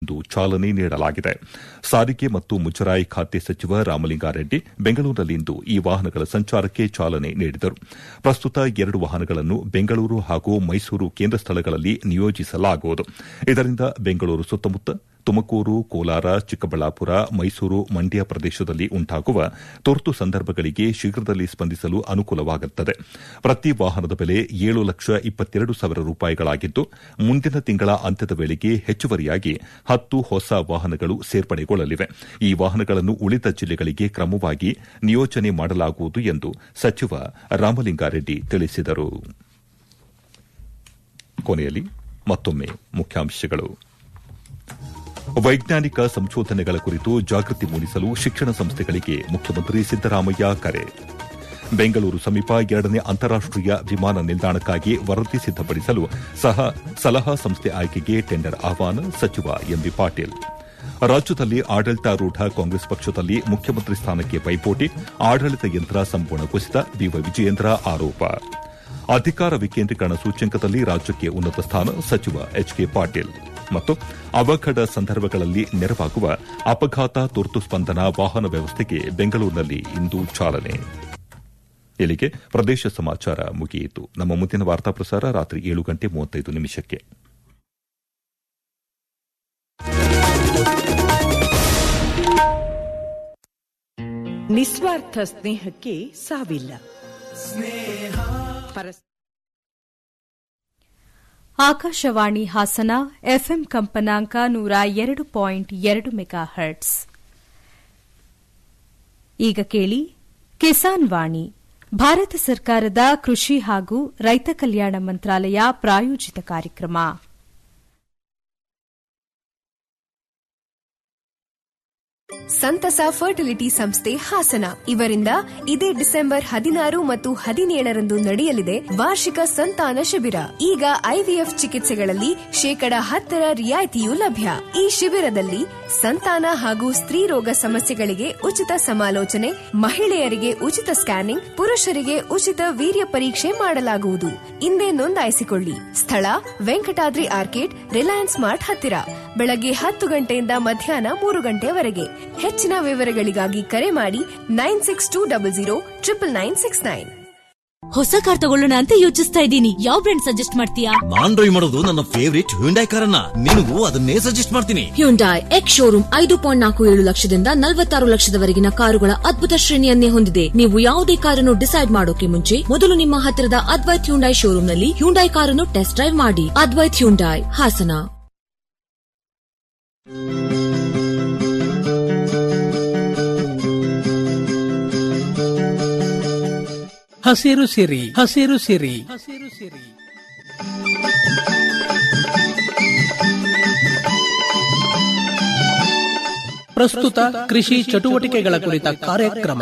ಇಂದು ಚಾಲನೆ ನೀಡಲಾಗಿದೆ ಸಾರಿಗೆ ಮತ್ತು ಮುಜರಾಯಿ ಖಾತೆ ಸಚಿವ ರಾಮಲಿಂಗಾರೆಡ್ಡಿ ಬೆಂಗಳೂರಿನಲ್ಲಿಂದು ಈ ವಾಹನಗಳ ಸಂಚಾರಕ್ಕೆ ಚಾಲನೆ ನೀಡಿದರು ಪ್ರಸ್ತುತ ಎರಡು ವಾಹನಗಳನ್ನು ಬೆಂಗಳೂರು ಹಾಗೂ ಮೈಸೂರು ಕೇಂದ್ರ ಸ್ಥಳಗಳಲ್ಲಿ ನಿಯೋಜಿಸಲಾಗುವುದು ಇದರಿಂದ ಬೆಂಗಳೂರು ಸುತ್ತಮುತ್ತ ತುಮಕೂರು ಕೋಲಾರ ಚಿಕ್ಕಬಳ್ಳಾಪುರ ಮೈಸೂರು ಮಂಡ್ಯ ಪ್ರದೇಶದಲ್ಲಿ ಉಂಟಾಗುವ ತುರ್ತು ಸಂದರ್ಭಗಳಿಗೆ ಶೀಘ್ರದಲ್ಲಿ ಸ್ಪಂದಿಸಲು ಅನುಕೂಲವಾಗುತ್ತದೆ ಪ್ರತಿ ವಾಹನದ ಬೆಲೆ ಏಳು ಲಕ್ಷ ಇಪ್ಪತ್ತೆರಡು ಸಾವಿರ ರೂಪಾಯಿಗಳಾಗಿದ್ದು ಮುಂದಿನ ತಿಂಗಳ ಅಂತ್ಯದ ವೇಳೆಗೆ ಹೆಚ್ಚುವರಿಯಾಗಿ ಹತ್ತು ಹೊಸ ವಾಹನಗಳು ಸೇರ್ಪಡೆಗೊಳ್ಳಲಿವೆ ಈ ವಾಹನಗಳನ್ನು ಉಳಿದ ಜಿಲ್ಲೆಗಳಿಗೆ ಕ್ರಮವಾಗಿ ನಿಯೋಜನೆ ಮಾಡಲಾಗುವುದು ಎಂದು ಸಚಿವ ರಾಮಲಿಂಗಾರೆಡ್ಡಿ ತಿಳಿಸಿದರು ಕೊನೆಯಲ್ಲಿ ಮತ್ತೊಮ್ಮೆ ಮುಖ್ಯಾಂಶಗಳು ವೈಜ್ಞಾನಿಕ ಸಂಶೋಧನೆಗಳ ಕುರಿತು ಜಾಗೃತಿ ಮೂಡಿಸಲು ಶಿಕ್ಷಣ ಸಂಸ್ಥೆಗಳಿಗೆ ಮುಖ್ಯಮಂತ್ರಿ ಸಿದ್ದರಾಮಯ್ಯ ಕರೆ ಬೆಂಗಳೂರು ಸಮೀಪ ಎರಡನೇ ಅಂತಾರಾಷ್ಟೀಯ ವಿಮಾನ ನಿಲ್ದಾಣಕ್ಕಾಗಿ ವರದಿ ಸಿದ್ದಪಡಿಸಲು ಸಹ ಸಲಹಾ ಸಂಸ್ಥೆ ಆಯ್ಕೆಗೆ ಟೆಂಡರ್ ಆಹ್ವಾನ ಸಚಿವ ಎಂಬಿ ಪಾಟೀಲ್ ರಾಜ್ಯದಲ್ಲಿ ಆಡಳಿತಾರೂಢ ಕಾಂಗ್ರೆಸ್ ಪಕ್ಷದಲ್ಲಿ ಮುಖ್ಯಮಂತ್ರಿ ಸ್ಥಾನಕ್ಕೆ ಪೈಪೋಟಿ ಆಡಳಿತ ಯಂತ್ರ ಸಂಪೂರ್ಣ ಕುಸಿತ ಬಿವೈ ವಿಜಯೇಂದ್ರ ಆರೋಪ ಅಧಿಕಾರ ವಿಕೇಂದ್ರೀಕರಣ ಸೂಚ್ಯಂಕದಲ್ಲಿ ರಾಜ್ಯಕ್ಕೆ ಉನ್ನತ ಸ್ಥಾನ ಸಚಿವ ಎಚ್ಕೆ ಪಾಟೀಲ್ ಮತ್ತು ಅವಘಡ ಸಂದರ್ಭಗಳಲ್ಲಿ ನೆರವಾಗುವ ಅಪಘಾತ ತುರ್ತು ಸ್ಪಂದನಾ ವಾಹನ ವ್ಯವಸ್ಥೆಗೆ ಬೆಂಗಳೂರಿನಲ್ಲಿ ಇಂದು ಚಾಲನೆ ಇಲ್ಲಿಗೆ ಪ್ರದೇಶ ಸಮಾಚಾರ ಮುಗಿಯಿತು ನಮ್ಮ ಮುಂದಿನ ವಾರ್ತಾ ಪ್ರಸಾರ ರಾತ್ರಿ ಏಳು ಗಂಟೆ ಮೂವತ್ತೈದು ನಿಮಿಷಕ್ಕೆ ನಿಸ್ವಾರ್ಥ ಸ್ನೇಹಕ್ಕೆ ಸಾವಿಲ್ಲ ಪರಸ್- ಆಕಾಶವಾಣಿ ಹಾಸನ ಎಫ್ಎಂ ಕಂಪನಾಂಕ ನೂರ ಎರಡು ಪಾಯಿಂಟ್ ಎರಡು ಮೆಗಾ ಹರ್ಟ್ಸ್ ಈಗ ಕೇಳಿ ಕಿಸಾನ್ ವಾಣಿ ಭಾರತ ಸರ್ಕಾರದ ಕೃಷಿ ಹಾಗೂ ರೈತ ಕಲ್ಯಾಣ ಮಂತ್ರಾಲಯ ಪ್ರಾಯೋಜಿತ ಕಾರ್ಯಕ್ರಮ ಸಂತಸ ಫರ್ಟಿಲಿಟಿ ಸಂಸ್ಥೆ ಹಾಸನ ಇವರಿಂದ ಇದೇ ಡಿಸೆಂಬರ್ ಹದಿನಾರು ಮತ್ತು ಹದಿನೇಳರಂದು ನಡೆಯಲಿದೆ ವಾರ್ಷಿಕ ಸಂತಾನ ಶಿಬಿರ ಈಗ ಐವಿಎಫ್ ಚಿಕಿತ್ಸೆಗಳಲ್ಲಿ ಶೇಕಡ ಹತ್ತರ ರಿಯಾಯಿತಿಯೂ ಲಭ್ಯ ಈ ಶಿಬಿರದಲ್ಲಿ ಸಂತಾನ ಹಾಗೂ ಸ್ತ್ರೀ ರೋಗ ಸಮಸ್ಯೆಗಳಿಗೆ ಉಚಿತ ಸಮಾಲೋಚನೆ ಮಹಿಳೆಯರಿಗೆ ಉಚಿತ ಸ್ಕ್ಯಾನಿಂಗ್ ಪುರುಷರಿಗೆ ಉಚಿತ ವೀರ್ಯ ಪರೀಕ್ಷೆ ಮಾಡಲಾಗುವುದು ಇಂದೇ ನೋಂದಾಯಿಸಿಕೊಳ್ಳಿ ಸ್ಥಳ ವೆಂಕಟಾದ್ರಿ ಆರ್ಕೇಡ್ ರಿಲಯನ್ಸ್ ಮಾರ್ಟ್ ಹತ್ತಿರ ಬೆಳಗ್ಗೆ ಹತ್ತು ಗಂಟೆಯಿಂದ ಮಧ್ಯಾಹ್ನ ಮೂರು ಗಂಟೆವರೆಗೆ ಹೆಚ್ಚಿನ ವಿವರಗಳಿಗಾಗಿ ಕರೆ ಮಾಡಿ nine six two double zero triple nine six nine ಹೊಸ ಕಾರ್ ತಗೊಳ್ಳೋಣ ಅಂತ ಯೋಚಿಸ್ತಾ ಇದ್ದೀನಿ ಯಾವ ಬ್ರ್ಯಾಂಡ್ ಸಜೆಸ್ಟ್ ಮಾಡ್ತೀಯಾ ನಾನ್ ಡ್ರೈವ್ ಮಾಡೋದು ನನ್ನ ಫೇವರಿಟ್ ಹ್ಯುಂಡೈ ಕಾರನ್ನ ನಿನಗೂ ಅದನ್ನೇ ಸಜೆಸ್ಟ್ ಮಾಡ್ತೀನಿ ಹ್ಯುಂಡಾಯ್ ಎಕ್ಸ್ ಶೋರೂಮ್ ಐದು ಪಾಯಿಂಟ್ ನಾಲ್ಕು ಏಳು ಲಕ್ಷದಿಂದ ನಲವತ್ತಾರು ಲಕ್ಷದವರೆಗಿನ ಕಾರುಗಳ ಅದ್ಭುತ ಶ್ರೇಣಿಯನ್ನೇ ಹೊಂದಿದೆ ನೀವು ಯಾವುದೇ ಕಾರನ್ನು ಡಿಸೈಡ್ ಮಾಡೋಕೆ ಮುಂಚೆ ಮೊದಲು ನಿಮ್ಮ ಹತ್ತಿರದ ಅದ್ವೈತ್ ಹ್ಯುಂಡಾಯ್ ಶೋರೂಮ್ನಲ್ಲಿ ಹ್ಯುಂಡಾಯ್ ಕಾರನ್ನು ಟೆಸ್ಟ್ ಡ್ರೈವ್ ಮಾಡಿ ಅದ್ವೈತ್ ಹ್ಯುಂಡಾಯ್ ಹಾಸನ ಹಸಿರು ಸಿರಿ ಹಸಿರು ಸಿರಿ ಹಸಿರು ಸಿರಿ ಪ್ರಸ್ತುತ ಕೃಷಿ ಚಟುವಟಿಕೆಗಳ ಕುರಿತ ಕಾರ್ಯಕ್ರಮ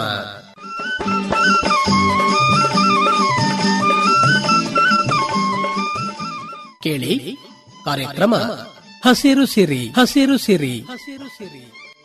ಕೇಳಿ ಕಾರ್ಯಕ್ರಮ ಹಸಿರು ಸಿರಿ ಹಸಿರು ಸಿರಿ ಹಸಿರು ಸಿರಿ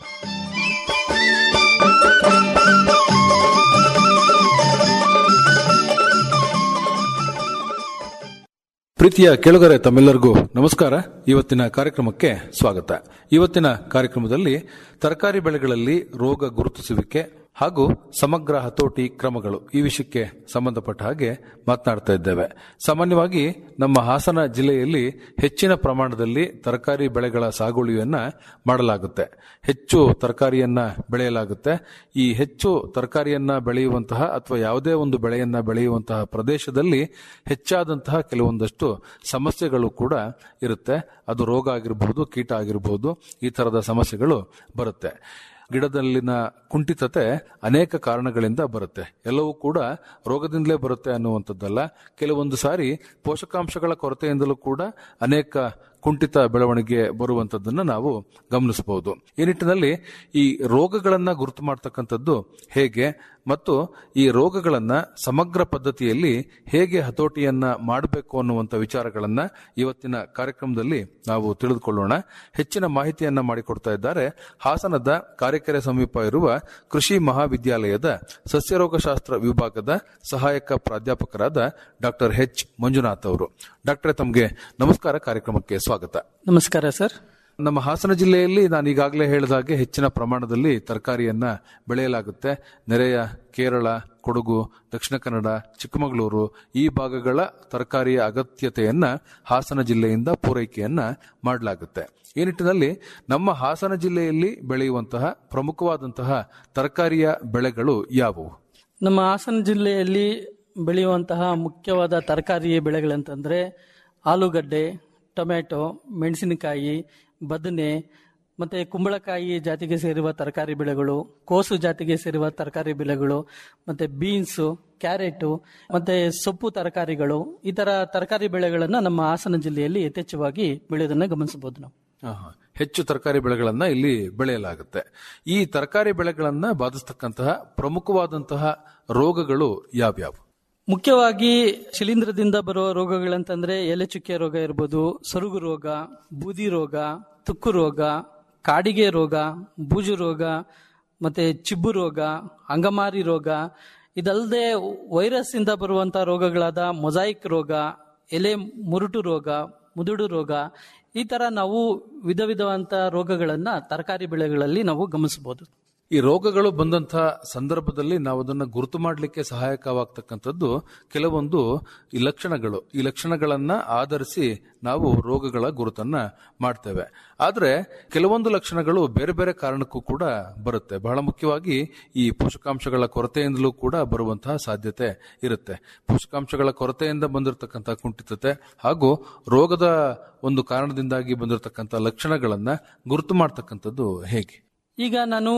ಪ್ರೀತಿಯ ಕೆಳಗರೆ ತಮ್ಮೆಲ್ಲರಿಗೂ ನಮಸ್ಕಾರ ಇವತ್ತಿನ ಕಾರ್ಯಕ್ರಮಕ್ಕೆ ಸ್ವಾಗತ ಇವತ್ತಿನ ಕಾರ್ಯಕ್ರಮದಲ್ಲಿ ತರಕಾರಿ ಬೆಳೆಗಳಲ್ಲಿ ರೋಗ ಗುರುತಿಸುವಿಕೆ ಹಾಗೂ ಸಮಗ್ರ ಹತೋಟಿ ಕ್ರಮಗಳು ಈ ವಿಷಯಕ್ಕೆ ಸಂಬಂಧಪಟ್ಟ ಹಾಗೆ ಮಾತನಾಡ್ತಾ ಇದ್ದೇವೆ ಸಾಮಾನ್ಯವಾಗಿ ನಮ್ಮ ಹಾಸನ ಜಿಲ್ಲೆಯಲ್ಲಿ ಹೆಚ್ಚಿನ ಪ್ರಮಾಣದಲ್ಲಿ ತರಕಾರಿ ಬೆಳೆಗಳ ಸಾಗುವಳಿಯನ್ನ ಮಾಡಲಾಗುತ್ತೆ ಹೆಚ್ಚು ತರಕಾರಿಯನ್ನ ಬೆಳೆಯಲಾಗುತ್ತೆ ಈ ಹೆಚ್ಚು ತರಕಾರಿಯನ್ನ ಬೆಳೆಯುವಂತಹ ಅಥವಾ ಯಾವುದೇ ಒಂದು ಬೆಳೆಯನ್ನ ಬೆಳೆಯುವಂತಹ ಪ್ರದೇಶದಲ್ಲಿ ಹೆಚ್ಚಾದಂತಹ ಕೆಲವೊಂದಷ್ಟು ಸಮಸ್ಯೆಗಳು ಕೂಡ ಇರುತ್ತೆ ಅದು ರೋಗ ಆಗಿರಬಹುದು ಕೀಟ ಆಗಿರಬಹುದು ಈ ತರದ ಸಮಸ್ಯೆಗಳು ಬರುತ್ತೆ ಗಿಡದಲ್ಲಿನ ಕುಂಠಿತತೆ ಅನೇಕ ಕಾರಣಗಳಿಂದ ಬರುತ್ತೆ ಎಲ್ಲವೂ ಕೂಡ ರೋಗದಿಂದಲೇ ಬರುತ್ತೆ ಅನ್ನುವಂಥದ್ದಲ್ಲ ಕೆಲವೊಂದು ಸಾರಿ ಪೋಷಕಾಂಶಗಳ ಕೊರತೆಯಿಂದಲೂ ಕೂಡ ಅನೇಕ ಕುಂಠಿತ ಬೆಳವಣಿಗೆ ಬರುವಂತದ್ದನ್ನ ನಾವು ಗಮನಿಸಬಹುದು ಈ ನಿಟ್ಟಿನಲ್ಲಿ ಈ ರೋಗಗಳನ್ನ ಗುರುತು ಮಾಡ್ತಕ್ಕಂಥದ್ದು ಹೇಗೆ ಮತ್ತು ಈ ರೋಗಗಳನ್ನ ಸಮಗ್ರ ಪದ್ಧತಿಯಲ್ಲಿ ಹೇಗೆ ಹತೋಟಿಯನ್ನ ಮಾಡಬೇಕು ಅನ್ನುವಂಥ ವಿಚಾರಗಳನ್ನ ಇವತ್ತಿನ ಕಾರ್ಯಕ್ರಮದಲ್ಲಿ ನಾವು ತಿಳಿದುಕೊಳ್ಳೋಣ ಹೆಚ್ಚಿನ ಮಾಹಿತಿಯನ್ನ ಮಾಡಿಕೊಡ್ತಾ ಇದ್ದಾರೆ ಹಾಸನದ ಕಾರೆಕೆರೆ ಸಮೀಪ ಇರುವ ಕೃಷಿ ಮಹಾವಿದ್ಯಾಲಯದ ಸಸ್ಯರೋಗಶಾಸ್ತ್ರ ವಿಭಾಗದ ಸಹಾಯಕ ಪ್ರಾಧ್ಯಾಪಕರಾದ ಡಾಕ್ಟರ್ ಎಚ್ ಮಂಜುನಾಥ್ ಅವರು ಡಾಕ್ಟರ್ ತಮಗೆ ನಮಸ್ಕಾರ ಕಾರ್ಯಕ್ರಮಕ್ಕೆ ಸ್ವಾಗತ ನಮಸ್ಕಾರ ಸರ್ ನಮ್ಮ ಹಾಸನ ಜಿಲ್ಲೆಯಲ್ಲಿ ನಾನು ಈಗಾಗಲೇ ಹೇಳಿದ ಹಾಗೆ ಹೆಚ್ಚಿನ ಪ್ರಮಾಣದಲ್ಲಿ ತರಕಾರಿಯನ್ನ ಬೆಳೆಯಲಾಗುತ್ತೆ ನೆರೆಯ ಕೇರಳ ಕೊಡಗು ದಕ್ಷಿಣ ಕನ್ನಡ ಚಿಕ್ಕಮಗಳೂರು ಈ ಭಾಗಗಳ ತರಕಾರಿಯ ಅಗತ್ಯತೆಯನ್ನ ಹಾಸನ ಜಿಲ್ಲೆಯಿಂದ ಪೂರೈಕೆಯನ್ನ ಮಾಡಲಾಗುತ್ತೆ ಈ ನಿಟ್ಟಿನಲ್ಲಿ ನಮ್ಮ ಹಾಸನ ಜಿಲ್ಲೆಯಲ್ಲಿ ಬೆಳೆಯುವಂತಹ ಪ್ರಮುಖವಾದಂತಹ ತರಕಾರಿಯ ಬೆಳೆಗಳು ಯಾವುವು ನಮ್ಮ ಹಾಸನ ಜಿಲ್ಲೆಯಲ್ಲಿ ಬೆಳೆಯುವಂತಹ ಮುಖ್ಯವಾದ ತರಕಾರಿ ಬೆಳೆಗಳಂತಂದ್ರೆ ಆಲೂಗಡ್ಡೆ ಟೊಮೆಟೊ ಮೆಣಸಿನಕಾಯಿ ಬದನೆ ಮತ್ತೆ ಕುಂಬಳಕಾಯಿ ಜಾತಿಗೆ ಸೇರುವ ತರಕಾರಿ ಬೆಳೆಗಳು ಕೋಸು ಜಾತಿಗೆ ಸೇರುವ ತರಕಾರಿ ಬೆಳೆಗಳು ಮತ್ತೆ ಬೀನ್ಸು ಕ್ಯಾರೆಟು ಮತ್ತೆ ಸೊಪ್ಪು ತರಕಾರಿಗಳು ಈ ತರ ತರಕಾರಿ ಬೆಳೆಗಳನ್ನ ನಮ್ಮ ಹಾಸನ ಜಿಲ್ಲೆಯಲ್ಲಿ ಯಥೇಚ್ಛವಾಗಿ ಬೆಳೆಯೋದನ್ನ ಗಮನಿಸಬಹುದು ನಾವು ಆಹಾ. ಹೆಚ್ಚು ತರಕಾರಿ ಬೆಳೆಗಳನ್ನ ಇಲ್ಲಿ ಬೆಳೆಯಲಾಗುತ್ತೆ ಈ ತರಕಾರಿ ಬೆಳೆಗಳನ್ನ ಬಾಧಿಸ್ತಕ್ಕಂತಹ ಪ್ರಮುಖವಾದಂತಹ ರೋಗಗಳು ಯಾವ್ಯಾವು ಮುಖ್ಯವಾಗಿ ಶಿಲೀಂಧ್ರದಿಂದ ಬರುವ ರೋಗಗಳಂತಂದ್ರೆ ಎಲೆ ಚುಕ್ಕೆ ರೋಗ ಇರ್ಬೋದು ಸೊರುಗು ರೋಗ ಬೂದಿ ರೋಗ ತುಕ್ಕು ರೋಗ ಕಾಡಿಗೆ ರೋಗ ಬೂಜು ರೋಗ ಮತ್ತೆ ಚಿಬ್ಬು ರೋಗ ಅಂಗಮಾರಿ ರೋಗ ಇದಲ್ಲದೆ ವೈರಸ್ ಇಂದ ಬರುವಂತಹ ರೋಗಗಳಾದ ಮೊಸಾಯಿಕ್ ರೋಗ ಎಲೆ ಮುರುಟು ರೋಗ ಮುದುಡು ರೋಗ ಈ ತರ ನಾವು ವಿಧ ವಿಧವಂತ ರೋಗಗಳನ್ನ ತರಕಾರಿ ಬೆಳೆಗಳಲ್ಲಿ ನಾವು ಗಮನಿಸಬಹುದು ಈ ರೋಗಗಳು ಬಂದಂತಹ ಸಂದರ್ಭದಲ್ಲಿ ನಾವು ಅದನ್ನ ಗುರುತು ಮಾಡಲಿಕ್ಕೆ ಸಹಾಯಕವಾಗ್ತಕ್ಕಂಥದ್ದು ಕೆಲವೊಂದು ಈ ಲಕ್ಷಣಗಳು ಈ ಲಕ್ಷಣಗಳನ್ನ ಆಧರಿಸಿ ನಾವು ರೋಗಗಳ ಗುರುತನ್ನ ಮಾಡ್ತೇವೆ ಆದ್ರೆ ಕೆಲವೊಂದು ಲಕ್ಷಣಗಳು ಬೇರೆ ಬೇರೆ ಕಾರಣಕ್ಕೂ ಕೂಡ ಬರುತ್ತೆ ಬಹಳ ಮುಖ್ಯವಾಗಿ ಈ ಪೋಷಕಾಂಶಗಳ ಕೊರತೆಯಿಂದಲೂ ಕೂಡ ಬರುವಂತಹ ಸಾಧ್ಯತೆ ಇರುತ್ತೆ ಪೋಷಕಾಂಶಗಳ ಕೊರತೆಯಿಂದ ಬಂದಿರತಕ್ಕಂತಹ ಕುಂಠಿತತೆ ಹಾಗೂ ರೋಗದ ಒಂದು ಕಾರಣದಿಂದಾಗಿ ಬಂದಿರತಕ್ಕಂಥ ಲಕ್ಷಣಗಳನ್ನ ಗುರುತು ಮಾಡ್ತಕ್ಕಂಥದ್ದು ಹೇಗೆ ಈಗ ನಾನು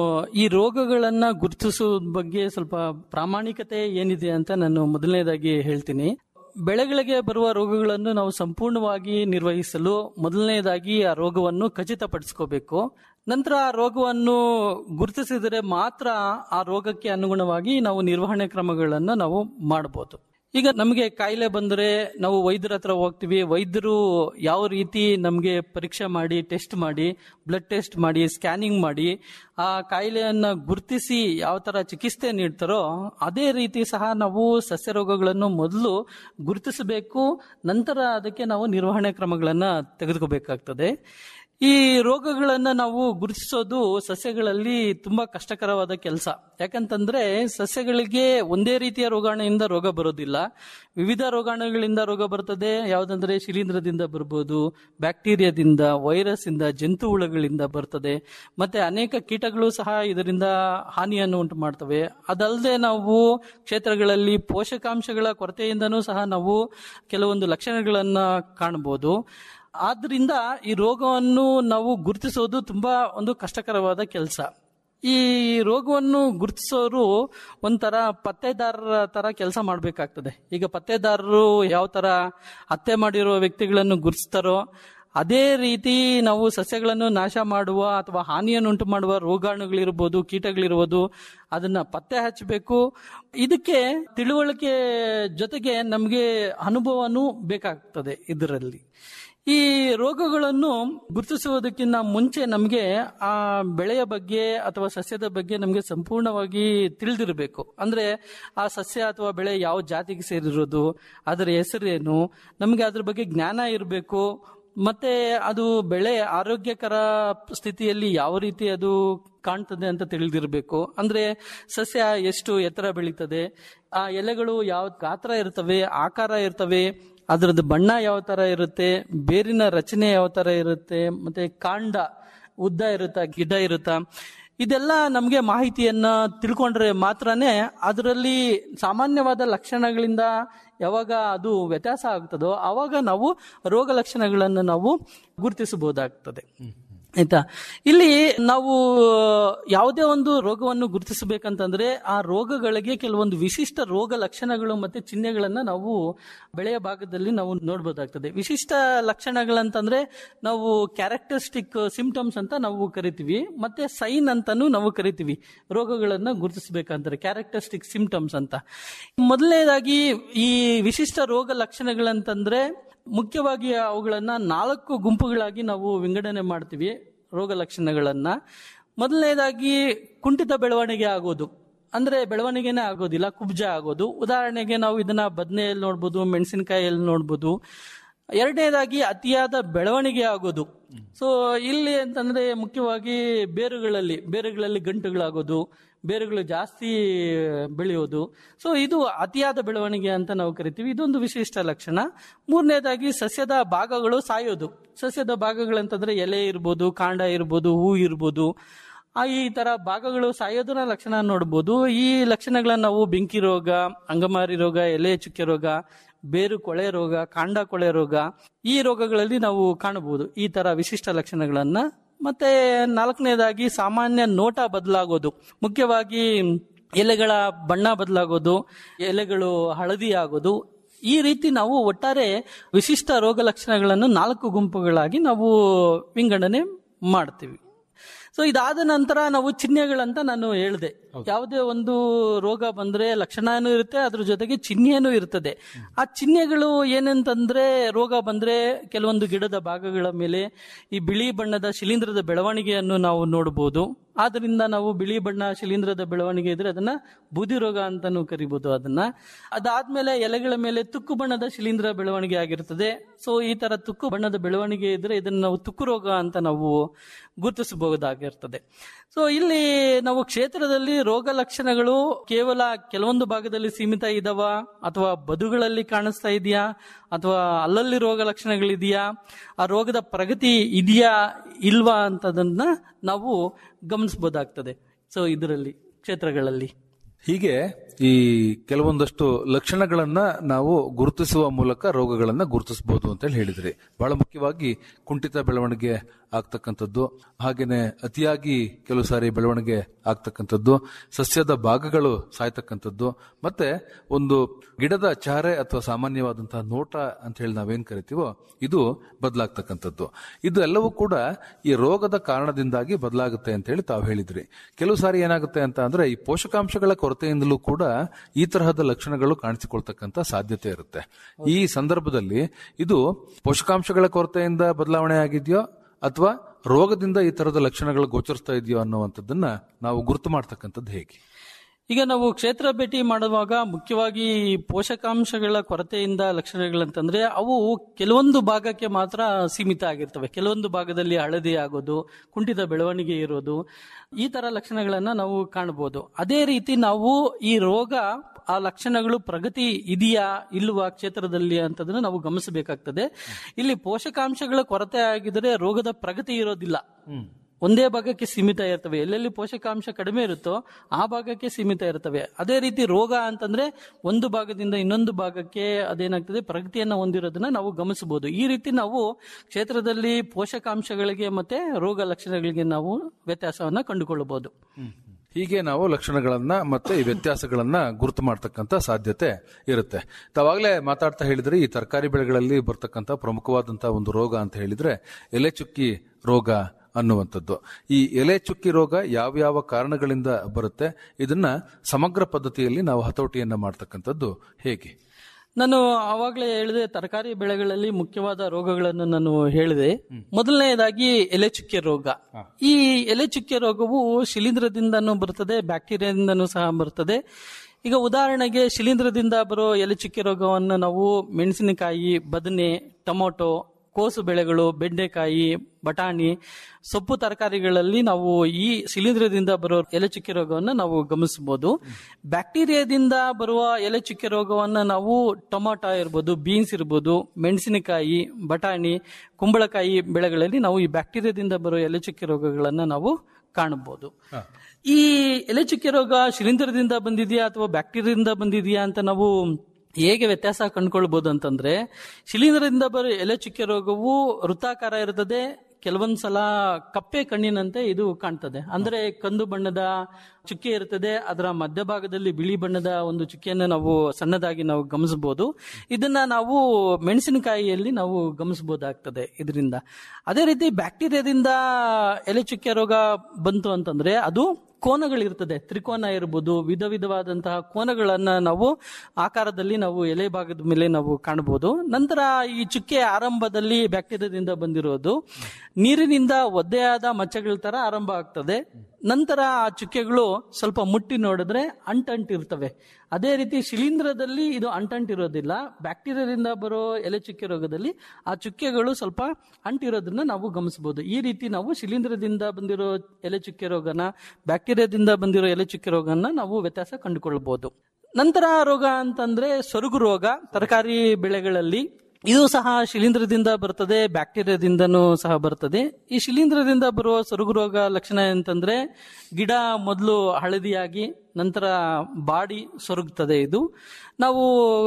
ಈ ರೋಗಗಳನ್ನ ಗುರುತಿಸುವ ಬಗ್ಗೆ ಸ್ವಲ್ಪ ಪ್ರಾಮಾಣಿಕತೆ ಏನಿದೆ ಅಂತ ನಾನು ಮೊದಲನೇದಾಗಿ ಹೇಳ್ತೀನಿ ಬೆಳೆಗಳಿಗೆ ಬರುವ ರೋಗಗಳನ್ನು ನಾವು ಸಂಪೂರ್ಣವಾಗಿ ನಿರ್ವಹಿಸಲು ಮೊದಲನೇದಾಗಿ ಆ ರೋಗವನ್ನು ಖಚಿತಪಡಿಸ್ಕೋಬೇಕು ನಂತರ ಆ ರೋಗವನ್ನು ಗುರುತಿಸಿದರೆ ಮಾತ್ರ ಆ ರೋಗಕ್ಕೆ ಅನುಗುಣವಾಗಿ ನಾವು ನಿರ್ವಹಣೆ ಕ್ರಮಗಳನ್ನು ನಾವು ಮಾಡಬಹುದು ಈಗ ನಮಗೆ ಕಾಯಿಲೆ ಬಂದರೆ ನಾವು ವೈದ್ಯರ ಹತ್ರ ಹೋಗ್ತೀವಿ ವೈದ್ಯರು ಯಾವ ರೀತಿ ನಮಗೆ ಪರೀಕ್ಷೆ ಮಾಡಿ ಟೆಸ್ಟ್ ಮಾಡಿ ಬ್ಲಡ್ ಟೆಸ್ಟ್ ಮಾಡಿ ಸ್ಕ್ಯಾನಿಂಗ್ ಮಾಡಿ ಆ ಕಾಯಿಲೆಯನ್ನ ಗುರುತಿಸಿ ಯಾವ ತರ ಚಿಕಿತ್ಸೆ ನೀಡ್ತಾರೋ ಅದೇ ರೀತಿ ಸಹ ನಾವು ಸಸ್ಯ ರೋಗಗಳನ್ನು ಮೊದಲು ಗುರುತಿಸಬೇಕು ನಂತರ ಅದಕ್ಕೆ ನಾವು ನಿರ್ವಹಣೆ ಕ್ರಮಗಳನ್ನ ತೆಗೆದುಕೋಬೇಕಾಗ್ತದೆ ಈ ರೋಗಗಳನ್ನ ನಾವು ಗುರುತಿಸೋದು ಸಸ್ಯಗಳಲ್ಲಿ ತುಂಬಾ ಕಷ್ಟಕರವಾದ ಕೆಲಸ ಯಾಕಂತಂದ್ರೆ ಸಸ್ಯಗಳಿಗೆ ಒಂದೇ ರೀತಿಯ ರೋಗಾಣುವಿಂದ ರೋಗ ಬರೋದಿಲ್ಲ ವಿವಿಧ ರೋಗಾಣುಗಳಿಂದ ರೋಗ ಬರ್ತದೆ ಯಾವುದಂದ್ರೆ ಶಿಲೀಂಧ್ರದಿಂದ ಬರ್ಬೋದು ಬ್ಯಾಕ್ಟೀರಿಯಾದಿಂದ ವೈರಸ್ ಇಂದ ಜಂತು ಹುಳಗಳಿಂದ ಬರ್ತದೆ ಮತ್ತೆ ಅನೇಕ ಕೀಟಗಳು ಸಹ ಇದರಿಂದ ಹಾನಿಯನ್ನು ಉಂಟು ಮಾಡ್ತವೆ ಅದಲ್ಲದೆ ನಾವು ಕ್ಷೇತ್ರಗಳಲ್ಲಿ ಪೋಷಕಾಂಶಗಳ ಕೊರತೆಯಿಂದನೂ ಸಹ ನಾವು ಕೆಲವೊಂದು ಲಕ್ಷಣಗಳನ್ನ ಕಾಣಬಹುದು ಆದ್ರಿಂದ ಈ ರೋಗವನ್ನು ನಾವು ಗುರುತಿಸೋದು ತುಂಬಾ ಒಂದು ಕಷ್ಟಕರವಾದ ಕೆಲಸ ಈ ರೋಗವನ್ನು ಗುರುತಿಸೋರು ಒಂಥರ ಪತ್ತೆದಾರರ ತರ ಕೆಲಸ ಮಾಡಬೇಕಾಗ್ತದೆ ಈಗ ಪತ್ತೆದಾರರು ಯಾವ ತರ ಹತ್ಯೆ ಮಾಡಿರೋ ವ್ಯಕ್ತಿಗಳನ್ನು ಗುರುತಿಸ್ತಾರೋ ಅದೇ ರೀತಿ ನಾವು ಸಸ್ಯಗಳನ್ನು ನಾಶ ಮಾಡುವ ಅಥವಾ ಹಾನಿಯನ್ನುಂಟು ಮಾಡುವ ರೋಗಾಣುಗಳಿರ್ಬೋದು ಕೀಟಗಳಿರ್ಬೋದು ಅದನ್ನ ಪತ್ತೆ ಹಚ್ಚಬೇಕು ಇದಕ್ಕೆ ತಿಳುವಳಿಕೆ ಜೊತೆಗೆ ನಮಗೆ ಅನುಭವನೂ ಬೇಕಾಗ್ತದೆ ಇದರಲ್ಲಿ ಈ ರೋಗಗಳನ್ನು ಗುರುತಿಸುವುದಕ್ಕಿಂತ ಮುಂಚೆ ನಮಗೆ ಆ ಬೆಳೆಯ ಬಗ್ಗೆ ಅಥವಾ ಸಸ್ಯದ ಬಗ್ಗೆ ನಮಗೆ ಸಂಪೂರ್ಣವಾಗಿ ತಿಳಿದಿರಬೇಕು ಅಂದ್ರೆ ಆ ಸಸ್ಯ ಅಥವಾ ಬೆಳೆ ಯಾವ ಜಾತಿಗೆ ಸೇರಿರೋದು ಅದರ ಹೆಸರೇನು ನಮಗೆ ಅದ್ರ ಬಗ್ಗೆ ಜ್ಞಾನ ಇರಬೇಕು ಮತ್ತೆ ಅದು ಬೆಳೆ ಆರೋಗ್ಯಕರ ಸ್ಥಿತಿಯಲ್ಲಿ ಯಾವ ರೀತಿ ಅದು ಕಾಣ್ತದೆ ಅಂತ ತಿಳಿದಿರಬೇಕು ಅಂದ್ರೆ ಸಸ್ಯ ಎಷ್ಟು ಎತ್ತರ ಬೆಳೀತದೆ ಆ ಎಲೆಗಳು ಯಾವ ಗಾತ್ರ ಇರ್ತವೆ ಆಕಾರ ಇರ್ತವೆ ಅದರದ್ದು ಬಣ್ಣ ಯಾವ ತರ ಇರುತ್ತೆ ಬೇರಿನ ರಚನೆ ಯಾವ ತರ ಇರುತ್ತೆ ಮತ್ತೆ ಕಾಂಡ ಉದ್ದ ಇರುತ್ತಾ ಗಿಡ ಇರುತ್ತಾ ಇದೆಲ್ಲ ನಮಗೆ ಮಾಹಿತಿಯನ್ನ ತಿಳ್ಕೊಂಡ್ರೆ ಮಾತ್ರನೇ ಅದರಲ್ಲಿ ಸಾಮಾನ್ಯವಾದ ಲಕ್ಷಣಗಳಿಂದ ಯಾವಾಗ ಅದು ವ್ಯತ್ಯಾಸ ಆಗ್ತದೋ ಆವಾಗ ನಾವು ರೋಗ ಲಕ್ಷಣಗಳನ್ನು ನಾವು ಗುರುತಿಸಬಹುದಾಗ್ತದೆ ಆಯ್ತಾ ಇಲ್ಲಿ ನಾವು ಯಾವುದೇ ಒಂದು ರೋಗವನ್ನು ಗುರುತಿಸಬೇಕಂತಂದ್ರೆ ಆ ರೋಗಗಳಿಗೆ ಕೆಲವೊಂದು ವಿಶಿಷ್ಟ ರೋಗ ಲಕ್ಷಣಗಳು ಮತ್ತೆ ಚಿಹ್ನೆಗಳನ್ನ ನಾವು ಬೆಳೆಯ ಭಾಗದಲ್ಲಿ ನಾವು ನೋಡ್ಬೋದಾಗ್ತದೆ ವಿಶಿಷ್ಟ ಲಕ್ಷಣಗಳಂತಂದ್ರೆ ನಾವು ಕ್ಯಾರೆಕ್ಟರಿಸ್ಟಿಕ್ ಸಿಂಪ್ಟಮ್ಸ್ ಅಂತ ನಾವು ಕರಿತೀವಿ ಮತ್ತೆ ಸೈನ್ ಅಂತಾನು ನಾವು ಕರಿತೀವಿ ರೋಗಗಳನ್ನ ಗುರುತಿಸಬೇಕಂತಾರೆ ಕ್ಯಾರೆಕ್ಟರಿಸ್ಟಿಕ್ ಸಿಂಪ್ಟಮ್ಸ್ ಅಂತ ಮೊದಲನೇದಾಗಿ ಈ ವಿಶಿಷ್ಟ ರೋಗ ಲಕ್ಷಣಗಳಂತಂದ್ರೆ ಮುಖ್ಯವಾಗಿ ಅವುಗಳನ್ನ ನಾಲ್ಕು ಗುಂಪುಗಳಾಗಿ ನಾವು ವಿಂಗಡಣೆ ಮಾಡ್ತೀವಿ ರೋಗ ಲಕ್ಷಣಗಳನ್ನ ಮೊದಲನೇದಾಗಿ ಕುಂಠಿತ ಬೆಳವಣಿಗೆ ಆಗೋದು ಅಂದ್ರೆ ಬೆಳವಣಿಗೆನೇ ಆಗೋದಿಲ್ಲ ಕುಬ್ಜ ಆಗೋದು ಉದಾಹರಣೆಗೆ ನಾವು ಇದನ್ನ ಬದನೆಯಲ್ಲಿ ನೋಡ್ಬೋದು ಮೆಣಸಿನಕಾಯಿಯಲ್ಲಿ ನೋಡ್ಬೋದು ಎರಡನೇದಾಗಿ ಅತಿಯಾದ ಬೆಳವಣಿಗೆ ಆಗೋದು ಸೊ ಇಲ್ಲಿ ಅಂತಂದ್ರೆ ಮುಖ್ಯವಾಗಿ ಬೇರುಗಳಲ್ಲಿ ಬೇರುಗಳಲ್ಲಿ ಗಂಟುಗಳಾಗೋದು ಬೇರುಗಳು ಜಾಸ್ತಿ ಬೆಳೆಯೋದು ಸೊ ಇದು ಅತಿಯಾದ ಬೆಳವಣಿಗೆ ಅಂತ ನಾವು ಕರಿತೀವಿ ಇದೊಂದು ವಿಶಿಷ್ಟ ಲಕ್ಷಣ ಮೂರನೇದಾಗಿ ಸಸ್ಯದ ಭಾಗಗಳು ಸಾಯೋದು ಸಸ್ಯದ ಭಾಗಗಳಂತಂದ್ರೆ ಎಲೆ ಇರ್ಬೋದು ಕಾಂಡ ಇರ್ಬೋದು ಹೂ ಇರ್ಬೋದು ಆ ಈ ತರ ಭಾಗಗಳು ಸಾಯೋದನ್ನ ಲಕ್ಷಣ ನೋಡ್ಬೋದು ಈ ಲಕ್ಷಣಗಳನ್ನ ನಾವು ಬೆಂಕಿ ರೋಗ ಅಂಗಮಾರಿ ರೋಗ ಎಲೆ ಚುಕ್ಕೆ ರೋಗ ಬೇರು ಕೊಳೆ ರೋಗ ಕಾಂಡ ಕೊಳೆ ರೋಗ ಈ ರೋಗಗಳಲ್ಲಿ ನಾವು ಕಾಣಬಹುದು ಈ ತರ ವಿಶಿಷ್ಟ ಲಕ್ಷಣಗಳನ್ನ ಮತ್ತೆ ನಾಲ್ಕನೇದಾಗಿ ಸಾಮಾನ್ಯ ನೋಟ ಬದಲಾಗೋದು ಮುಖ್ಯವಾಗಿ ಎಲೆಗಳ ಬಣ್ಣ ಬದಲಾಗೋದು ಎಲೆಗಳು ಹಳದಿ ಆಗೋದು ಈ ರೀತಿ ನಾವು ಒಟ್ಟಾರೆ ವಿಶಿಷ್ಟ ರೋಗ ಲಕ್ಷಣಗಳನ್ನು ನಾಲ್ಕು ಗುಂಪುಗಳಾಗಿ ನಾವು ವಿಂಗಡಣೆ ಮಾಡ್ತೀವಿ ಸೊ ಇದಾದ ನಂತರ ನಾವು ಚಿಹ್ನೆಗಳಂತ ನಾನು ಹೇಳಿದೆ ಯಾವುದೇ ಒಂದು ರೋಗ ಬಂದ್ರೆ ಲಕ್ಷಣನೂ ಇರುತ್ತೆ ಅದ್ರ ಜೊತೆಗೆ ಚಿಹ್ನೆನೂ ಇರ್ತದೆ ಆ ಚಿಹ್ನೆಗಳು ಏನಂತಂದ್ರೆ ರೋಗ ಬಂದ್ರೆ ಕೆಲವೊಂದು ಗಿಡದ ಭಾಗಗಳ ಮೇಲೆ ಈ ಬಿಳಿ ಬಣ್ಣದ ಶಿಲೀಂಧ್ರದ ಬೆಳವಣಿಗೆಯನ್ನು ನಾವು ನೋಡಬಹುದು ಆದ್ರಿಂದ ನಾವು ಬಿಳಿ ಬಣ್ಣ ಶಿಲೀಂಧ್ರದ ಬೆಳವಣಿಗೆ ಇದ್ರೆ ಅದನ್ನ ಬೂದಿ ರೋಗ ಅಂತಾನು ಕರಿಬಹುದು ಅದನ್ನ ಅದಾದ್ಮೇಲೆ ಎಲೆಗಳ ಮೇಲೆ ತುಕ್ಕು ಬಣ್ಣದ ಶಿಲೀಂಧ್ರ ಬೆಳವಣಿಗೆ ಆಗಿರ್ತದೆ ಸೊ ಈ ತರ ತುಕ್ಕು ಬಣ್ಣದ ಬೆಳವಣಿಗೆ ಇದ್ರೆ ಇದನ್ನ ನಾವು ತುಕ್ಕು ರೋಗ ಅಂತ ನಾವು ಗುರುತಿಸಬಹುದಾಗಿರ್ತದೆ ಸೊ ಇಲ್ಲಿ ನಾವು ಕ್ಷೇತ್ರದಲ್ಲಿ ರೋಗ ಲಕ್ಷಣಗಳು ಕೇವಲ ಕೆಲವೊಂದು ಭಾಗದಲ್ಲಿ ಸೀಮಿತ ಇದಾವ ಅಥವಾ ಬದುಗಳಲ್ಲಿ ಕಾಣಿಸ್ತಾ ಇದೆಯಾ ಅಥವಾ ಅಲ್ಲಲ್ಲಿ ರೋಗ ಲಕ್ಷಣಗಳಿದೆಯಾ ಆ ರೋಗದ ಪ್ರಗತಿ ಇದೆಯಾ ಇಲ್ವಾ ಅಂತದನ್ನ ನಾವು ಗಮನಿಸಬಹುದಾಗ್ತದೆ ಸೊ ಇದರಲ್ಲಿ ಕ್ಷೇತ್ರಗಳಲ್ಲಿ ಹೀಗೆ ಈ ಕೆಲವೊಂದಷ್ಟು ಲಕ್ಷಣಗಳನ್ನ ನಾವು ಗುರುತಿಸುವ ಮೂಲಕ ರೋಗಗಳನ್ನ ಗುರುತಿಸಬಹುದು ಅಂತ ಹೇಳಿ ಹೇಳಿದ್ರಿ ಬಹಳ ಮುಖ್ಯವಾಗಿ ಕುಂಠಿತ ಬೆಳವಣಿಗೆ ಆಗ್ತಕ್ಕಂಥದ್ದು ಹಾಗೇನೆ ಅತಿಯಾಗಿ ಕೆಲವು ಸಾರಿ ಬೆಳವಣಿಗೆ ಆಗ್ತಕ್ಕಂಥದ್ದು ಸಸ್ಯದ ಭಾಗಗಳು ಸಾಯ್ತಕ್ಕಂಥದ್ದು ಮತ್ತೆ ಒಂದು ಗಿಡದ ಚಹರೆ ಅಥವಾ ಸಾಮಾನ್ಯವಾದಂತಹ ನೋಟ ಅಂತ ಹೇಳಿ ನಾವೇನ್ ಕರಿತೀವೋ ಇದು ಬದಲಾಗ್ತಕ್ಕಂಥದ್ದು ಇದು ಎಲ್ಲವೂ ಕೂಡ ಈ ರೋಗದ ಕಾರಣದಿಂದಾಗಿ ಬದಲಾಗುತ್ತೆ ಅಂತ ಹೇಳಿ ತಾವು ಹೇಳಿದ್ರಿ ಕೆಲವು ಸಾರಿ ಏನಾಗುತ್ತೆ ಅಂತ ಅಂದ್ರೆ ಈ ಪೋಷಕಾಂಶಗಳ ಕೊರತೆಯಿಂದಲೂ ಕೂಡ ಈ ತರಹದ ಲಕ್ಷಣಗಳು ಕಾಣಿಸಿಕೊಳ್ತಕ್ಕಂಥ ಸಾಧ್ಯತೆ ಇರುತ್ತೆ ಈ ಸಂದರ್ಭದಲ್ಲಿ ಇದು ಪೋಷಕಾಂಶಗಳ ಕೊರತೆಯಿಂದ ಬದಲಾವಣೆ ಆಗಿದೆಯೋ ಅಥವಾ ರೋಗದಿಂದ ಈ ತರದ ಲಕ್ಷಣಗಳು ಗೋಚರಿಸ್ತಾ ಇದೆಯೋ ಅನ್ನುವಂಥದ್ದನ್ನ ನಾವು ಗುರುತು ಮಾಡ್ತಕ್ಕಂಥದ್ದು ಹೇಗೆ ಈಗ ನಾವು ಕ್ಷೇತ್ರ ಭೇಟಿ ಮಾಡುವಾಗ ಮುಖ್ಯವಾಗಿ ಪೋಷಕಾಂಶಗಳ ಕೊರತೆಯಿಂದ ಲಕ್ಷಣಗಳಂತಂದ್ರೆ ಅವು ಕೆಲವೊಂದು ಭಾಗಕ್ಕೆ ಮಾತ್ರ ಸೀಮಿತ ಆಗಿರ್ತವೆ ಕೆಲವೊಂದು ಭಾಗದಲ್ಲಿ ಹಳದಿ ಆಗೋದು ಕುಂಠಿತ ಬೆಳವಣಿಗೆ ಇರೋದು ಈ ತರ ಲಕ್ಷಣಗಳನ್ನ ನಾವು ಕಾಣಬಹುದು ಅದೇ ರೀತಿ ನಾವು ಈ ರೋಗ ಆ ಲಕ್ಷಣಗಳು ಪ್ರಗತಿ ಇದೆಯಾ ಇಲ್ವಾ ಕ್ಷೇತ್ರದಲ್ಲಿ ಅಂತದನ್ನ ನಾವು ಗಮನಿಸಬೇಕಾಗ್ತದೆ ಇಲ್ಲಿ ಪೋಷಕಾಂಶಗಳ ಕೊರತೆ ಆಗಿದ್ರೆ ರೋಗದ ಪ್ರಗತಿ ಇರೋದಿಲ್ಲ ಒಂದೇ ಭಾಗಕ್ಕೆ ಸೀಮಿತ ಇರ್ತವೆ ಎಲ್ಲೆಲ್ಲಿ ಪೋಷಕಾಂಶ ಕಡಿಮೆ ಇರುತ್ತೋ ಆ ಭಾಗಕ್ಕೆ ಸೀಮಿತ ಇರ್ತವೆ ಅದೇ ರೀತಿ ರೋಗ ಅಂತಂದ್ರೆ ಒಂದು ಭಾಗದಿಂದ ಇನ್ನೊಂದು ಭಾಗಕ್ಕೆ ಅದೇನಾಗ್ತದೆ ಪ್ರಗತಿಯನ್ನ ಹೊಂದಿರೋದನ್ನ ನಾವು ಗಮನಿಸಬಹುದು ಈ ರೀತಿ ನಾವು ಕ್ಷೇತ್ರದಲ್ಲಿ ಪೋಷಕಾಂಶಗಳಿಗೆ ಮತ್ತೆ ರೋಗ ಲಕ್ಷಣಗಳಿಗೆ ನಾವು ವ್ಯತ್ಯಾಸವನ್ನ ಕಂಡುಕೊಳ್ಳಬಹುದು ಹೀಗೆ ನಾವು ಲಕ್ಷಣಗಳನ್ನ ಮತ್ತೆ ಈ ವ್ಯತ್ಯಾಸಗಳನ್ನ ಗುರುತು ಮಾಡ್ತಕ್ಕಂಥ ಸಾಧ್ಯತೆ ಇರುತ್ತೆ ತಾವಾಗಲೇ ಮಾತಾಡ್ತಾ ಹೇಳಿದ್ರೆ ಈ ತರಕಾರಿ ಬೆಳೆಗಳಲ್ಲಿ ಬರ್ತಕ್ಕಂಥ ಪ್ರಮುಖವಾದಂತಹ ಒಂದು ರೋಗ ಅಂತ ಹೇಳಿದ್ರೆ ಎಲೆ ಚುಕ್ಕಿ ರೋಗ ಅನ್ನುವಂಥದ್ದು ಈ ಎಲೆ ಚುಕ್ಕಿ ರೋಗ ಯಾವ್ಯಾವ ಕಾರಣಗಳಿಂದ ಬರುತ್ತೆ ಇದನ್ನ ಸಮಗ್ರ ಪದ್ಧತಿಯಲ್ಲಿ ನಾವು ಹತೋಟಿಯನ್ನ ಮಾಡ್ತಕ್ಕಂಥದ್ದು ಹೇಗೆ ನಾನು ಆವಾಗಲೇ ಹೇಳಿದೆ ತರಕಾರಿ ಬೆಳೆಗಳಲ್ಲಿ ಮುಖ್ಯವಾದ ರೋಗಗಳನ್ನು ನಾನು ಹೇಳಿದೆ ಮೊದಲನೆಯದಾಗಿ ಎಲೆ ಚುಕ್ಕೆ ರೋಗ ಈ ಎಲೆ ಚುಕ್ಕೆ ರೋಗವು ಶಿಲೀಂಧ್ರದಿಂದನೂ ಬರ್ತದೆ ಬ್ಯಾಕ್ಟೀರಿಯಾದಿಂದನೂ ಸಹ ಬರ್ತದೆ ಈಗ ಉದಾಹರಣೆಗೆ ಶಿಲೀಂಧ್ರದಿಂದ ಬರೋ ಎಲೆ ಚುಕ್ಕೆ ರೋಗವನ್ನು ನಾವು ಮೆಣಸಿನಕಾಯಿ ಬದನೆ ಟೊಮೊಟೊ ಕೋಸು ಬೆಳೆಗಳು ಬೆಂಡೆಕಾಯಿ ಬಟಾಣಿ ಸೊಪ್ಪು ತರಕಾರಿಗಳಲ್ಲಿ ನಾವು ಈ ಶಿಲೀಂಧ್ರದಿಂದ ಬರುವ ಎಲೆ ಚುಕ್ಕೆ ರೋಗವನ್ನು ನಾವು ಗಮನಿಸಬಹುದು ಬ್ಯಾಕ್ಟೀರಿಯಾದಿಂದ ಬರುವ ಎಲೆ ಚುಕ್ಕೆ ರೋಗವನ್ನು ನಾವು ಟೊಮಾಟೊ ಇರ್ಬೋದು ಬೀನ್ಸ್ ಇರ್ಬೋದು ಮೆಣಸಿನಕಾಯಿ ಬಟಾಣಿ ಕುಂಬಳಕಾಯಿ ಬೆಳೆಗಳಲ್ಲಿ ನಾವು ಈ ಬ್ಯಾಕ್ಟೀರಿಯಾದಿಂದ ಬರುವ ಎಲೆ ಚುಕ್ಕೆ ರೋಗಗಳನ್ನು ನಾವು ಕಾಣಬಹುದು ಈ ಎಲೆ ಚುಕ್ಕೆ ರೋಗ ಶಿಲೀಂಧ್ರದಿಂದ ಬಂದಿದೆಯಾ ಅಥವಾ ಬ್ಯಾಕ್ಟೀರಿಯಾದಿಂದ ಬಂದಿದೆಯಾ ಅಂತ ನಾವು ಹೇಗೆ ವ್ಯತ್ಯಾಸ ಕಂಡುಕೊಳ್ಬಹುದು ಅಂತಂದ್ರೆ ಶಿಲೀಂಧ್ರದಿಂದ ಬರೋ ಎಲೆ ಚುಕ್ಕೆ ರೋಗವು ವೃತ್ತಾಕಾರ ಇರ್ತದೆ ಕೆಲವೊಂದ್ಸಲ ಕಪ್ಪೆ ಕಣ್ಣಿನಂತೆ ಇದು ಕಾಣ್ತದೆ ಅಂದ್ರೆ ಕಂದು ಬಣ್ಣದ ಚುಕ್ಕೆ ಇರ್ತದೆ ಅದರ ಮಧ್ಯಭಾಗದಲ್ಲಿ ಬಿಳಿ ಬಣ್ಣದ ಒಂದು ಚುಕ್ಕೆಯನ್ನು ನಾವು ಸಣ್ಣದಾಗಿ ನಾವು ಗಮನಿಸಬಹುದು ಇದನ್ನ ನಾವು ಮೆಣಸಿನಕಾಯಿಯಲ್ಲಿ ನಾವು ಗಮನಿಸಬಹುದಾಗ್ತದೆ ಇದರಿಂದ ಅದೇ ರೀತಿ ಬ್ಯಾಕ್ಟೀರಿಯಾದಿಂದ ಎಲೆ ಚುಕ್ಕೆ ರೋಗ ಬಂತು ಅಂತಂದ್ರೆ ಅದು ಕೋನಗಳಿರ್ತದೆ ತ್ರಿಕೋನ ಇರ್ಬೋದು ವಿಧ ವಿಧವಾದಂತಹ ಕೋನಗಳನ್ನ ನಾವು ಆಕಾರದಲ್ಲಿ ನಾವು ಎಲೆ ಭಾಗದ ಮೇಲೆ ನಾವು ಕಾಣಬಹುದು ನಂತರ ಈ ಚುಕ್ಕೆ ಆರಂಭದಲ್ಲಿ ಬ್ಯಾಕ್ಟೀರಿಯಾದಿಂದ ಬಂದಿರೋದು ನೀರಿನಿಂದ ಒದ್ದೆಯಾದ ಮಚ್ಚಗಳ ತರ ಆರಂಭ ಆಗ್ತದೆ ನಂತರ ಆ ಚುಕ್ಕೆಗಳು ಸ್ವಲ್ಪ ಮುಟ್ಟಿ ನೋಡಿದ್ರೆ ಅಂಟಂಟಿರ್ತವೆ ಅದೇ ರೀತಿ ಶಿಲೀಂಧ್ರದಲ್ಲಿ ಇದು ಅಂಟಂಟಿರೋದಿಲ್ಲ ಬ್ಯಾಕ್ಟೀರಿಯಾದಿಂದ ಬರೋ ಎಲೆ ಚುಕ್ಕೆ ರೋಗದಲ್ಲಿ ಆ ಚುಕ್ಕೆಗಳು ಸ್ವಲ್ಪ ಅಂಟಿರೋದನ್ನ ನಾವು ಗಮನಿಸಬಹುದು ಈ ರೀತಿ ನಾವು ಶಿಲೀಂಧ್ರದಿಂದ ಬಂದಿರೋ ಎಲೆ ಚುಕ್ಕೆ ರೋಗನ ಬ್ಯಾಕ್ಟೀರಿಯಾದಿಂದ ಬಂದಿರೋ ಎಲೆ ಚುಕ್ಕೆ ರೋಗನ ನಾವು ವ್ಯತ್ಯಾಸ ಕಂಡುಕೊಳ್ಬಹುದು ನಂತರ ರೋಗ ಅಂತಂದ್ರೆ ಸೊರಗು ರೋಗ ತರಕಾರಿ ಬೆಳೆಗಳಲ್ಲಿ ಇದು ಸಹ ಶಿಲೀಂಧ್ರದಿಂದ ಬರ್ತದೆ ಬ್ಯಾಕ್ಟೀರಿಯಾದಿಂದನೂ ಸಹ ಬರ್ತದೆ ಈ ಶಿಲೀಂಧ್ರದಿಂದ ಬರುವ ಸೊರಗು ರೋಗ ಲಕ್ಷಣ ಅಂತಂದ್ರೆ ಗಿಡ ಮೊದಲು ಹಳದಿಯಾಗಿ ನಂತರ ಬಾಡಿ ಸೊರಗುತ್ತದೆ ಇದು ನಾವು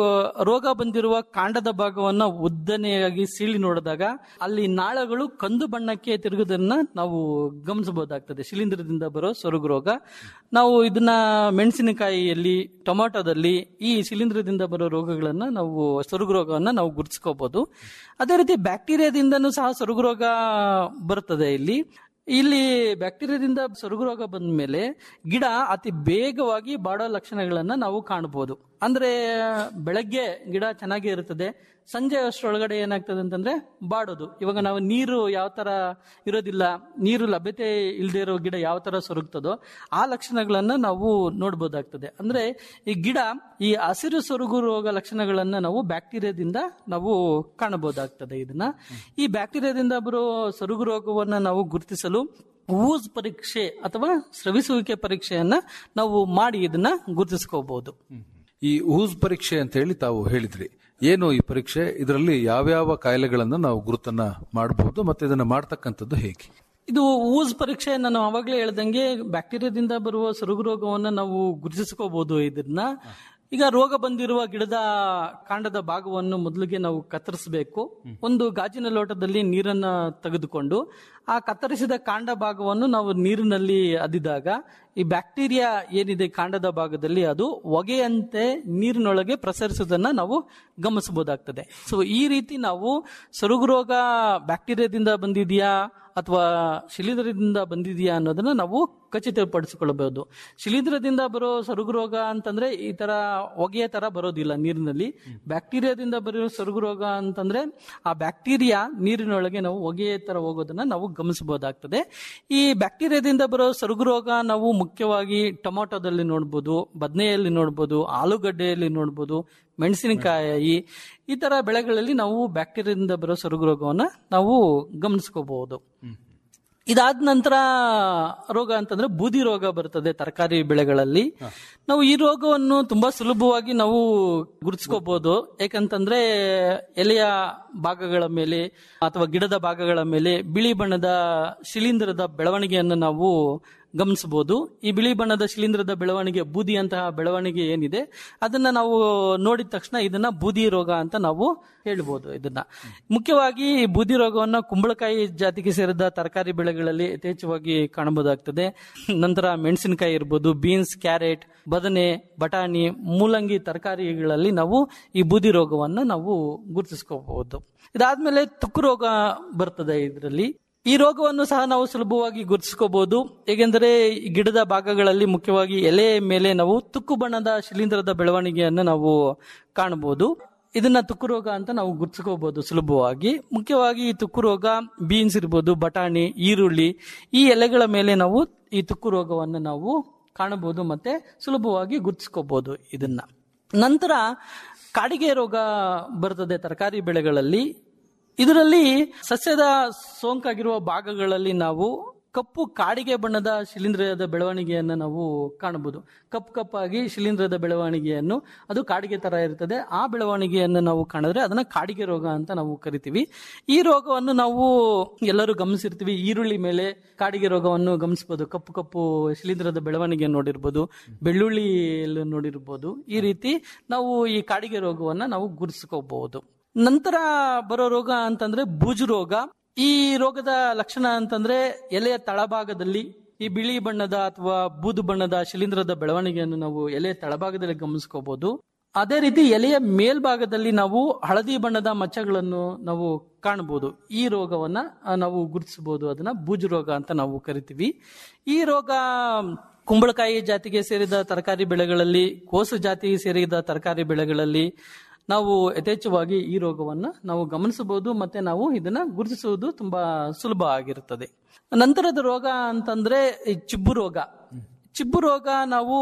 ರೋಗ ಬಂದಿರುವ ಕಾಂಡದ ಭಾಗವನ್ನ ಉದ್ದನೆಯಾಗಿ ಸೀಳಿ ನೋಡಿದಾಗ ಅಲ್ಲಿ ನಾಳಗಳು ಕಂದು ಬಣ್ಣಕ್ಕೆ ತಿರುಗುವುದನ್ನ ನಾವು ಗಮನಿಸಬಹುದಾಗ್ತದೆ ಶಿಲೀಂಧ್ರದಿಂದ ಬರೋ ಸೊರಗು ರೋಗ ನಾವು ಇದನ್ನ ಮೆಣಸಿನಕಾಯಿಯಲ್ಲಿ ಟೊಮಾಟೋದಲ್ಲಿ ಈ ಶಿಲೀಂಧ್ರದಿಂದ ಬರೋ ರೋಗಗಳನ್ನ ನಾವು ಸೊರಗು ರೋಗವನ್ನ ನಾವು ಗುರುತಿಸ್ಕೋಬಹುದು ಅದೇ ರೀತಿ ಬ್ಯಾಕ್ಟೀರಿಯಾದಿಂದನೂ ಸಹ ಸೊರಗು ರೋಗ ಬರ್ತದೆ ಇಲ್ಲಿ ಇಲ್ಲಿ ಬ್ಯಾಕ್ಟೀರಿಯಾದಿಂದ ಸೊರಗು ರೋಗ ಬಂದ ಮೇಲೆ ಗಿಡ ಅತಿ ಬೇಗವಾಗಿ ಬಾಡೋ ಲಕ್ಷಣಗಳನ್ನ ನಾವು ಕಾಣಬಹುದು ಅಂದ್ರೆ ಬೆಳಗ್ಗೆ ಗಿಡ ಚೆನ್ನಾಗಿ ಇರುತ್ತದೆ ಸಂಜೆ ಅಷ್ಟರೊಳಗಡೆ ಏನಾಗ್ತದೆ ಅಂತಂದ್ರೆ ಬಾಡೋದು ಇವಾಗ ನಾವು ನೀರು ಯಾವ ತರ ಇರೋದಿಲ್ಲ ನೀರು ಲಭ್ಯತೆ ಇಲ್ಲದೆ ಇರೋ ಗಿಡ ಯಾವ ತರ ಸೊರಗ್ತದೋ ಆ ಲಕ್ಷಣಗಳನ್ನ ನಾವು ನೋಡ್ಬೋದಾಗ್ತದೆ ಅಂದ್ರೆ ಈ ಗಿಡ ಈ ಹಸಿರು ಸೊರಗು ರೋಗ ಲಕ್ಷಣಗಳನ್ನ ನಾವು ಬ್ಯಾಕ್ಟೀರಿಯಾದಿಂದ ನಾವು ಕಾಣಬಹುದಾಗ್ತದೆ ಇದನ್ನ ಈ ಬ್ಯಾಕ್ಟೀರಿಯಾದಿಂದ ಬರೋ ಸೊರಗು ರೋಗವನ್ನ ನಾವು ಗುರುತಿಸಲು ಊಸ್ ಪರೀಕ್ಷೆ ಅಥವಾ ಸ್ರವಿಸುವಿಕೆ ಪರೀಕ್ಷೆಯನ್ನ ನಾವು ಮಾಡಿ ಇದನ್ನ ಗುರುತಿಸ್ಕೋಬಹುದು ಈ ಊಸ್ ಪರೀಕ್ಷೆ ಅಂತ ಹೇಳಿ ತಾವು ಹೇಳಿದ್ರಿ ಏನು ಈ ಪರೀಕ್ಷೆ ಇದರಲ್ಲಿ ಯಾವ್ಯಾವ ಕಾಯಿಲೆಗಳನ್ನ ನಾವು ಗುರುತನ್ನ ಮಾಡಬಹುದು ಮತ್ತೆ ಇದನ್ನ ಮಾಡ್ತಕ್ಕಂಥದ್ದು ಹೇಗೆ ಇದು ಊಸ್ ಪರೀಕ್ಷೆ ನಾನು ಅವಾಗಲೇ ಹೇಳ್ದಂಗೆ ಬ್ಯಾಕ್ಟೀರಿಯಾದಿಂದ ಬರುವ ಸೊರಗು ರೋಗವನ್ನ ನಾವು ಗುರುತಿಸ್ಕೋಬಹುದು ಇದನ್ನ ಈಗ ರೋಗ ಬಂದಿರುವ ಗಿಡದ ಕಾಂಡದ ಭಾಗವನ್ನು ಮೊದಲಿಗೆ ನಾವು ಕತ್ತರಿಸಬೇಕು ಒಂದು ಗಾಜಿನ ಲೋಟದಲ್ಲಿ ನೀರನ್ನ ತೆಗೆದುಕೊಂಡು ಆ ಕತ್ತರಿಸಿದ ಕಾಂಡ ಭಾಗವನ್ನು ನಾವು ನೀರಿನಲ್ಲಿ ಅದಿದಾಗ ಈ ಬ್ಯಾಕ್ಟೀರಿಯಾ ಏನಿದೆ ಕಾಂಡದ ಭಾಗದಲ್ಲಿ ಅದು ಹೊಗೆಯಂತೆ ನೀರಿನೊಳಗೆ ಪ್ರಸರಿಸುವುದನ್ನ ನಾವು ಗಮನಿಸಬಹುದಾಗ್ತದೆ ಸೊ ಈ ರೀತಿ ನಾವು ಸೊರಗು ರೋಗ ಬ್ಯಾಕ್ಟೀರಿಯಾದಿಂದ ಬಂದಿದೆಯಾ ಅಥವಾ ಶಿಲೀಂಧ್ರದಿಂದ ಬಂದಿದೆಯಾ ಅನ್ನೋದನ್ನ ನಾವು ಖಚಿತಪಡಿಸಿಕೊಳ್ಳಬಹುದು ಶಿಲೀಂಧ್ರದಿಂದ ಬರೋ ಸೊರಗು ರೋಗ ಅಂತಂದ್ರೆ ಈ ತರ ಹೊಗೆಯ ತರ ಬರೋದಿಲ್ಲ ನೀರಿನಲ್ಲಿ ಬ್ಯಾಕ್ಟೀರಿಯಾದಿಂದ ಬರೋ ಸೊರಗು ರೋಗ ಅಂತಂದ್ರೆ ಆ ಬ್ಯಾಕ್ಟೀರಿಯಾ ನೀರಿನೊಳಗೆ ನಾವು ಹೊಗೆಯ ತರ ಹೋಗೋದನ್ನ ನಾವು ಗಮನಿಸಬಹುದಾಗ್ತದೆ ಈ ಬ್ಯಾಕ್ಟೀರಿಯಾದಿಂದ ಬರೋ ಸೊರಗು ರೋಗ ನಾವು ಮುಖ್ಯವಾಗಿ ಟೊಮಾಟೊದಲ್ಲಿ ನೋಡ್ಬೋದು ಬದನೆಯಲ್ಲಿ ನೋಡ್ಬೋದು ಆಲೂಗಡ್ಡೆಯಲ್ಲಿ ನೋಡ್ಬೋದು ಮೆಣಸಿನಕಾಯಿ ಈ ತರ ಬೆಳೆಗಳಲ್ಲಿ ನಾವು ಬ್ಯಾಕ್ಟೀರಿಯಾದಿಂದ ಬರೋ ಸೊರಗು ರೋಗವನ್ನ ನಾವು ಗಮನಿಸ್ಕೋಬಹುದು ಇದಾದ ನಂತರ ರೋಗ ಅಂತಂದ್ರೆ ಬೂದಿ ರೋಗ ಬರ್ತದೆ ತರಕಾರಿ ಬೆಳೆಗಳಲ್ಲಿ ನಾವು ಈ ರೋಗವನ್ನು ತುಂಬಾ ಸುಲಭವಾಗಿ ನಾವು ಗುರುತಿಸ್ಕೋಬಹುದು ಯಾಕಂತಂದ್ರೆ ಎಲೆಯ ಭಾಗಗಳ ಮೇಲೆ ಅಥವಾ ಗಿಡದ ಭಾಗಗಳ ಮೇಲೆ ಬಿಳಿ ಬಣ್ಣದ ಶಿಲೀಂಧ್ರದ ಬೆಳವಣಿಗೆಯನ್ನು ನಾವು ಗಮನಿಸಬಹುದು ಈ ಬಿಳಿ ಬಣ್ಣದ ಶಿಲೀಂಧ್ರದ ಬೆಳವಣಿಗೆ ಬೂದಿಯಂತಹ ಬೆಳವಣಿಗೆ ಏನಿದೆ ಅದನ್ನ ನಾವು ನೋಡಿದ ತಕ್ಷಣ ಇದನ್ನ ಬೂದಿ ರೋಗ ಅಂತ ನಾವು ಹೇಳ್ಬೋದು ಇದನ್ನ ಮುಖ್ಯವಾಗಿ ಈ ಬೂದಿ ರೋಗವನ್ನ ಕುಂಬಳಕಾಯಿ ಜಾತಿಗೆ ಸೇರಿದ ತರಕಾರಿ ಬೆಳೆಗಳಲ್ಲಿ ಯಥೇಚ್ಛವಾಗಿ ಕಾಣಬಹುದಾಗ್ತದೆ ನಂತರ ಮೆಣಸಿನಕಾಯಿ ಇರ್ಬೋದು ಬೀನ್ಸ್ ಕ್ಯಾರೆಟ್ ಬದನೆ ಬಟಾಣಿ ಮೂಲಂಗಿ ತರಕಾರಿಗಳಲ್ಲಿ ನಾವು ಈ ಬೂದಿ ರೋಗವನ್ನ ನಾವು ಗುರುತಿಸ್ಕೋಬಹುದು ಇದಾದ್ಮೇಲೆ ತುಕ್ಕು ರೋಗ ಬರ್ತದೆ ಇದರಲ್ಲಿ ಈ ರೋಗವನ್ನು ಸಹ ನಾವು ಸುಲಭವಾಗಿ ಗುರುತಿಸ್ಕೋಬಹುದು ಏಕೆಂದರೆ ಈ ಗಿಡದ ಭಾಗಗಳಲ್ಲಿ ಮುಖ್ಯವಾಗಿ ಎಲೆ ಮೇಲೆ ನಾವು ತುಕ್ಕು ಬಣ್ಣದ ಶಿಲೀಂಧ್ರದ ಬೆಳವಣಿಗೆಯನ್ನು ನಾವು ಕಾಣಬಹುದು ಇದನ್ನ ತುಕ್ಕು ರೋಗ ಅಂತ ನಾವು ಗುರುತಿಸ್ಕೋಬಹುದು ಸುಲಭವಾಗಿ ಮುಖ್ಯವಾಗಿ ಈ ತುಕ್ಕು ರೋಗ ಬೀನ್ಸ್ ಇರ್ಬೋದು ಬಟಾಣಿ ಈರುಳ್ಳಿ ಈ ಎಲೆಗಳ ಮೇಲೆ ನಾವು ಈ ತುಕ್ಕು ರೋಗವನ್ನು ನಾವು ಕಾಣಬಹುದು ಮತ್ತೆ ಸುಲಭವಾಗಿ ಗುರುತಿಸ್ಕೋಬಹುದು ಇದನ್ನ ನಂತರ ಕಾಡಿಗೆ ರೋಗ ಬರ್ತದೆ ತರಕಾರಿ ಬೆಳೆಗಳಲ್ಲಿ ಇದರಲ್ಲಿ ಸಸ್ಯದ ಸೋಂಕಾಗಿರುವ ಭಾಗಗಳಲ್ಲಿ ನಾವು ಕಪ್ಪು ಕಾಡಿಗೆ ಬಣ್ಣದ ಶಿಲೀಂಧ್ರದ ಬೆಳವಣಿಗೆಯನ್ನು ನಾವು ಕಾಣಬಹುದು ಕಪ್ಪು ಕಪ್ಪಾಗಿ ಶಿಲೀಂಧ್ರದ ಬೆಳವಣಿಗೆಯನ್ನು ಅದು ಕಾಡಿಗೆ ತರ ಇರ್ತದೆ ಆ ಬೆಳವಣಿಗೆಯನ್ನು ನಾವು ಕಾಣಿದ್ರೆ ಅದನ್ನ ಕಾಡಿಗೆ ರೋಗ ಅಂತ ನಾವು ಕರಿತೀವಿ ಈ ರೋಗವನ್ನು ನಾವು ಎಲ್ಲರೂ ಗಮನಿಸಿರ್ತೀವಿ ಈರುಳ್ಳಿ ಮೇಲೆ ಕಾಡಿಗೆ ರೋಗವನ್ನು ಗಮನಿಸಬಹುದು ಕಪ್ಪು ಕಪ್ಪು ಶಿಲೀಂಧ್ರದ ಬೆಳವಣಿಗೆ ನೋಡಿರ್ಬೋದು ಬೆಳ್ಳುಳ್ಳಿ ನೋಡಿರ್ಬೋದು ಈ ರೀತಿ ನಾವು ಈ ಕಾಡಿಗೆ ರೋಗವನ್ನ ನಾವು ಗುರುತಿಸ್ಕೋಬಹುದು ನಂತರ ಬರೋ ರೋಗ ಅಂತಂದ್ರೆ ಬೂಜು ರೋಗ ಈ ರೋಗದ ಲಕ್ಷಣ ಅಂತಂದ್ರೆ ಎಲೆಯ ತಳಭಾಗದಲ್ಲಿ ಈ ಬಿಳಿ ಬಣ್ಣದ ಅಥವಾ ಬೂದು ಬಣ್ಣದ ಶಿಲೀಂಧ್ರದ ಬೆಳವಣಿಗೆಯನ್ನು ನಾವು ಎಲೆಯ ತಳಭಾಗದಲ್ಲಿ ಗಮನಿಸ್ಕೋಬಹುದು ಅದೇ ರೀತಿ ಎಲೆಯ ಮೇಲ್ಭಾಗದಲ್ಲಿ ನಾವು ಹಳದಿ ಬಣ್ಣದ ಮಚ್ಚಗಳನ್ನು ನಾವು ಕಾಣಬಹುದು ಈ ರೋಗವನ್ನ ಆ, ನಾವು ಗುರುತಿಸಬಹುದು ಅದನ್ನ ಬೂಜು ರೋಗ ಅಂತ ನಾವು ಕರಿತೀವಿ ಈ ರೋಗ ಕುಂಬಳಕಾಯಿ ಜಾತಿಗೆ ಸೇರಿದ ತರಕಾರಿ ಬೆಳೆಗಳಲ್ಲಿ ಕೋಸು ಜಾತಿಗೆ ಸೇರಿದ ತರಕಾರಿ ಬೆಳೆಗಳಲ್ಲಿ ನಾವು ಯಥೇಚ್ಛವಾಗಿ ಈ ರೋಗವನ್ನು ನಾವು ಗಮನಿಸಬಹುದು ಮತ್ತೆ ನಾವು ಇದನ್ನ ಗುರುತಿಸುವುದು ತುಂಬಾ ಸುಲಭ ಆಗಿರುತ್ತದೆ ನಂತರದ ರೋಗ ಅಂತಂದ್ರೆ ಈ ಚಿಬ್ಬು ರೋಗ ಚಿಬ್ಬು ರೋಗ ನಾವು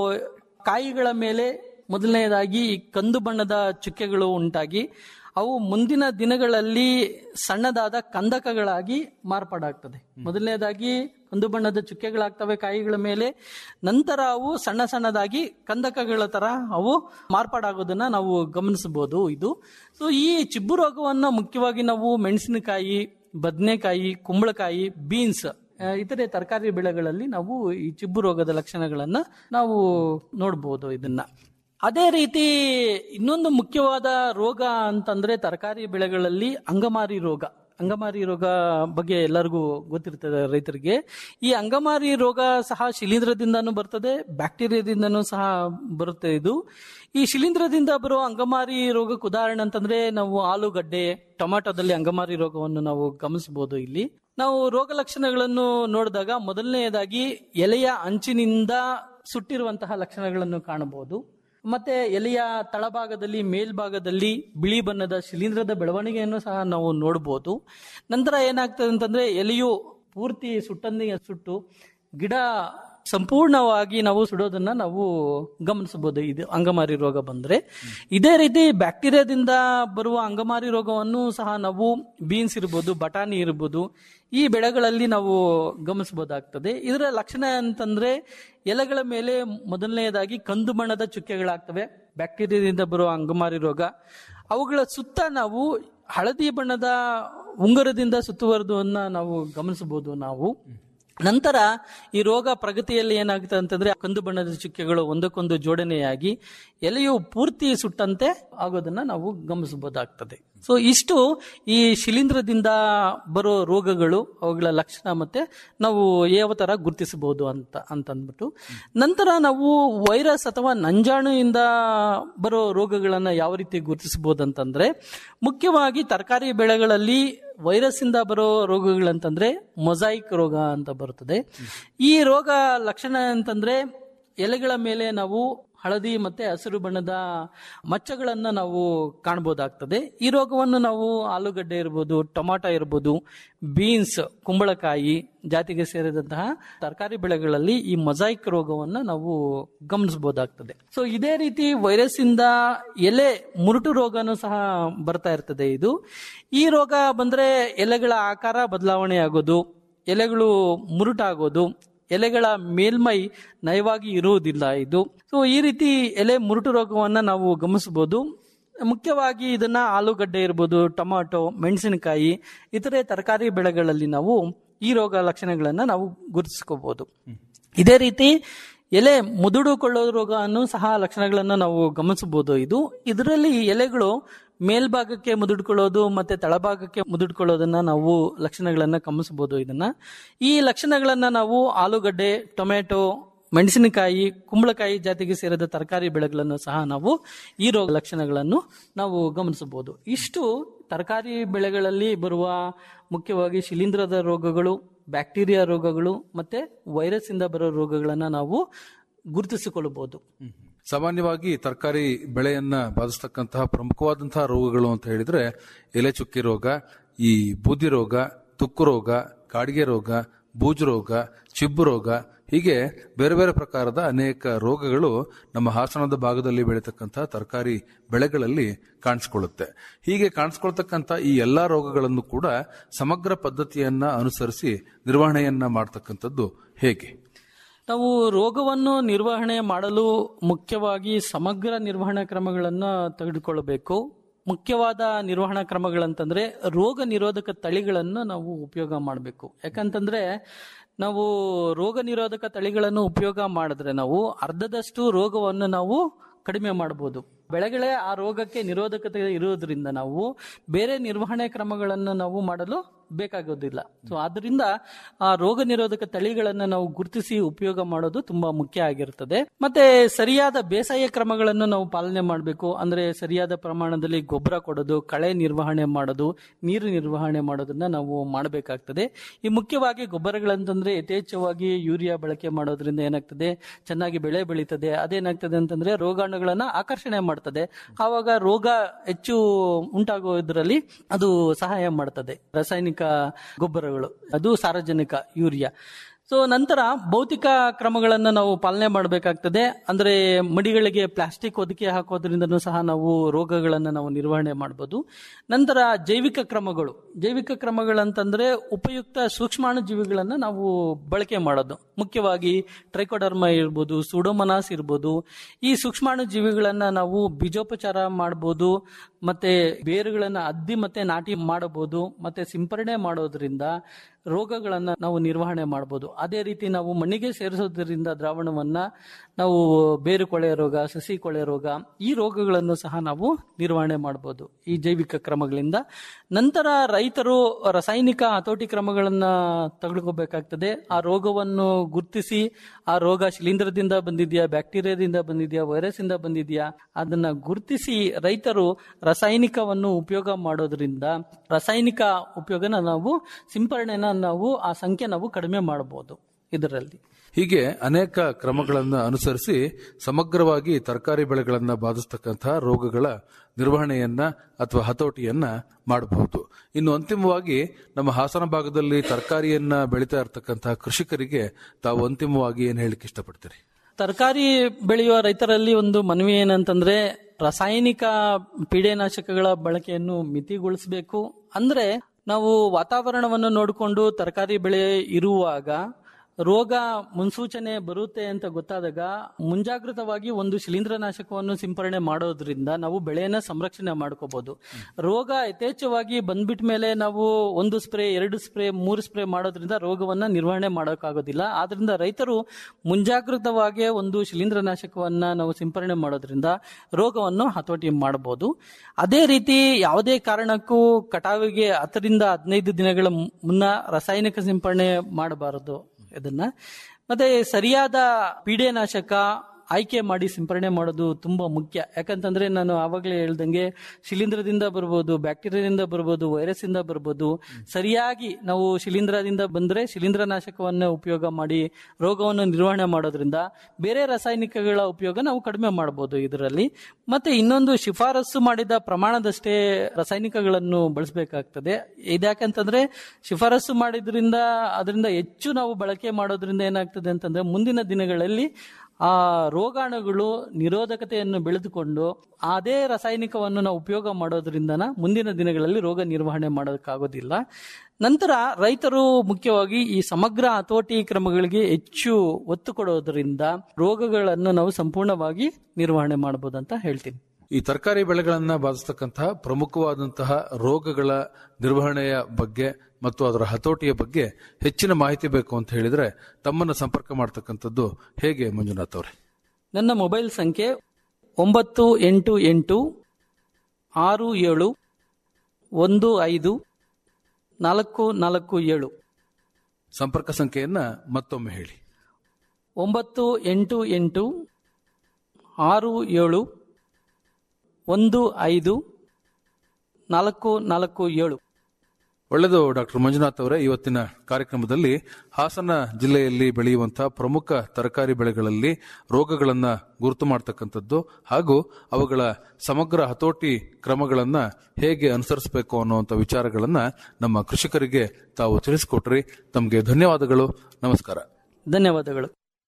ಕಾಯಿಗಳ ಮೇಲೆ ಮೊದಲನೇದಾಗಿ ಕಂದು ಬಣ್ಣದ ಚುಕ್ಕೆಗಳು ಉಂಟಾಗಿ ಅವು ಮುಂದಿನ ದಿನಗಳಲ್ಲಿ ಸಣ್ಣದಾದ ಕಂದಕಗಳಾಗಿ ಮಾರ್ಪಾಡಾಗ್ತದೆ ಮೊದಲನೇದಾಗಿ ಕಂದು ಬಣ್ಣದ ಚುಕ್ಕೆಗಳಾಗ್ತವೆ ಕಾಯಿಗಳ ಮೇಲೆ ನಂತರ ಅವು ಸಣ್ಣ ಸಣ್ಣದಾಗಿ ಕಂದಕಗಳ ತರ ಅವು ಮಾರ್ಪಾಡಾಗೋದನ್ನ ನಾವು ಗಮನಿಸಬಹುದು ಇದು ಸೊ ಈ ಚಿಬ್ಬು ರೋಗವನ್ನ ಮುಖ್ಯವಾಗಿ ನಾವು ಮೆಣಸಿನಕಾಯಿ ಬದನೆಕಾಯಿ ಕುಂಬಳಕಾಯಿ ಬೀನ್ಸ್ ಆ, ಇತರೆ ತರಕಾರಿ ಬೆಳೆಗಳಲ್ಲಿ ನಾವು ಈ ಚಿಬ್ಬು ರೋಗದ ಲಕ್ಷಣಗಳನ್ನ ನಾವು ನೋಡಬಹುದು ಇದನ್ನ ಅದೇ ರೀತಿ ಇನ್ನೊಂದು ಮುಖ್ಯವಾದ ರೋಗ ಅಂತಂದ್ರೆ ತರಕಾರಿ ಬೆಳೆಗಳಲ್ಲಿ ಅಂಗಮಾರಿ ರೋಗ ಅಂಗಮಾರಿ ರೋಗ ಬಗ್ಗೆ ಎಲ್ಲರಿಗೂ ಗೊತ್ತಿರ್ತದೆ ರೈತರಿಗೆ ಈ ಅಂಗಮಾರಿ ರೋಗ ಸಹ ಶಿಲೀಂಧ್ರದಿಂದನೂ ಬರ್ತದೆ ಬ್ಯಾಕ್ಟೀರಿಯಾದಿಂದನೂ ಸಹ ಬರುತ್ತೆ ಇದು ಈ ಶಿಲೀಂಧ್ರದಿಂದ ಬರೋ ಅಂಗಮಾರಿ ರೋಗಕ್ಕೆ ಉದಾಹರಣೆ ಅಂತಂದ್ರೆ ನಾವು ಆಲೂಗಡ್ಡೆ ಟೊಮಾಟೊದಲ್ಲಿ ಅಂಗಮಾರಿ ರೋಗವನ್ನು ನಾವು ಗಮನಿಸಬಹುದು ಇಲ್ಲಿ ನಾವು ರೋಗ ಲಕ್ಷಣಗಳನ್ನು ನೋಡಿದಾಗ ಮೊದಲನೆಯದಾಗಿ ಎಲೆಯ ಅಂಚಿನಿಂದ ಸುಟ್ಟಿರುವಂತಹ ಲಕ್ಷಣಗಳನ್ನು ಕಾಣಬಹುದು ಮತ್ತೆ ಎಲೆಯ ತಳಭಾಗದಲ್ಲಿ ಮೇಲ್ಭಾಗದಲ್ಲಿ ಬಿಳಿ ಬಣ್ಣದ ಶಿಲೀಂಧ್ರದ ಬೆಳವಣಿಗೆಯನ್ನು ಸಹ ನಾವು ನೋಡಬಹುದು ನಂತರ ಏನಾಗ್ತದೆ ಅಂತಂದ್ರೆ ಎಲೆಯು ಪೂರ್ತಿ ಸುಟ್ಟಂದಿಗೆ ಸುಟ್ಟು ಗಿಡ ಸಂಪೂರ್ಣವಾಗಿ ನಾವು ಸುಡೋದನ್ನ ನಾವು ಗಮನಿಸಬಹುದು ಇದು ಅಂಗಮಾರಿ ರೋಗ ಬಂದ್ರೆ ಇದೇ ರೀತಿ ಬ್ಯಾಕ್ಟೀರಿಯಾದಿಂದ ಬರುವ ಅಂಗಮಾರಿ ರೋಗವನ್ನು ಸಹ ನಾವು ಬೀನ್ಸ್ ಇರ್ಬೋದು ಬಟಾಣಿ ಇರ್ಬೋದು ಈ ಬೆಳೆಗಳಲ್ಲಿ ನಾವು ಗಮನಿಸಬಹುದಾಗ್ತದೆ ಇದರ ಲಕ್ಷಣ ಅಂತಂದ್ರೆ ಎಲೆಗಳ ಮೇಲೆ ಮೊದಲನೆಯದಾಗಿ ಕಂದು ಬಣ್ಣದ ಚುಕ್ಕೆಗಳಾಗ್ತವೆ ಬ್ಯಾಕ್ಟೀರಿಯಾದಿಂದ ಬರುವ ಅಂಗಮಾರಿ ರೋಗ ಅವುಗಳ ಸುತ್ತ ನಾವು ಹಳದಿ ಬಣ್ಣದ ಉಂಗುರದಿಂದ ಸುತ್ತುವರೆದನ್ನ ನಾವು ಗಮನಿಸಬಹುದು ನಾವು ನಂತರ ಈ ರೋಗ ಪ್ರಗತಿಯಲ್ಲಿ ಏನಾಗುತ್ತೆ ಅಂತಂದ್ರೆ ಕಂದು ಬಣ್ಣದ ಚುಕ್ಕೆಗಳು ಒಂದಕ್ಕೊಂದು ಜೋಡಣೆಯಾಗಿ ಎಲೆಯು ಪೂರ್ತಿ ಸುಟ್ಟಂತೆ ಆಗೋದನ್ನ ನಾವು ಗಮನಿಸಬಹುದಾಗ್ತದೆ ಸೊ ಇಷ್ಟು ಈ ಶಿಲೀಂಧ್ರದಿಂದ ಬರೋ ರೋಗಗಳು ಅವುಗಳ ಲಕ್ಷಣ ಮತ್ತೆ ನಾವು ಯಾವ ತರ ಗುರುತಿಸಬಹುದು ಅಂತ ಅಂತಂದ್ಬಿಟ್ಟು ನಂತರ ನಾವು ವೈರಸ್ ಅಥವಾ ನಂಜಾಣುವಿಂದ ಬರೋ ರೋಗಗಳನ್ನ ಯಾವ ರೀತಿ ಗುರುತಿಸಬಹುದು ಅಂತಂದ್ರೆ ಮುಖ್ಯವಾಗಿ ತರಕಾರಿ ಬೆಳೆಗಳಲ್ಲಿ ವೈರಸ್ ಇಂದ ಬರೋ ರೋಗಗಳಂತಂದ್ರೆ ಮೊಸೈಕ್ ರೋಗ ಅಂತ ಬರುತ್ತದೆ ಈ ರೋಗ ಲಕ್ಷಣ ಅಂತಂದ್ರೆ ಎಲೆಗಳ ಮೇಲೆ ನಾವು ಹಳದಿ ಮತ್ತೆ ಹಸಿರು ಬಣ್ಣದ ಮಚ್ಚಗಳನ್ನ ನಾವು ಕಾಣಬಹುದಾಗ್ತದೆ ಈ ರೋಗವನ್ನು ನಾವು ಆಲೂಗಡ್ಡೆ ಇರ್ಬೋದು ಟೊಮಾಟೊ ಇರ್ಬೋದು ಬೀನ್ಸ್ ಕುಂಬಳಕಾಯಿ ಜಾತಿಗೆ ಸೇರಿದಂತಹ ತರಕಾರಿ ಬೆಳೆಗಳಲ್ಲಿ ಈ ಮೊಸೈಕ್ ರೋಗವನ್ನ ನಾವು ಗಮನಿಸಬಹುದಾಗ್ತದೆ ಸೊ ಇದೇ ರೀತಿ ವೈರಸ್ ಇಂದ ಎಲೆ ಮುರುಟು ರೋಗನೂ ಸಹ ಬರ್ತಾ ಇರ್ತದೆ ಇದು ಈ ರೋಗ ಬಂದ್ರೆ ಎಲೆಗಳ ಆಕಾರ ಬದಲಾವಣೆ ಆಗೋದು ಎಲೆಗಳು ಮುರುಟಾಗೋದು ಎಲೆಗಳ ಮೇಲ್ಮೈ ನಯವಾಗಿ ಇರುವುದಿಲ್ಲ ಇದು ಸೊ ಈ ರೀತಿ ಎಲೆ ಮುರುಟು ರೋಗವನ್ನ ನಾವು ಗಮನಿಸಬಹುದು ಮುಖ್ಯವಾಗಿ ಇದನ್ನ ಆಲೂಗಡ್ಡೆ ಇರ್ಬೋದು ಟೊಮಾಟೊ ಮೆಣಸಿನಕಾಯಿ ಇತರೆ ತರಕಾರಿ ಬೆಳೆಗಳಲ್ಲಿ ನಾವು ಈ ರೋಗ ಲಕ್ಷಣಗಳನ್ನ ನಾವು ಗುರುತಿಸ್ಕೋಬಹುದು ಇದೇ ರೀತಿ ಎಲೆ ಮುದುಡುಕೊಳ್ಳೋ ರೋಗವನ್ನು ಸಹ ಲಕ್ಷಣಗಳನ್ನು ನಾವು ಗಮನಿಸಬಹುದು ಇದು ಇದರಲ್ಲಿ ಎಲೆಗಳು ಮೇಲ್ಭಾಗಕ್ಕೆ ಮುದುಡ್ಕೊಳ್ಳೋದು ಮತ್ತೆ ತಳಭಾಗಕ್ಕೆ ಮುದುಡ್ಕೊಳ್ಳೋದನ್ನ ನಾವು ಲಕ್ಷಣಗಳನ್ನ ಗಮನಿಸಬಹುದು ಇದನ್ನ ಈ ಲಕ್ಷಣಗಳನ್ನ ನಾವು ಆಲೂಗಡ್ಡೆ ಟೊಮೆಟೊ ಮೆಣಸಿನಕಾಯಿ ಕುಂಬಳಕಾಯಿ ಜಾತಿಗೆ ಸೇರಿದ ತರಕಾರಿ ಬೆಳೆಗಳನ್ನು ಸಹ ನಾವು ಈ ರೋಗ ಲಕ್ಷಣಗಳನ್ನು ನಾವು ಗಮನಿಸಬಹುದು ಇಷ್ಟು ತರಕಾರಿ ಬೆಳೆಗಳಲ್ಲಿ ಬರುವ ಮುಖ್ಯವಾಗಿ ಶಿಲೀಂಧ್ರದ ರೋಗಗಳು ಬ್ಯಾಕ್ಟೀರಿಯಾ ರೋಗಗಳು ಮತ್ತೆ ವೈರಸ್ ಇಂದ ಬರೋ ರೋಗಗಳನ್ನ ನಾವು ಗುರುತಿಸಿಕೊಳ್ಳಬಹುದು ಸಾಮಾನ್ಯವಾಗಿ ತರಕಾರಿ ಬೆಳೆಯನ್ನ ಬಾಧಿಸ್ತಕ್ಕಂತಹ ಪ್ರಮುಖವಾದಂತಹ ರೋಗಗಳು ಅಂತ ಹೇಳಿದ್ರೆ ಎಲೆ ಚುಕ್ಕಿ ರೋಗ ಈ ಬೂದಿ ರೋಗ ತುಕ್ಕು ರೋಗ ಕಾಡಿಗೆ ರೋಗ ಬೂಜು ರೋಗ ಚಿಬ್ಬು ರೋಗ ಹೀಗೆ ಬೇರೆ ಬೇರೆ ಪ್ರಕಾರದ ಅನೇಕ ರೋಗಗಳು ನಮ್ಮ ಹಾಸನದ ಭಾಗದಲ್ಲಿ ಬೆಳೀತಕ್ಕಂತಹ ತರಕಾರಿ ಬೆಳೆಗಳಲ್ಲಿ ಕಾಣಿಸ್ಕೊಳ್ಳುತ್ತೆ ಹೀಗೆ ಕಾಣಿಸ್ಕೊಳ್ತಕ್ಕಂಥ ಈ ಎಲ್ಲಾ ರೋಗಗಳನ್ನು ಕೂಡ ಸಮಗ್ರ ಪದ್ಧತಿಯನ್ನ ಅನುಸರಿಸಿ ನಿರ್ವಹಣೆಯನ್ನ ಮಾಡ್ತಕ್ಕಂಥದ್ದು ಹೇಗೆ ನಾವು ರೋಗವನ್ನು ನಿರ್ವಹಣೆ ಮಾಡಲು ಮುಖ್ಯವಾಗಿ ಸಮಗ್ರ ನಿರ್ವಹಣಾ ಕ್ರಮಗಳನ್ನು ತೆಗೆದುಕೊಳ್ಳಬೇಕು ಮುಖ್ಯವಾದ ನಿರ್ವಹಣಾ ಕ್ರಮಗಳಂತಂದ್ರೆ ರೋಗ ನಿರೋಧಕ ತಳಿಗಳನ್ನು ನಾವು ಉಪಯೋಗ ಮಾಡಬೇಕು ಯಾಕಂತಂದ್ರೆ ನಾವು ರೋಗ ನಿರೋಧಕ ತಳಿಗಳನ್ನು ಉಪಯೋಗ ಮಾಡಿದ್ರೆ ನಾವು ಅರ್ಧದಷ್ಟು ರೋಗವನ್ನು ನಾವು ಕಡಿಮೆ ಮಾಡಬಹುದು ಬೆಳೆಗಳೇ ಆ ರೋಗಕ್ಕೆ ನಿರೋಧಕತೆ ಇರುವುದರಿಂದ ನಾವು ಬೇರೆ ನಿರ್ವಹಣೆ ಕ್ರಮಗಳನ್ನು ನಾವು ಮಾಡಲು ಬೇಕಾಗೋದಿಲ್ಲ ಸೊ ಆದ್ರಿಂದ ಆ ರೋಗ ನಿರೋಧಕ ತಳಿಗಳನ್ನ ನಾವು ಗುರುತಿಸಿ ಉಪಯೋಗ ಮಾಡೋದು ತುಂಬಾ ಮುಖ್ಯ ಆಗಿರುತ್ತದೆ ಮತ್ತೆ ಸರಿಯಾದ ಬೇಸಾಯ ಕ್ರಮಗಳನ್ನು ನಾವು ಪಾಲನೆ ಮಾಡಬೇಕು ಅಂದ್ರೆ ಸರಿಯಾದ ಪ್ರಮಾಣದಲ್ಲಿ ಗೊಬ್ಬರ ಕೊಡೋದು ಕಳೆ ನಿರ್ವಹಣೆ ಮಾಡೋದು ನೀರು ನಿರ್ವಹಣೆ ಮಾಡೋದನ್ನ ನಾವು ಮಾಡಬೇಕಾಗ್ತದೆ ಈ ಮುಖ್ಯವಾಗಿ ಗೊಬ್ಬರಗಳಂತಂದ್ರೆ ಯಥೇಚ್ಛವಾಗಿ ಯೂರಿಯಾ ಬಳಕೆ ಮಾಡೋದ್ರಿಂದ ಏನಾಗ್ತದೆ ಚೆನ್ನಾಗಿ ಬೆಳೆ ಬೆಳೀತದೆ ಅದೇನಾಗ್ತದೆ ಅಂತಂದ್ರೆ ರೋಗಾಣುಗಳನ್ನ ಆಕರ್ಷಣೆ ಮಾಡ್ತದೆ ಆವಾಗ ರೋಗ ಹೆಚ್ಚು ಉಂಟಾಗೋದ್ರಲ್ಲಿ ಅದು ಸಹಾಯ ಮಾಡ್ತದೆ ರಾಸಾಯನಿಕ ಗೊಬ್ಬರಗಳು ಅದು ಸಾರಜನಕ ಯೂರಿಯಾ ಸೊ ನಂತರ ಭೌತಿಕ ಕ್ರಮಗಳನ್ನು ನಾವು ಪಾಲನೆ ಮಾಡಬೇಕಾಗ್ತದೆ ಅಂದ್ರೆ ಮಡಿಗಳಿಗೆ ಪ್ಲಾಸ್ಟಿಕ್ ಹೊದಿಕೆ ಹಾಕೋದ್ರಿಂದನೂ ಸಹ ನಾವು ರೋಗಗಳನ್ನು ನಾವು ನಿರ್ವಹಣೆ ಮಾಡಬಹುದು ನಂತರ ಜೈವಿಕ ಕ್ರಮಗಳು ಜೈವಿಕ ಕ್ರಮಗಳಂತಂದ್ರೆ ಉಪಯುಕ್ತ ಸೂಕ್ಷ್ಮಾಣು ಜೀವಿಗಳನ್ನು ನಾವು ಬಳಕೆ ಮಾಡೋದು ಮುಖ್ಯವಾಗಿ ಟ್ರೈಕೋಡರ್ಮ ಇರ್ಬೋದು ಸುಡೋಮನಾಸ್ ಇರ್ಬೋದು ಈ ಸೂಕ್ಷ್ಮಾಣು ಜೀವಿಗಳನ್ನ ನಾವು ಬೀಜೋಪಚಾರ ಮಾಡಬಹುದು ಮತ್ತೆ ಬೇರುಗಳನ್ನ ಅದ್ದಿ ಮತ್ತೆ ನಾಟಿ ಮಾಡಬಹುದು ಮತ್ತೆ ಸಿಂಪರಣೆ ಮಾಡೋದ್ರಿಂದ ರೋಗಗಳನ್ನ ನಾವು ನಿರ್ವಹಣೆ ಮಾಡಬಹುದು ಅದೇ ರೀತಿ ನಾವು ಮಣ್ಣಿಗೆ ಸೇರಿಸೋದ್ರಿಂದ ದ್ರಾವಣವನ್ನ ನಾವು ಬೇರು ಕೊಳೆ ರೋಗ ಸಸಿ ಕೊಳೆ ರೋಗ ಈ ರೋಗಗಳನ್ನು ಸಹ ನಾವು ನಿರ್ವಹಣೆ ಮಾಡಬಹುದು ಈ ಜೈವಿಕ ಕ್ರಮಗಳಿಂದ ನಂತರ ರೈತರು ರಾಸಾಯನಿಕ ಹತೋಟಿ ಕ್ರಮಗಳನ್ನ ತೆಗೆದುಕೋಬೇಕಾಗ್ತದೆ ಆ ರೋಗವನ್ನು ಗುರುತಿಸಿ ಆ ರೋಗ ಶಿಲೀಂಧ್ರದಿಂದ ಬಂದಿದ್ಯಾ ಬ್ಯಾಕ್ಟೀರಿಯಾದಿಂದ ಬಂದಿದ್ಯಾ ವೈರಸ್ ಇಂದ ಬಂದಿದ್ಯಾ ಅದನ್ನ ಗುರುತಿಸಿ ರೈತರು ರಾಸಾಯನಿಕವನ್ನು ಉಪಯೋಗ ಮಾಡೋದ್ರಿಂದ ರಾಸಾಯನಿಕ ಉಪಯೋಗನ ನಾವು ಸಿಂಪರಣೆನ ನಾವು ಆ ಸಂಖ್ಯೆ ನಾವು ಕಡಿಮೆ ಮಾಡಬಹುದು ಇದರಲ್ಲಿ ಹೀಗೆ ಅನೇಕ ಕ್ರಮಗಳನ್ನು ಅನುಸರಿಸಿ ಸಮಗ್ರವಾಗಿ ತರಕಾರಿ ಬೆಳೆಗಳನ್ನ ಬಾಧಿಸ್ತಕ್ಕಂತಹ ರೋಗಗಳ ನಿರ್ವಹಣೆಯನ್ನ ಅಥವಾ ಹತೋಟಿಯನ್ನ ಮಾಡಬಹುದು ಇನ್ನು ಅಂತಿಮವಾಗಿ ನಮ್ಮ ಹಾಸನ ಭಾಗದಲ್ಲಿ ತರಕಾರಿಯನ್ನ ಬೆಳೀತಾ ಇರತಕ್ಕಂತಹ ಕೃಷಿಕರಿಗೆ ತಾವು ಅಂತಿಮವಾಗಿ ಏನ್ ಹೇಳಿಕ್ಕೆ ಇಷ್ಟಪಡ್ತೀರಿ ತರಕಾರಿ ಬೆಳೆಯುವ ರೈತರಲ್ಲಿ ಒಂದು ಮನವಿ ಏನಂತಂದ್ರೆ ರಾಸಾಯನಿಕ ಪೀಡೆನಾಶಕಗಳ ಬಳಕೆಯನ್ನು ಮಿತಿಗೊಳಿಸಬೇಕು ಅಂದ್ರೆ ನಾವು ವಾತಾವರಣವನ್ನು ನೋಡಿಕೊಂಡು ತರಕಾರಿ ಬೆಳೆ ಇರುವಾಗ ರೋಗ ಮುನ್ಸೂಚನೆ ಬರುತ್ತೆ ಅಂತ ಗೊತ್ತಾದಾಗ ಮುಂಜಾಗೃತವಾಗಿ ಒಂದು ಶಿಲೀಂಧ್ರನಾಶಕವನ್ನು ಸಿಂಪರಣೆ ಮಾಡೋದ್ರಿಂದ ನಾವು ಬೆಳೆಯನ್ನ ಸಂರಕ್ಷಣೆ ಮಾಡ್ಕೋಬಹುದು ರೋಗ ಯಥೇಚ್ಛವಾಗಿ ಬಂದ್ಬಿಟ್ಟ ಮೇಲೆ ನಾವು ಒಂದು ಸ್ಪ್ರೇ ಎರಡು ಸ್ಪ್ರೇ ಮೂರು ಸ್ಪ್ರೇ ಮಾಡೋದ್ರಿಂದ ರೋಗವನ್ನ ನಿರ್ವಹಣೆ ಮಾಡೋಕ್ಕಾಗೋದಿಲ್ಲ ಆದ್ರಿಂದ ರೈತರು ಮುಂಜಾಗೃತವಾಗಿ ಒಂದು ಶಿಲೀಂಧ್ರನಾಶಕವನ್ನ ನಾವು ಸಿಂಪರಣೆ ಮಾಡೋದ್ರಿಂದ ರೋಗವನ್ನು ಹತೋಟಿ ಮಾಡಬಹುದು ಅದೇ ರೀತಿ ಯಾವುದೇ ಕಾರಣಕ್ಕೂ ಕಟಾವಿಗೆ ಹತ್ತರಿಂದ ಹದಿನೈದು ದಿನಗಳ ಮುನ್ನ ರಾಸಾಯನಿಕ ಸಿಂಪರಣೆ ಮಾಡಬಾರದು ಇದನ್ನ ಮತ್ತೆ ಸರಿಯಾದ ಪೀಡೆನಾಶಕ ಆಯ್ಕೆ ಮಾಡಿ ಸಿಂಪರಣೆ ಮಾಡೋದು ತುಂಬಾ ಮುಖ್ಯ ಯಾಕಂತಂದ್ರೆ ನಾನು ಆವಾಗಲೇ ಹೇಳ್ದಂಗೆ ಶಿಲೀಂಧ್ರದಿಂದ ಬರ್ಬೋದು ಬ್ಯಾಕ್ಟೀರಿಯಾದಿಂದ ಬರ್ಬೋದು ವೈರಸ್ ಇಂದ ಬರ್ಬೋದು ಸರಿಯಾಗಿ ನಾವು ಶಿಲೀಂಧ್ರದಿಂದ ಬಂದ್ರೆ ಶಿಲೀಂಧ್ರನಾಶಕವನ್ನು ಉಪಯೋಗ ಮಾಡಿ ರೋಗವನ್ನು ನಿರ್ವಹಣೆ ಮಾಡೋದ್ರಿಂದ ಬೇರೆ ರಾಸಾಯನಿಕಗಳ ಉಪಯೋಗ ನಾವು ಕಡಿಮೆ ಮಾಡಬಹುದು ಇದರಲ್ಲಿ ಮತ್ತೆ ಇನ್ನೊಂದು ಶಿಫಾರಸು ಮಾಡಿದ ಪ್ರಮಾಣದಷ್ಟೇ ರಾಸಾಯನಿಕಗಳನ್ನು ಬಳಸಬೇಕಾಗ್ತದೆ ಇದ್ಯಾಕಂತಂದ್ರೆ ಶಿಫಾರಸು ಮಾಡಿದ್ರಿಂದ ಅದರಿಂದ ಹೆಚ್ಚು ನಾವು ಬಳಕೆ ಮಾಡೋದ್ರಿಂದ ಏನಾಗ್ತದೆ ಅಂತಂದ್ರೆ ಮುಂದಿನ ದಿನಗಳಲ್ಲಿ ಆ ರೋಗಾಣುಗಳು ನಿರೋಧಕತೆಯನ್ನು ಬೆಳೆದುಕೊಂಡು ಅದೇ ರಾಸಾಯನಿಕವನ್ನು ನಾವು ಉಪಯೋಗ ಮಾಡೋದ್ರಿಂದನ ಮುಂದಿನ ದಿನಗಳಲ್ಲಿ ರೋಗ ನಿರ್ವಹಣೆ ಮಾಡೋದಕ್ಕಾಗೋದಿಲ್ಲ ನಂತರ ರೈತರು ಮುಖ್ಯವಾಗಿ ಈ ಸಮಗ್ರ ಹತೋಟಿ ಕ್ರಮಗಳಿಗೆ ಹೆಚ್ಚು ಒತ್ತು ಕೊಡೋದ್ರಿಂದ ರೋಗಗಳನ್ನು ನಾವು ಸಂಪೂರ್ಣವಾಗಿ ನಿರ್ವಹಣೆ ಮಾಡಬಹುದು ಅಂತ ಹೇಳ್ತೀನಿ ಈ ತರಕಾರಿ ಬೆಳೆಗಳನ್ನ ಬಾಧಿಸ್ತಕ್ಕಂತಹ ಪ್ರಮುಖವಾದಂತಹ ರೋಗಗಳ ನಿರ್ವಹಣೆಯ ಬಗ್ಗೆ ಮತ್ತು ಅದರ ಹತೋಟಿಯ ಬಗ್ಗೆ ಹೆಚ್ಚಿನ ಮಾಹಿತಿ ಬೇಕು ಅಂತ ಹೇಳಿದ್ರೆ ತಮ್ಮನ್ನು ಸಂಪರ್ಕ ಮಾಡತಕ್ಕಂಥದ್ದು ಹೇಗೆ ಮಂಜುನಾಥ್ ಅವರೇ ನನ್ನ ಮೊಬೈಲ್ ಸಂಖ್ಯೆ ಒಂಬತ್ತು ಎಂಟು ಎಂಟು ಆರು ಏಳು ಒಂದು ಐದು ನಾಲ್ಕು ನಾಲ್ಕು ಏಳು ಸಂಪರ್ಕ ಸಂಖ್ಯೆಯನ್ನ ಮತ್ತೊಮ್ಮೆ ಹೇಳಿ ಒಂಬತ್ತು ಎಂಟು ಎಂಟು ಆರು ಏಳು ಒಂದು ಐದು ನಾಲ್ಕು ನಾಲ್ಕು ಏಳು ಒಳ್ಳೆಯದು ಡಾಕ್ಟರ್ ಮಂಜುನಾಥ್ ಅವರೇ ಇವತ್ತಿನ ಕಾರ್ಯಕ್ರಮದಲ್ಲಿ ಹಾಸನ ಜಿಲ್ಲೆಯಲ್ಲಿ ಬೆಳೆಯುವಂತಹ ಪ್ರಮುಖ ತರಕಾರಿ ಬೆಳೆಗಳಲ್ಲಿ ರೋಗಗಳನ್ನ ಗುರುತು ಮಾಡತಕ್ಕಂಥದ್ದು ಹಾಗೂ ಅವುಗಳ ಸಮಗ್ರ ಹತೋಟಿ ಕ್ರಮಗಳನ್ನ ಹೇಗೆ ಅನುಸರಿಸಬೇಕು ಅನ್ನುವಂಥ ವಿಚಾರಗಳನ್ನ ನಮ್ಮ ಕೃಷಿಕರಿಗೆ ತಾವು ತಿಳಿಸಿಕೊಟ್ರಿ ತಮಗೆ ಧನ್ಯವಾದಗಳು ನಮಸ್ಕಾರ ಧನ್ಯವಾದಗಳು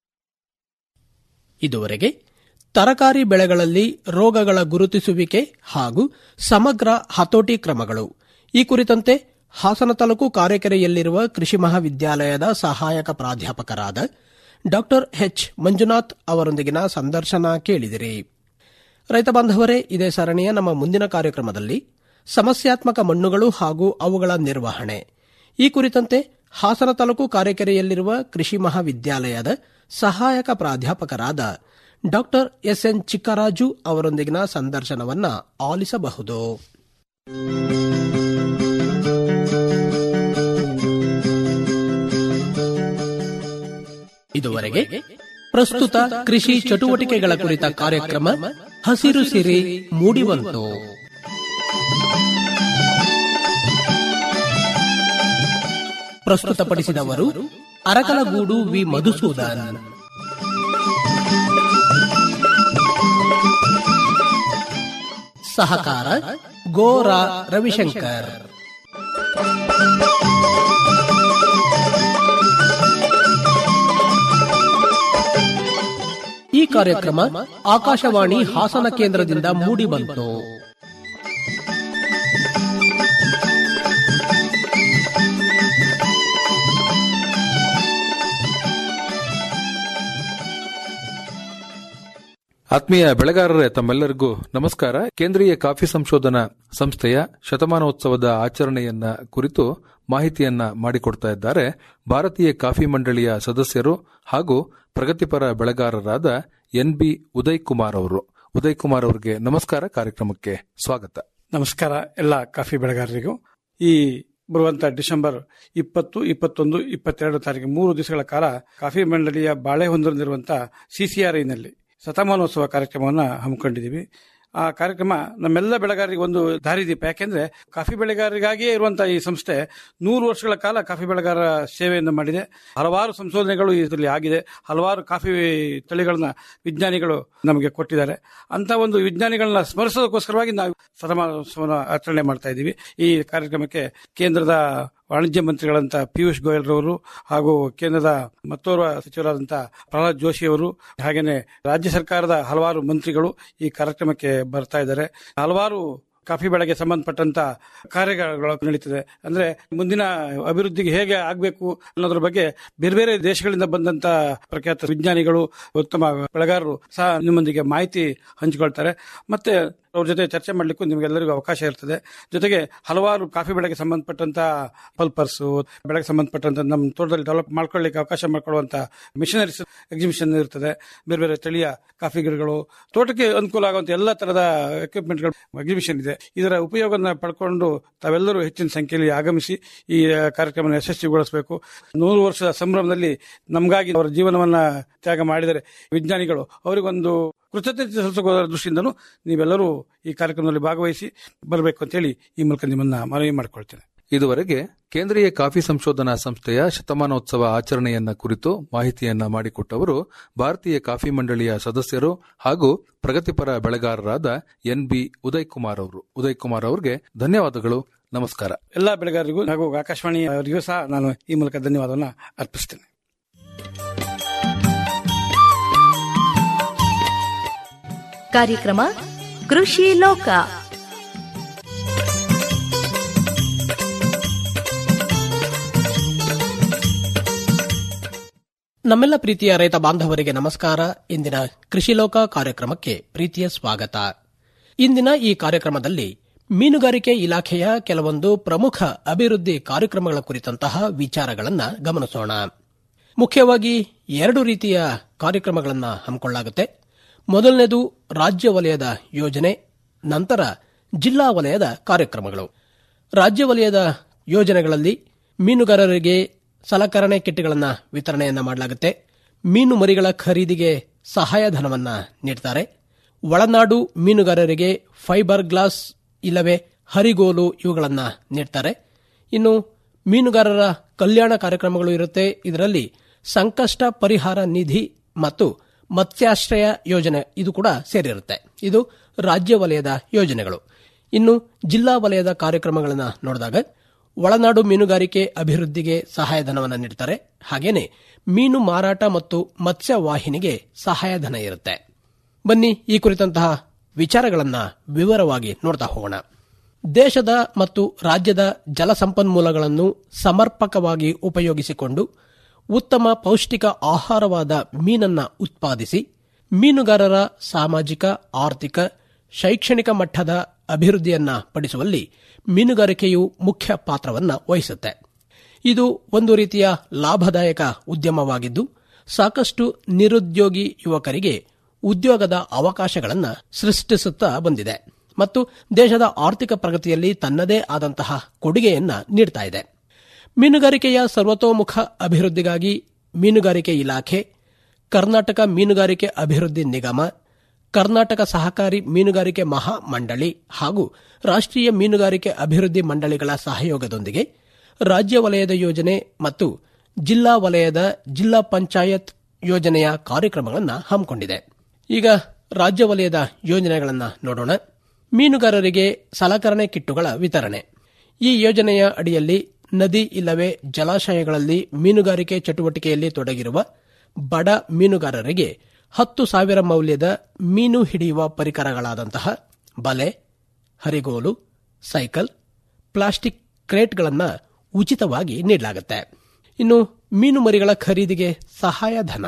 ಇದುವರೆಗೆ ತರಕಾರಿ ಬೆಳೆಗಳಲ್ಲಿ ರೋಗಗಳ ಗುರುತಿಸುವಿಕೆ ಹಾಗೂ ಸಮಗ್ರ ಹತೋಟಿ ಕ್ರಮಗಳು ಈ ಕುರಿತಂತೆ ಹಾಸನ ತಾಲೂಕು ಕಾರೆಕೆರೆಯಲ್ಲಿರುವ ಕೃಷಿ ಮಹಾವಿದ್ಯಾಲಯದ ಸಹಾಯಕ ಪ್ರಾಧ್ಯಾಪಕರಾದ ಡಾ ಎಚ್ ಮಂಜುನಾಥ್ ಅವರೊಂದಿಗಿನ ಸಂದರ್ಶನ ಕೇಳಿದಿರಿ ರೈತ ಬಾಂಧವರೇ ಇದೇ ಸರಣಿಯ ನಮ್ಮ ಮುಂದಿನ ಕಾರ್ಯಕ್ರಮದಲ್ಲಿ ಸಮಸ್ಯಾತ್ಮಕ ಮಣ್ಣುಗಳು ಹಾಗೂ ಅವುಗಳ ನಿರ್ವಹಣೆ ಈ ಕುರಿತಂತೆ ಹಾಸನ ತಾಲೂಕು ಕಾರೆಕೆರೆಯಲ್ಲಿರುವ ಕೃಷಿ ಮಹಾವಿದ್ಯಾಲಯದ ಸಹಾಯಕ ಪ್ರಾಧ್ಯಾಪಕರಾದ ಡಾ ಎಸ್ಎನ್ ಚಿಕ್ಕರಾಜು ಅವರೊಂದಿಗಿನ ಸಂದರ್ಶನವನ್ನ ಆಲಿಸಬಹುದು ಇದುವರೆಗೆ ಪ್ರಸ್ತುತ ಕೃಷಿ ಚಟುವಟಿಕೆಗಳ ಕುರಿತ ಕಾರ್ಯಕ್ರಮ ಹಸಿರು ಸಿರಿ ಮೂಡಿಬಂತು ಪ್ರಸ್ತುತಪಡಿಸಿದವರು ಅರಕಲಗೂಡು ವಿ ಮಧುಸೂದನ್ ಸಹಕಾರ ಗೋರಾ ರವಿಶಂಕರ್ ಈ ಕಾರ್ಯಕ್ರಮ ಆಕಾಶವಾಣಿ ಹಾಸನ ಕೇಂದ್ರದಿಂದ ಮೂಡಿಬಂತು ಆತ್ಮೀಯ ಬೆಳೆಗಾರರೇ ತಮ್ಮೆಲ್ಲರಿಗೂ ನಮಸ್ಕಾರ ಕೇಂದ್ರೀಯ ಕಾಫಿ ಸಂಶೋಧನಾ ಸಂಸ್ಥೆಯ ಶತಮಾನೋತ್ಸವದ ಆಚರಣೆಯನ್ನ ಕುರಿತು ಮಾಹಿತಿಯನ್ನ ಮಾಡಿಕೊಡ್ತಾ ಇದ್ದಾರೆ ಭಾರತೀಯ ಕಾಫಿ ಮಂಡಳಿಯ ಸದಸ್ಯರು ಹಾಗೂ ಪ್ರಗತಿಪರ ಬೆಳೆಗಾರರಾದ ಎನ್ ಬಿ ಉದಯ್ ಕುಮಾರ್ ಅವರು ಉದಯ್ ಕುಮಾರ್ ಅವರಿಗೆ ನಮಸ್ಕಾರ ಕಾರ್ಯಕ್ರಮಕ್ಕೆ ಸ್ವಾಗತ ನಮಸ್ಕಾರ ಎಲ್ಲ ಕಾಫಿ ಬೆಳೆಗಾರರಿಗೂ ಈ ಬರುವಂತ ಡಿಸೆಂಬರ್ ಇಪ್ಪತ್ತು ಇಪ್ಪತ್ತೊಂದು ಇಪ್ಪತ್ತೆರಡು ತಾರೀಕು ಮೂರು ದಿವಸಗಳ ಕಾಲ ಕಾಫಿ ಮಂಡಳಿಯ ಬಾಳೆ ಹೊಂದಿರುವಂತಹ ಸಿಸಿಆರ್ಐನಲ್ಲಿ ಶತಮಾನೋತ್ಸವ ಕಾರ್ಯಕ್ರಮವನ್ನು ಹಮ್ಮಿಕೊಂಡಿದ್ದೀವಿ ಆ ಕಾರ್ಯಕ್ರಮ ನಮ್ಮೆಲ್ಲ ಬೆಳೆಗಾರರಿಗೆ ಒಂದು ದಾರಿದೀಪ ಯಾಕೆಂದ್ರೆ ಕಾಫಿ ಬೆಳೆಗಾರರಿಗಾಗಿಯೇ ಇರುವಂತಹ ಈ ಸಂಸ್ಥೆ ನೂರು ವರ್ಷಗಳ ಕಾಲ ಕಾಫಿ ಬೆಳೆಗಾರ ಸೇವೆಯನ್ನು ಮಾಡಿದೆ ಹಲವಾರು ಸಂಶೋಧನೆಗಳು ಇದರಲ್ಲಿ ಆಗಿದೆ ಹಲವಾರು ಕಾಫಿ ತಳಿಗಳನ್ನ ವಿಜ್ಞಾನಿಗಳು ನಮಗೆ ಕೊಟ್ಟಿದ್ದಾರೆ ಅಂತ ಒಂದು ವಿಜ್ಞಾನಿಗಳನ್ನ ಸ್ಮರಿಸೋದಕ್ಕೋಸ್ಕರವಾಗಿ ನಾವು ಶತಮಾನೋತ್ಸವನ ಆಚರಣೆ ಮಾಡ್ತಾ ಇದ್ದೀವಿ ಈ ಕಾರ್ಯಕ್ರಮಕ್ಕೆ ಕೇಂದ್ರದ ವಾಣಿಜ್ಯ ಮಂತ್ರಿಗಳಂತ ಪಿಯೂಷ್ ಗೋಯಲ್ ರವರು ಹಾಗೂ ಕೇಂದ್ರದ ಮತ್ತೋರ್ವ ಸಚಿವರಾದಂತಹ ಪ್ರಹ್ಲಾದ್ ಜೋಶಿ ಅವರು ಹಾಗೇನೆ ರಾಜ್ಯ ಸರ್ಕಾರದ ಹಲವಾರು ಮಂತ್ರಿಗಳು ಈ ಕಾರ್ಯಕ್ರಮಕ್ಕೆ ಬರ್ತಾ ಇದ್ದಾರೆ ಹಲವಾರು ಕಾಫಿ ಬೆಳೆಗೆ ಸಂಬಂಧಪಟ್ಟಂತ ಕಾರ್ಯಗಳು ನಡೀತದೆ ಅಂದ್ರೆ ಮುಂದಿನ ಅಭಿವೃದ್ಧಿಗೆ ಹೇಗೆ ಆಗಬೇಕು ಅನ್ನೋದ್ರ ಬಗ್ಗೆ ಬೇರೆ ಬೇರೆ ದೇಶಗಳಿಂದ ಬಂದಂತ ಪ್ರಖ್ಯಾತ ವಿಜ್ಞಾನಿಗಳು ಉತ್ತಮ ಬೆಳೆಗಾರರು ಸಹ ನಿಮ್ಮೊಂದಿಗೆ ಮಾಹಿತಿ ಹಂಚಿಕೊಳ್ತಾರೆ ಮತ್ತೆ ಅವ್ರ ಜೊತೆ ಚರ್ಚೆ ಮಾಡ್ಲಿಕ್ಕೂ ನಿಮಗೆಲ್ಲರಿಗೂ ಅವಕಾಶ ಇರ್ತದೆ ಜೊತೆಗೆ ಹಲವಾರು ಕಾಫಿ ಬೆಳೆಗೆ ಸಂಬಂಧಪಟ್ಟಂತ ಪಲ್ಪರ್ಸ್ ಬೆಳೆಗೆ ಸಂಬಂಧಪಟ್ಟಂತ ನಮ್ಮ ತೋಟದಲ್ಲಿ ಡೆವಲಪ್ ಮಾಡ್ಕೊಳ್ಳಿಕ್ಕೆ ಅವಕಾಶ ಮಾಡ್ಕೊಳ್ಳುವಂತ ಮಿಷನರೀಸ್ ಎಕ್ಸಿಬಿಷನ್ ಇರ್ತದೆ ಬೇರೆ ಬೇರೆ ತಳಿಯ ಕಾಫಿ ಗಿಡಗಳು ತೋಟಕ್ಕೆ ಅನುಕೂಲ ಆಗುವಂತ ಎಲ್ಲ ತರದ ಎಕ್ವಿಪ್ಮೆಂಟ್ಗಳು ಎಕ್ಸಿಬಿಷನ್ ಇದೆ ಇದರ ಉಪಯೋಗನ ಪಡ್ಕೊಂಡು ತಾವೆಲ್ಲರೂ ಹೆಚ್ಚಿನ ಸಂಖ್ಯೆಯಲ್ಲಿ ಆಗಮಿಸಿ ಈ ಕಾರ್ಯಕ್ರಮ ಯಶಸ್ವಿಗೊಳಿಸಬೇಕು ನೂರು ವರ್ಷದ ಸಂಭ್ರಮದಲ್ಲಿ ನಮಗಾಗಿ ಅವರ ಜೀವನವನ್ನ ತ್ಯಾಗ ಮಾಡಿದರೆ ವಿಜ್ಞಾನಿಗಳು ಅವರಿಗೊಂದು ಕೃತಜ್ಞತೆ ಸಲ್ಲಿಸುವ ದೃಷ್ಟಿಯಿಂದನೂ ನೀವೆಲ್ಲರೂ ಈ ಕಾರ್ಯಕ್ರಮದಲ್ಲಿ ಭಾಗವಹಿಸಿ ಬರಬೇಕು ಅಂತ ಹೇಳಿ ಈ ಮೂಲಕ ನಿಮ್ಮನ್ನ ಮನವಿ ಮಾಡಿಕೊಳ್ತೇನೆ ಇದುವರೆಗೆ ಕೇಂದ್ರೀಯ ಕಾಫಿ ಸಂಶೋಧನಾ ಸಂಸ್ಥೆಯ ಶತಮಾನೋತ್ಸವ ಆಚರಣೆಯನ್ನ ಕುರಿತು ಮಾಹಿತಿಯನ್ನ ಮಾಡಿಕೊಟ್ಟವರು ಭಾರತೀಯ ಕಾಫಿ ಮಂಡಳಿಯ ಸದಸ್ಯರು ಹಾಗೂ ಪ್ರಗತಿಪರ ಬೆಳೆಗಾರರಾದ ಎನ್ ಬಿ ಉದಯ್ ಕುಮಾರ್ ಅವರು ಉದಯ್ ಕುಮಾರ್ ಅವರಿಗೆ ಧನ್ಯವಾದಗಳು ನಮಸ್ಕಾರ ಎಲ್ಲ ಬೆಳೆಗಾರರಿಗೂ ಹಾಗೂ ಆಕಾಶವಾಣಿ ಅವರಿಗೂ ಸಹ ನಾನು ಈ ಮೂಲಕ ಧನ್ಯವಾದವನ್ನು ಅರ್ಪಿಸ್ತೇನೆ ಕಾರ್ಯಕ್ರಮ ಕೃಷಿ ಲೋಕ ನಮ್ಮೆಲ್ಲ ಪ್ರೀತಿಯ ರೈತ ಬಾಂಧವರಿಗೆ ನಮಸ್ಕಾರ ಇಂದಿನ ಕೃಷಿ ಲೋಕ ಕಾರ್ಯಕ್ರಮಕ್ಕೆ ಪ್ರೀತಿಯ ಸ್ವಾಗತ ಇಂದಿನ ಈ ಕಾರ್ಯಕ್ರಮದಲ್ಲಿ ಮೀನುಗಾರಿಕೆ ಇಲಾಖೆಯ ಕೆಲವೊಂದು ಪ್ರಮುಖ ಅಭಿವೃದ್ಧಿ ಕಾರ್ಯಕ್ರಮಗಳ ಕುರಿತಂತಹ ವಿಚಾರಗಳನ್ನು ಗಮನಿಸೋಣ ಮುಖ್ಯವಾಗಿ ಎರಡು ರೀತಿಯ ಕಾರ್ಯಕ್ರಮಗಳನ್ನು ಹಮ್ಮಿಕೊಳ್ಳಲಾಗುತ್ತೆ ಮೊದಲನೇದು ರಾಜ್ಯ ವಲಯದ ಯೋಜನೆ ನಂತರ ಜಿಲ್ಲಾ ವಲಯದ ಕಾರ್ಯಕ್ರಮಗಳು ರಾಜ್ಯ ವಲಯದ ಯೋಜನೆಗಳಲ್ಲಿ ಮೀನುಗಾರರಿಗೆ ಸಲಕರಣೆ ಕಿಟ್ಗಳನ್ನು ವಿತರಣೆಯನ್ನ ಮಾಡಲಾಗುತ್ತೆ ಮೀನು ಮರಿಗಳ ಖರೀದಿಗೆ ಸಹಾಯಧನವನ್ನ ನೀಡ್ತಾರೆ ಒಳನಾಡು ಮೀನುಗಾರರಿಗೆ ಫೈಬರ್ ಗ್ಲಾಸ್ ಇಲ್ಲವೇ ಹರಿಗೋಲು ಇವುಗಳನ್ನು ನೀಡ್ತಾರೆ ಇನ್ನು ಮೀನುಗಾರರ ಕಲ್ಯಾಣ ಕಾರ್ಯಕ್ರಮಗಳು ಇರುತ್ತೆ ಇದರಲ್ಲಿ ಸಂಕಷ್ಟ ಪರಿಹಾರ ನಿಧಿ ಮತ್ತು ಮತ್ಸ್ಯಾಶ್ರಯ ಯೋಜನೆ ಇದು ಕೂಡ ಸೇರಿರುತ್ತೆ ಇದು ರಾಜ್ಯ ವಲಯದ ಯೋಜನೆಗಳು ಇನ್ನು ಜಿಲ್ಲಾ ವಲಯದ ಕಾರ್ಯಕ್ರಮಗಳನ್ನು ನೋಡಿದಾಗ ಒಳನಾಡು ಮೀನುಗಾರಿಕೆ ಅಭಿವೃದ್ಧಿಗೆ ಸಹಾಯಧನವನ್ನು ನೀಡುತ್ತಾರೆ ಹಾಗೇನೆ ಮೀನು ಮಾರಾಟ ಮತ್ತು ಮತ್ಸ್ಯ ವಾಹಿನಿಗೆ ಸಹಾಯಧನ ಇರುತ್ತೆ ಬನ್ನಿ ಈ ಕುರಿತಂತಹ ವಿಚಾರಗಳನ್ನು ವಿವರವಾಗಿ ನೋಡ್ತಾ ಹೋಗೋಣ ದೇಶದ ಮತ್ತು ರಾಜ್ಯದ ಜಲಸಂಪನ್ಮೂಲಗಳನ್ನು ಸಮರ್ಪಕವಾಗಿ ಉಪಯೋಗಿಸಿಕೊಂಡು ಉತ್ತಮ ಪೌಷ್ಟಿಕ ಆಹಾರವಾದ ಮೀನನ್ನ ಉತ್ಪಾದಿಸಿ ಮೀನುಗಾರರ ಸಾಮಾಜಿಕ ಆರ್ಥಿಕ ಶೈಕ್ಷಣಿಕ ಮಟ್ಟದ ಅಭಿವೃದ್ಧಿಯನ್ನ ಪಡಿಸುವಲ್ಲಿ ಮೀನುಗಾರಿಕೆಯು ಮುಖ್ಯ ಪಾತ್ರವನ್ನ ವಹಿಸುತ್ತೆ ಇದು ಒಂದು ರೀತಿಯ ಲಾಭದಾಯಕ ಉದ್ಯಮವಾಗಿದ್ದು ಸಾಕಷ್ಟು ನಿರುದ್ಯೋಗಿ ಯುವಕರಿಗೆ ಉದ್ಯೋಗದ ಅವಕಾಶಗಳನ್ನು ಸೃಷ್ಟಿಸುತ್ತಾ ಬಂದಿದೆ ಮತ್ತು ದೇಶದ ಆರ್ಥಿಕ ಪ್ರಗತಿಯಲ್ಲಿ ತನ್ನದೇ ಆದಂತಹ ಕೊಡುಗೆಯನ್ನ ನೀಡ್ತಾ ಇದೆ ಮೀನುಗಾರಿಕೆಯ ಸರ್ವತೋಮುಖ ಅಭಿವೃದ್ಧಿಗಾಗಿ ಮೀನುಗಾರಿಕೆ ಇಲಾಖೆ ಕರ್ನಾಟಕ ಮೀನುಗಾರಿಕೆ ಅಭಿವೃದ್ಧಿ ನಿಗಮ ಕರ್ನಾಟಕ ಸಹಕಾರಿ ಮೀನುಗಾರಿಕೆ ಮಹಾ ಮಂಡಳಿ ಹಾಗೂ ರಾಷ್ಟ್ರೀಯ ಮೀನುಗಾರಿಕೆ ಅಭಿವೃದ್ಧಿ ಮಂಡಳಿಗಳ ಸಹಯೋಗದೊಂದಿಗೆ ರಾಜ್ಯ ವಲಯದ ಯೋಜನೆ ಮತ್ತು ಜಿಲ್ಲಾ ವಲಯದ ಜಿಲ್ಲಾ ಪಂಚಾಯತ್ ಯೋಜನೆಯ ಕಾರ್ಯಕ್ರಮಗಳನ್ನು ಹಮ್ಮಿಕೊಂಡಿದೆ ಈಗ ರಾಜ್ಯ ವಲಯದ ಯೋಜನೆಗಳನ್ನು ನೋಡೋಣ ಮೀನುಗಾರರಿಗೆ ಸಲಕರಣೆ ಕಿಟ್ಟುಗಳ ವಿತರಣೆ ಈ ಯೋಜನೆಯ ಅಡಿಯಲ್ಲಿ ನದಿ ಇಲ್ಲವೇ ಜಲಾಶಯಗಳಲ್ಲಿ ಮೀನುಗಾರಿಕೆ ಚಟುವಟಿಕೆಯಲ್ಲಿ ತೊಡಗಿರುವ ಬಡ ಮೀನುಗಾರರಿಗೆ ಹತ್ತು ಸಾವಿರ ಮೌಲ್ಯದ ಮೀನು ಹಿಡಿಯುವ ಪರಿಕರಗಳಾದಂತಹ ಬಲೆ ಹರಿಗೋಲು ಸೈಕಲ್ ಪ್ಲಾಸ್ಟಿಕ್ ಕ್ರೇಟ್ಗಳನ್ನು ಉಚಿತವಾಗಿ ನೀಡಲಾಗುತ್ತೆ ಇನ್ನು ಮೀನು ಮರಿಗಳ ಖರೀದಿಗೆ ಸಹಾಯಧನ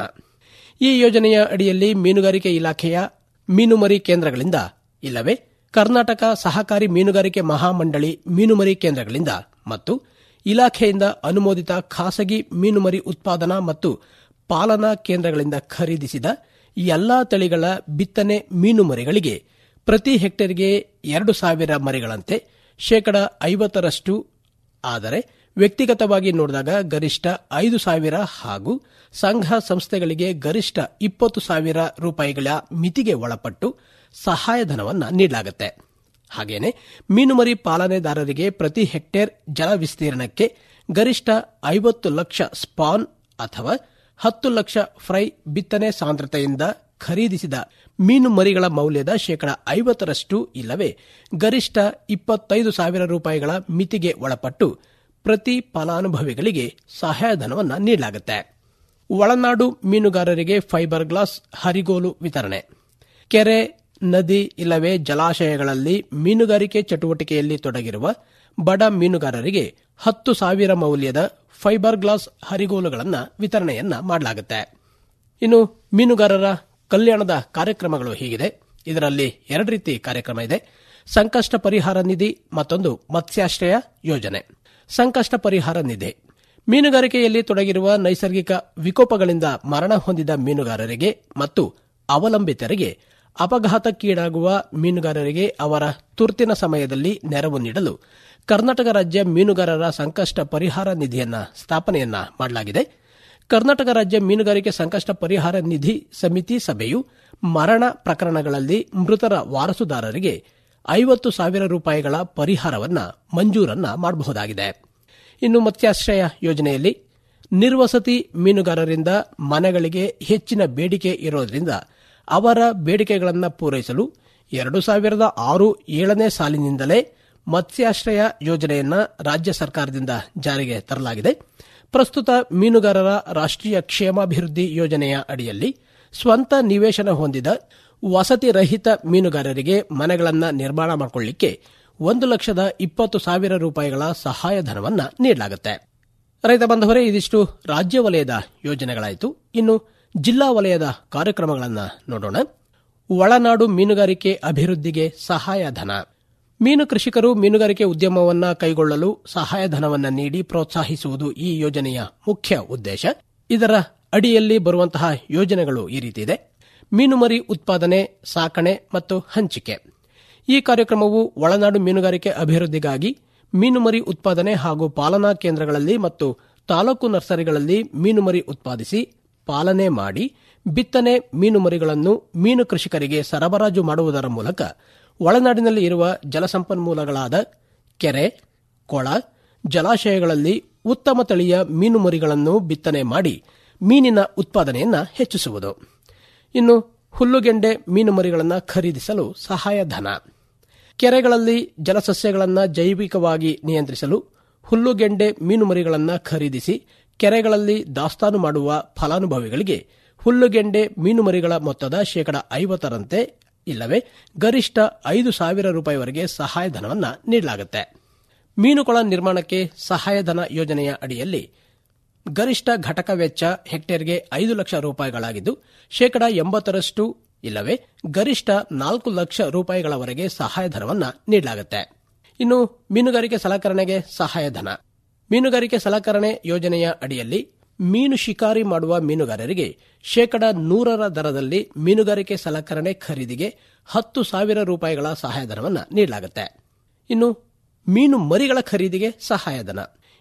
ಈ ಯೋಜನೆಯ ಅಡಿಯಲ್ಲಿ ಮೀನುಗಾರಿಕೆ ಇಲಾಖೆಯ ಮೀನುಮರಿ ಕೇಂದ್ರಗಳಿಂದ ಇಲ್ಲವೇ ಕರ್ನಾಟಕ ಸಹಕಾರಿ ಮೀನುಗಾರಿಕೆ ಮಹಾಮಂಡಳಿ ಮೀನುಮರಿ ಕೇಂದ್ರಗಳಿಂದ ಮತ್ತು ಇಲಾಖೆಯಿಂದ ಅನುಮೋದಿತ ಖಾಸಗಿ ಮೀನುಮರಿ ಉತ್ಪಾದನಾ ಮತ್ತು ಪಾಲನಾ ಕೇಂದ್ರಗಳಿಂದ ಖರೀದಿಸಿದ ಎಲ್ಲಾ ತಳಿಗಳ ಬಿತ್ತನೆ ಮೀನು ಮರಿಗಳಿಗೆ ಪ್ರತಿ ಹೆಕ್ಟೇರ್ಗೆ ಎರಡು ಸಾವಿರ ಮರಿಗಳಂತೆ ಶೇಕಡ ಐವತ್ತರಷ್ಟು ಆದರೆ ವ್ಯಕ್ತಿಗತವಾಗಿ ನೋಡಿದಾಗ ಗರಿಷ್ಠ ಐದು ಸಾವಿರ ಹಾಗೂ ಸಂಘ ಸಂಸ್ಥೆಗಳಿಗೆ ಗರಿಷ್ಠ ಇಪ್ಪತ್ತು ಸಾವಿರ ರೂಪಾಯಿಗಳ ಮಿತಿಗೆ ಒಳಪಟ್ಟು ಸಹಾಯಧನವನ್ನು ನೀಡಲಾಗುತ್ತೆ ಹಾಗೇನೆ ಮೀನುಮರಿ ಪಾಲನೆದಾರರಿಗೆ ಪ್ರತಿ ಹೆಕ್ಟೇರ್ ಜಲ ವಿಸ್ತೀರ್ಣಕ್ಕೆ ಗರಿಷ್ಠ ಐವತ್ತು ಲಕ್ಷ ಸ್ಪಾನ್ ಅಥವಾ ಹತ್ತು ಲಕ್ಷ ಫ್ರೈ ಬಿತ್ತನೆ ಸಾಂದ್ರತೆಯಿಂದ ಖರೀದಿಸಿದ ಮೀನು ಮರಿಗಳ ಮೌಲ್ಯದ ಶೇಕಡ ಐವತ್ತರಷ್ಟು ಇಲ್ಲವೇ ಗರಿಷ್ಠ ಇಪ್ಪತ್ತೈದು ಸಾವಿರ ರೂಪಾಯಿಗಳ ಮಿತಿಗೆ ಒಳಪಟ್ಟು ಪ್ರತಿ ಫಲಾನುಭವಿಗಳಿಗೆ ಸಹಾಯಧನವನ್ನು ನೀಡಲಾಗುತ್ತೆ ಒಳನಾಡು ಮೀನುಗಾರರಿಗೆ ಫೈಬರ್ ಗ್ಲಾಸ್ ಹರಿಗೋಲು ವಿತರಣೆ ಕೆರೆ ನದಿ ಇಲ್ಲವೇ ಜಲಾಶಯಗಳಲ್ಲಿ ಮೀನುಗಾರಿಕೆ ಚಟುವಟಿಕೆಯಲ್ಲಿ ತೊಡಗಿರುವ ಬಡ ಮೀನುಗಾರರಿಗೆ ಹತ್ತು ಸಾವಿರ ಮೌಲ್ಯದ ಫೈಬರ್ ಗ್ಲಾಸ್ ಹರಿಗೋಲುಗಳನ್ನು ವಿತರಣೆಯನ್ನ ಮಾಡಲಾಗುತ್ತೆ ಇನ್ನು ಮೀನುಗಾರರ ಕಲ್ಯಾಣದ ಕಾರ್ಯಕ್ರಮಗಳು ಹೀಗಿದೆ ಇದರಲ್ಲಿ ಎರಡು ರೀತಿ ಕಾರ್ಯಕ್ರಮ ಇದೆ ಸಂಕಷ್ಟ ಪರಿಹಾರ ನಿಧಿ ಮತ್ತೊಂದು ಮತ್ಸ್ಯಾಶ್ರಯ ಯೋಜನೆ ಸಂಕಷ್ಟ ಪರಿಹಾರ ನಿಧಿ ಮೀನುಗಾರಿಕೆಯಲ್ಲಿ ತೊಡಗಿರುವ ನೈಸರ್ಗಿಕ ವಿಕೋಪಗಳಿಂದ ಮರಣ ಹೊಂದಿದ ಮೀನುಗಾರರಿಗೆ ಮತ್ತು ಅವಲಂಬಿತರಿಗೆ ಅಪಘಾತಕ್ಕೀಡಾಗುವ ಮೀನುಗಾರರಿಗೆ ಅವರ ತುರ್ತಿನ ಸಮಯದಲ್ಲಿ ನೆರವು ನೀಡಲು ಕರ್ನಾಟಕ ರಾಜ್ಯ ಮೀನುಗಾರರ ಸಂಕಷ್ಟ ಪರಿಹಾರ ನಿಧಿಯನ್ನ ಸ್ಥಾಪನೆಯನ್ನ ಮಾಡಲಾಗಿದೆ ಕರ್ನಾಟಕ ರಾಜ್ಯ ಮೀನುಗಾರಿಕೆ ಸಂಕಷ್ಟ ಪರಿಹಾರ ನಿಧಿ ಸಮಿತಿ ಸಭೆಯು ಮರಣ ಪ್ರಕರಣಗಳಲ್ಲಿ ಮೃತರ ವಾರಸುದಾರರಿಗೆ ಐವತ್ತು ಸಾವಿರ ರೂಪಾಯಿಗಳ ಪರಿಹಾರವನ್ನ ಮಂಜೂರನ್ನ ಮಾಡಬಹುದಾಗಿದೆ ಇನ್ನು ಮತ್ಸ್ಯಾಶ್ರಯ ಯೋಜನೆಯಲ್ಲಿ ನಿರ್ವಸತಿ ಮೀನುಗಾರರಿಂದ ಮನೆಗಳಿಗೆ ಹೆಚ್ಚಿನ ಬೇಡಿಕೆ ಇರೋದ್ರಿಂದ ಅವರ ಬೇಡಿಕೆಗಳನ್ನು ಪೂರೈಸಲು ಎರಡು ಸಾವಿರದ ಆರು ಏಳನೇ ಸಾಲಿನಿಂದಲೇ ಮತ್ಸ್ಯಾಶ್ರಯ ಯೋಜನೆಯನ್ನ ರಾಜ್ಯ ಸರ್ಕಾರದಿಂದ ಜಾರಿಗೆ ತರಲಾಗಿದೆ ಪ್ರಸ್ತುತ ಮೀನುಗಾರರ ರಾಷ್ಟ್ರೀಯ ಕ್ಷೇಮಾಭಿವೃದ್ಧಿ ಯೋಜನೆಯ ಅಡಿಯಲ್ಲಿ ಸ್ವಂತ ನಿವೇಶನ ಹೊಂದಿದ ವಸತಿ ರಹಿತ ಮೀನುಗಾರರಿಗೆ ಮನೆಗಳನ್ನು ನಿರ್ಮಾಣ ಮಾಡಿಕೊಳ್ಳಿಕ್ಕೆ ಒಂದು ಲಕ್ಷದ ಇಪ್ಪತ್ತು ಸಾವಿರ ರೂಪಾಯಿಗಳ ಸಹಾಯಧನವನ್ನು ನೀಡಲಾಗುತ್ತೆ ರೈತ ಬಂಧವರೇ ಇದಿಷ್ಟು ರಾಜ್ಯ ವಲಯದ ಯೋಜನೆಗಳಾಯಿತು ಇನ್ನು ಜಿಲ್ಲಾ ವಲಯದ ಕಾರ್ಯಕ್ರಮಗಳನ್ನು ನೋಡೋಣ ಒಳನಾಡು ಮೀನುಗಾರಿಕೆ ಅಭಿವೃದ್ಧಿಗೆ ಸಹಾಯಧನ ಮೀನು ಕೃಷಿಕರು ಮೀನುಗಾರಿಕೆ ಉದ್ಯಮವನ್ನ ಕೈಗೊಳ್ಳಲು ಸಹಾಯಧನವನ್ನು ನೀಡಿ ಪ್ರೋತ್ಸಾಹಿಸುವುದು ಈ ಯೋಜನೆಯ ಮುಖ್ಯ ಉದ್ದೇಶ ಇದರ ಅಡಿಯಲ್ಲಿ ಬರುವಂತಹ ಯೋಜನೆಗಳು ಈ ರೀತಿ ಇದೆ ಮೀನುಮರಿ ಉತ್ಪಾದನೆ ಸಾಕಣೆ ಮತ್ತು ಹಂಚಿಕೆ ಈ ಕಾರ್ಯಕ್ರಮವು ಒಳನಾಡು ಮೀನುಗಾರಿಕೆ ಅಭಿವೃದ್ಧಿಗಾಗಿ ಮೀನುಮರಿ ಉತ್ಪಾದನೆ ಹಾಗೂ ಪಾಲನಾ ಕೇಂದ್ರಗಳಲ್ಲಿ ಮತ್ತು ತಾಲೂಕು ನರ್ಸರಿಗಳಲ್ಲಿ ಮೀನುಮರಿ ಉತ್ಪಾದಿಸಿ ಪಾಲನೆ ಮಾಡಿ ಬಿತ್ತನೆ ಮೀನುಮರಿಗಳನ್ನು ಮೀನು ಕೃಷಿಕರಿಗೆ ಸರಬರಾಜು ಮಾಡುವುದರ ಮೂಲಕ ಒಳನಾಡಿನಲ್ಲಿ ಇರುವ ಜಲಸಂಪನ್ಮೂಲಗಳಾದ ಕೆರೆ ಕೊಳ ಜಲಾಶಯಗಳಲ್ಲಿ ಉತ್ತಮ ತಳಿಯ ಮೀನುಮರಿಗಳನ್ನು ಬಿತ್ತನೆ ಮಾಡಿ ಮೀನಿನ ಉತ್ಪಾದನೆಯನ್ನು ಹೆಚ್ಚಿಸುವುದು ಇನ್ನು ಹುಲ್ಲುಗೆಂಡೆ ಮೀನುಮರಿಗಳನ್ನು ಖರೀದಿಸಲು ಸಹಾಯಧನ ಕೆರೆಗಳಲ್ಲಿ ಜಲಸಸ್ಯಗಳನ್ನು ಜೈವಿಕವಾಗಿ ನಿಯಂತ್ರಿಸಲು ಹುಲ್ಲುಗೆಂಡೆ ಮೀನುಮರಿಗಳನ್ನು ಖರೀದಿಸಿ ಕೆರೆಗಳಲ್ಲಿ ದಾಸ್ತಾನು ಮಾಡುವ ಫಲಾನುಭವಿಗಳಿಗೆ ಹುಲ್ಲುಗೆಂಡೆ ಮೀನುಮರಿಗಳ ಮೊತ್ತದ ಶೇಕಡ ಐವತ್ತರಂತೆ ಇಲ್ಲವೇ ಗರಿಷ್ಠ ಐದು ಸಾವಿರ ರೂಪಾಯಿವರೆಗೆ ಸಹಾಯಧನವನ್ನು ನೀಡಲಾಗುತ್ತೆ ಮೀನುಕೊಳ ನಿರ್ಮಾಣಕ್ಕೆ ಸಹಾಯಧನ ಯೋಜನೆಯ ಅಡಿಯಲ್ಲಿ ಗರಿಷ್ಠ ಘಟಕ ವೆಚ್ಚ ಹೆಕ್ಟೇರ್ಗೆ ಐದು ಲಕ್ಷ ರೂಪಾಯಿಗಳಾಗಿದ್ದು ಶೇಕಡ ಎಂಬತ್ತರಷ್ಟು ಇಲ್ಲವೇ ಗರಿಷ್ಠ ನಾಲ್ಕು ಲಕ್ಷ ರೂಪಾಯಿಗಳವರೆಗೆ ಸಹಾಯಧನವನ್ನು ನೀಡಲಾಗುತ್ತೆ ಇನ್ನು ಮೀನುಗಾರಿಕೆ ಸಲಕರಣೆಗೆ ಸಹಾಯಧನ ಮೀನುಗಾರಿಕೆ ಸಲಕರಣೆ ಯೋಜನೆಯ ಅಡಿಯಲ್ಲಿ ಮೀನು ಶಿಕಾರಿ ಮಾಡುವ ಮೀನುಗಾರರಿಗೆ ಶೇಕಡ ನೂರರ ದರದಲ್ಲಿ ಮೀನುಗಾರಿಕೆ ಸಲಕರಣೆ ಖರೀದಿಗೆ ಹತ್ತು ಸಾವಿರ ರೂಪಾಯಿಗಳ ಸಹಾಯಧನವನ್ನು ನೀಡಲಾಗುತ್ತೆ ಇನ್ನು ಮೀನು ಮರಿಗಳ ಖರೀದಿಗೆ ಸಹಾಯಧನ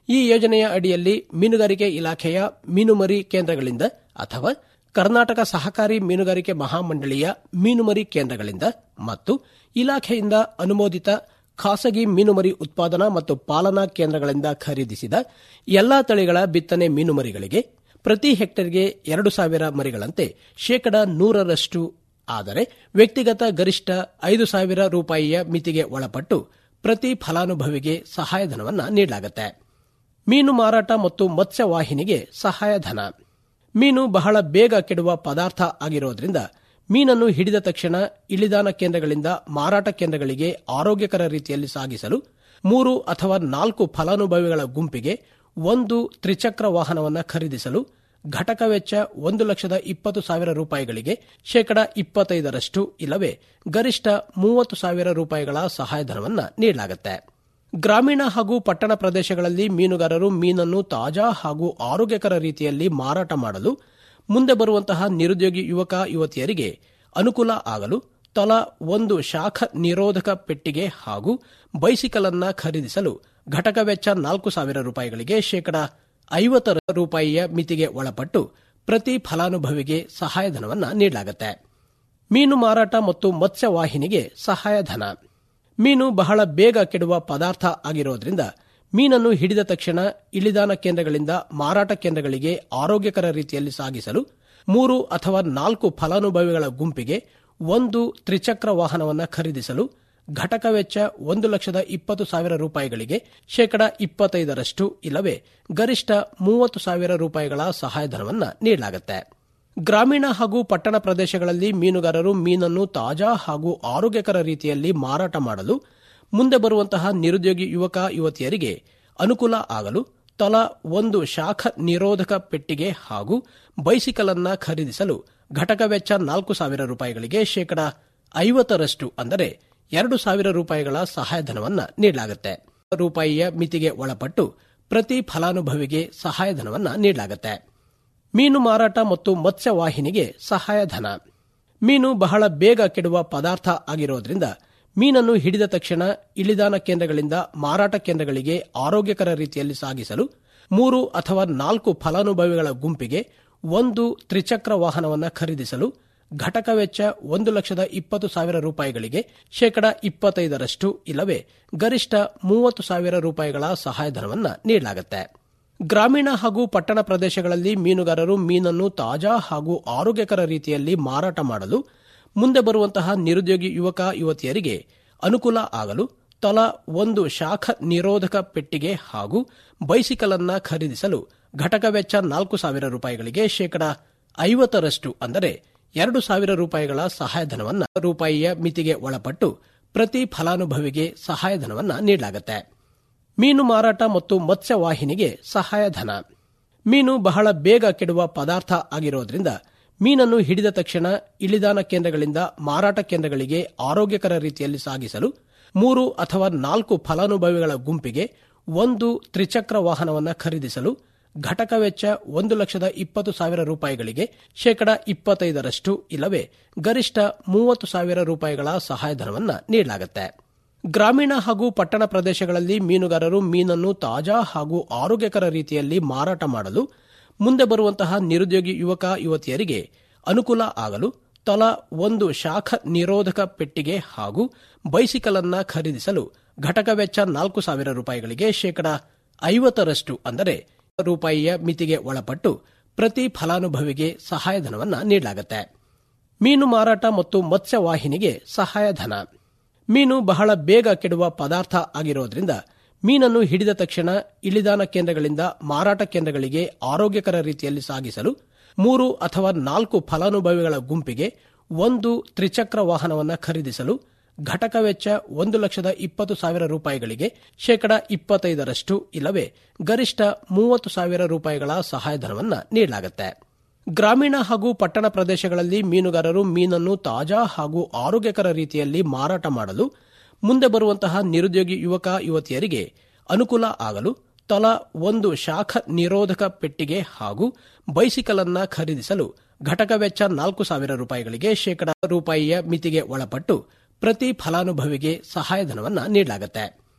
ಈ ಯೋಜನೆಯ ಅಡಿಯಲ್ಲಿ ಮೀನುಗಾರಿಕೆ ಇಲಾಖೆಯ ಮೀನುಮರಿ ಕೇಂದ್ರಗಳಿಂದ ಅಥವಾ ಕರ್ನಾಟಕ ಸಹಕಾರಿ ಮೀನುಗಾರಿಕೆ ಮಹಾಮಂಡಳಿಯ ಮೀನುಮರಿ ಕೇಂದ್ರಗಳಿಂದ ಮತ್ತು ಇಲಾಖೆಯಿಂದ ಅನುಮೋದಿತ ಖಾಸಗಿ ಮೀನುಮರಿ ಉತ್ಪಾದನಾ ಮತ್ತು ಪಾಲನಾ ಕೇಂದ್ರಗಳಿಂದ ಖರೀದಿಸಿದ ಎಲ್ಲಾ ತಳಿಗಳ ಬಿತ್ತನೆ ಮೀನುಮರಿಗಳಿಗೆ ಪ್ರತಿ ಹೆಕ್ಟೇರ್ಗೆ ಎರಡು ಸಾವಿರ ಮರಿಗಳಂತೆ ಶೇಕಡ ನೂರರಷ್ಟು ಆದರೆ ವ್ಯಕ್ತಿಗತ ಗರಿಷ್ಠ ಐದು ಸಾವಿರ ರೂಪಾಯಿಯ ಮಿತಿಗೆ ಒಳಪಟ್ಟು ಪ್ರತಿ ಫಲಾನುಭವಿಗೆ ಸಹಾಯಧನವನ್ನು ನೀಡಲಾಗುತ್ತೆ ಮೀನು ಮಾರಾಟ ಮತ್ತು ಮತ್ಸ್ಯ ವಾಹಿನಿಗೆ ಸಹಾಯಧನ ಮೀನು ಬಹಳ ಬೇಗ ಕೆಡುವ ಪದಾರ್ಥ ಆಗಿರೋದ್ರಿಂದ ಮೀನನ್ನು ಹಿಡಿದ ತಕ್ಷಣ ಇಳಿದಾನ ಕೇಂದ್ರಗಳಿಂದ ಮಾರಾಟ ಕೇಂದ್ರಗಳಿಗೆ ಆರೋಗ್ಯಕರ ರೀತಿಯಲ್ಲಿ ಸಾಗಿಸಲು ಮೂರು ಅಥವಾ ನಾಲ್ಕು ಫಲಾನುಭವಿಗಳ ಗುಂಪಿಗೆ ಒಂದು ತ್ರಿಚಕ್ರ ವಾಹನವನ್ನು ಖರೀದಿಸಲು ಘಟಕ ವೆಚ್ಚ ಒಂದು ಲಕ್ಷದ ಇಪ್ಪತ್ತು ಸಾವಿರ ರೂಪಾಯಿಗಳಿಗೆ ಶೇಕಡ ಇಪ್ಪತ್ತೈದರಷ್ಟು ಇಲ್ಲವೇ ಗರಿಷ್ಠ ಮೂವತ್ತು ಸಾವಿರ ರೂಪಾಯಿಗಳ ಸಹಾಯಧನವನ್ನು ನೀಡಲಾಗುತ್ತೆ ಗ್ರಾಮೀಣ ಹಾಗೂ ಪಟ್ಟಣ ಪ್ರದೇಶಗಳಲ್ಲಿ ಮೀನುಗಾರರು ಮೀನನ್ನು ತಾಜಾ ಹಾಗೂ ಆರೋಗ್ಯಕರ ರೀತಿಯಲ್ಲಿ ಮಾರಾಟ ಮಾಡಲು ಮುಂದೆ ಬರುವಂತಹ ನಿರುದ್ಯೋಗಿ ಯುವಕ ಯುವತಿಯರಿಗೆ ಅನುಕೂಲ ಆಗಲು ತಲಾ ಒಂದು ಶಾಖ ನಿರೋಧಕ ಪೆಟ್ಟಿಗೆ ಹಾಗೂ ಬೈಸಿಕಲ್ ಅನ್ನ ಖರೀದಿಸಲು ಘಟಕ ವೆಚ್ಚ ನಾಲ್ಕು ಸಾವಿರ ರೂಪಾಯಿಗಳಿಗೆ ಶೇಕಡ ಐವತ್ತರ ರೂಪಾಯಿಯ ಮಿತಿಗೆ ಒಳಪಟ್ಟು ಪ್ರತಿ ಫಲಾನುಭವಿಗೆ ಸಹಾಯಧನವನ್ನು ನೀಡಲಾಗುತ್ತೆ ಮೀನು ಮಾರಾಟ ಮತ್ತು ಮತ್ಸ್ಯ ವಾಹಿನಿಗೆ ಸಹಾಯಧನ ಮೀನು ಬಹಳ ಬೇಗ ಕೆಡುವ ಪದಾರ್ಥ ಆಗಿರೋದ್ರಿಂದ ಮೀನನ್ನು ಹಿಡಿದ ತಕ್ಷಣ ಇಳಿದಾನ ಕೇಂದ್ರಗಳಿಂದ ಮಾರಾಟ ಕೇಂದ್ರಗಳಿಗೆ ಆರೋಗ್ಯಕರ ರೀತಿಯಲ್ಲಿ ಸಾಗಿಸಲು ಮೂರು ಅಥವಾ ನಾಲ್ಕು ಫಲಾನುಭವಿಗಳ ಗುಂಪಿಗೆ ಒಂದು ತ್ರಿಚಕ್ರ ವಾಹನವನ್ನು ಖರೀದಿಸಲು ಘಟಕ ವೆಚ್ಚ ಒಂದು ಲಕ್ಷದ ಇಪ್ಪತ್ತು ಸಾವಿರ ರೂಪಾಯಿಗಳಿಗೆ ಶೇಕಡ ಇಪ್ಪತ್ತೈದರಷ್ಟು ಇಲ್ಲವೇ ಗರಿಷ್ಠ ಮೂವತ್ತು ಸಾವಿರ ರೂಪಾಯಿಗಳ ಸಹಾಯಧನವನ್ನು ನೀಡಲಾಗುತ್ತೆ ಗ್ರಾಮೀಣ ಹಾಗೂ ಪಟ್ಟಣ ಪ್ರದೇಶಗಳಲ್ಲಿ ಮೀನುಗಾರರು ಮೀನನ್ನು ತಾಜಾ ಹಾಗೂ ಆರೋಗ್ಯಕರ ರೀತಿಯಲ್ಲಿ ಮಾರಾಟ ಮಾಡಲು ಮುಂದೆ ಬರುವಂತಹ ನಿರುದ್ಯೋಗಿ ಯುವಕ ಯುವತಿಯರಿಗೆ ಅನುಕೂಲ ಆಗಲು ತಲಾ ಒಂದು ಶಾಖ ನಿರೋಧಕ ಪೆಟ್ಟಿಗೆ ಹಾಗೂ ಬೈಸಿಕಲ್ ಅನ್ನ ಖರೀದಿಸಲು ಘಟಕ ವೆಚ್ಚ ನಾಲ್ಕು ಸಾವಿರ ರೂಪಾಯಿಗಳಿಗೆ ಶೇಕಡ ಐವತ್ತರಷ್ಟು ಅಂದರೆ ಎರಡು ಸಾವಿರ ರೂಪಾಯಿಗಳ ಸಹಾಯಧನವನ್ನು ನೀಡಲಾಗುತ್ತೆ ರೂಪಾಯಿಯ ಮಿತಿಗೆ ಒಳಪಟ್ಟು ಪ್ರತಿ ಫಲಾನುಭವಿಗೆ ಸಹಾಯಧನವನ್ನು ನೀಡಲಾಗುತ್ತೆ ಮೀನು ಮಾರಾಟ ಮತ್ತು ಮತ್ಸ್ಯ ವಾಹಿನಿಗೆ ಸಹಾಯಧನ ಮೀನು ಬಹಳ ಬೇಗ ಕೆಡುವ ಪದಾರ್ಥ ಆಗಿರೋದ್ರಿಂದ ಮೀನನ್ನು ಹಿಡಿದ ತಕ್ಷಣ ಇಳಿದಾನ ಕೇಂದ್ರಗಳಿಂದ ಮಾರಾಟ ಕೇಂದ್ರಗಳಿಗೆ ಆರೋಗ್ಯಕರ ರೀತಿಯಲ್ಲಿ ಸಾಗಿಸಲು ಮೂರು ಅಥವಾ ನಾಲ್ಕು ಫಲಾನುಭವಿಗಳ ಗುಂಪಿಗೆ ಒಂದು ತ್ರಿಚಕ್ರ ವಾಹನವನ್ನು ಖರೀದಿಸಲು ಘಟಕ ವೆಚ್ಚ ಒಂದು ಲಕ್ಷದ ಇಪ್ಪತ್ತು ಸಾವಿರ ರೂಪಾಯಿಗಳಿಗೆ ಶೇಕಡ ಇಪ್ಪತ್ತೈದರಷ್ಟು ಇಲ್ಲವೇ ಗರಿಷ್ಠ ಮೂವತ್ತು ಸಾವಿರ ರೂಪಾಯಿಗಳ ಸಹಾಯಧನವನ್ನು ನೀಡಲಾಗುತ್ತೆ ಗ್ರಾಮೀಣ ಹಾಗೂ ಪಟ್ಟಣ ಪ್ರದೇಶಗಳಲ್ಲಿ ಮೀನುಗಾರರು ಮೀನನ್ನು ತಾಜಾ ಹಾಗೂ ಆರೋಗ್ಯಕರ ರೀತಿಯಲ್ಲಿ ಮಾರಾಟ ಮಾಡಲು ಮುಂದೆ ಬರುವಂತಹ ನಿರುದ್ಯೋಗಿ ಯುವಕ ಯುವತಿಯರಿಗೆ ಅನುಕೂಲ ಆಗಲು ತಲಾ ಒಂದು ಶಾಖ ನಿರೋಧಕ ಪೆಟ್ಟಿಗೆ ಹಾಗೂ ಬೈಸಿಕಲ್ ಅನ್ನ ಖರೀದಿಸಲು ಘಟಕ ವೆಚ್ಚ ನಾಲ್ಕು ಸಾವಿರ ರೂಪಾಯಿಗಳಿಗೆ ಶೇಕಡ ಐವತ್ತರಷ್ಟು ಅಂದರೆ ಎರಡು ಸಾವಿರ ರೂಪಾಯಿಗಳ ಸಹಾಯಧನವನ್ನು ರೂಪಾಯಿಯ ಮಿತಿಗೆ ಒಳಪಟ್ಟು ಪ್ರತಿ ಫಲಾನುಭವಿಗೆ ಸಹಾಯಧನವನ್ನು ನೀಡಲಾಗುತ್ತೆ ಮೀನು ಮಾರಾಟ ಮತ್ತು ಮತ್ಸ್ಯ ವಾಹಿನಿಗೆ ಸಹಾಯಧನ ಮೀನು ಬಹಳ ಬೇಗ ಕೆಡುವ ಪದಾರ್ಥ ಆಗಿರೋದ್ರಿಂದ ಮೀನನ್ನು ಹಿಡಿದ ತಕ್ಷಣ ಇಳಿದಾನ ಕೇಂದ್ರಗಳಿಂದ ಮಾರಾಟ ಕೇಂದ್ರಗಳಿಗೆ ಆರೋಗ್ಯಕರ ರೀತಿಯಲ್ಲಿ ಸಾಗಿಸಲು ಮೂರು ಅಥವಾ ನಾಲ್ಕು ಫಲಾನುಭವಿಗಳ ಗುಂಪಿಗೆ ಒಂದು ತ್ರಿಚಕ್ರ ವಾಹನವನ್ನು ಖರೀದಿಸಲು ಘಟಕ ವೆಚ್ಚ ಒಂದು ಲಕ್ಷದ ಇಪ್ಪತ್ತು ಸಾವಿರ ರೂಪಾಯಿಗಳಿಗೆ ಶೇಕಡ ಇಪ್ಪತ್ತೈದರಷ್ಟು ಇಲ್ಲವೇ ಗರಿಷ್ಠ ಮೂವತ್ತು ಸಾವಿರ ರೂಪಾಯಿಗಳ ಸಹಾಯಧನವನ್ನು ನೀಡಲಾಗುತ್ತೆ ಗ್ರಾಮೀಣ ಹಾಗೂ ಪಟ್ಟಣ ಪ್ರದೇಶಗಳಲ್ಲಿ ಮೀನುಗಾರರು ಮೀನನ್ನು ತಾಜಾ ಹಾಗೂ ಆರೋಗ್ಯಕರ ರೀತಿಯಲ್ಲಿ ಮಾರಾಟ ಮಾಡಲು ಮುಂದೆ ಬರುವಂತಹ ನಿರುದ್ಯೋಗಿ ಯುವಕ ಯುವತಿಯರಿಗೆ ಅನುಕೂಲ ಆಗಲು ತಲಾ ಒಂದು ಶಾಖ ನಿರೋಧಕ ಪೆಟ್ಟಿಗೆ ಹಾಗೂ ಬೈಸಿಕಲ್ ಅನ್ನ ಖರೀದಿಸಲು ಘಟಕ ವೆಚ್ಚ ನಾಲ್ಕು ಸಾವಿರ ರೂಪಾಯಿಗಳಿಗೆ ಶೇಕಡ ಐವತ್ತರಷ್ಟು ಅಂದರೆ ರೂಪಾಯಿಯ ಮಿತಿಗೆ ಒಳಪಟ್ಟು ಪ್ರತಿ ಫಲಾನುಭವಿಗೆ ಸಹಾಯಧನವನ್ನು ನೀಡಲಾಗುತ್ತೆ ಮೀನು ಮಾರಾಟ ಮತ್ತು ಮತ್ಸ್ಯ ವಾಹಿನಿಗೆ ಸಹಾಯಧನ ಮೀನು ಬಹಳ ಬೇಗ ಕೆಡುವ ಪದಾರ್ಥ ಆಗಿರೋದ್ರಿಂದ ಮೀನನ್ನು ಹಿಡಿದ ತಕ್ಷಣ ಇಳಿದಾನ ಕೇಂದ್ರಗಳಿಂದ ಮಾರಾಟ ಕೇಂದ್ರಗಳಿಗೆ ಆರೋಗ್ಯಕರ ರೀತಿಯಲ್ಲಿ ಸಾಗಿಸಲು ಮೂರು ಅಥವಾ ನಾಲ್ಕು ಫಲಾನುಭವಿಗಳ ಗುಂಪಿಗೆ ಒಂದು ತ್ರಿಚಕ್ರ ವಾಹನವನ್ನು ಖರೀದಿಸಲು ಘಟಕ ವೆಚ್ಚ ಒಂದು ಲಕ್ಷದ ಇಪ್ಪತ್ತು ಸಾವಿರ ರೂಪಾಯಿಗಳಿಗೆ ಶೇಕಡ ಇಪ್ಪತ್ತೈದರಷ್ಟು ಇಲ್ಲವೇ ಗರಿಷ್ಠ ಮೂವತ್ತು ಸಾವಿರ ರೂಪಾಯಿಗಳ ಸಹಾಯಧನವನ್ನು ನೀಡಲಾಗುತ್ತೆ ಗ್ರಾಮೀಣ ಹಾಗೂ ಪಟ್ಟಣ ಪ್ರದೇಶಗಳಲ್ಲಿ ಮೀನುಗಾರರು ಮೀನನ್ನು ತಾಜಾ ಹಾಗೂ ಆರೋಗ್ಯಕರ ರೀತಿಯಲ್ಲಿ ಮಾರಾಟ ಮಾಡಲು ಮುಂದೆ ಬರುವಂತಹ ನಿರುದ್ಯೋಗಿ ಯುವಕ ಯುವತಿಯರಿಗೆ ಅನುಕೂಲ ಆಗಲು ತಲಾ ಒಂದು ಶಾಖ ನಿರೋಧಕ ಪೆಟ್ಟಿಗೆ ಹಾಗೂ ಬೈಸಿಕಲ್ ಅನ್ನ ಖರೀದಿಸಲು ಘಟಕ ವೆಚ್ಚ ನಾಲ್ಕು ಸಾವಿರ ರೂಪಾಯಿಗಳಿಗೆ ಶೇಕಡ ರೂಪಾಯಿಯ ಮಿತಿಗೆ ಒಳಪಟ್ಟು ಪ್ರತಿ ಫಲಾನುಭವಿಗೆ ಸಹಾಯಧನವನ್ನು ನೀಡಲಾಗುತ್ತೆ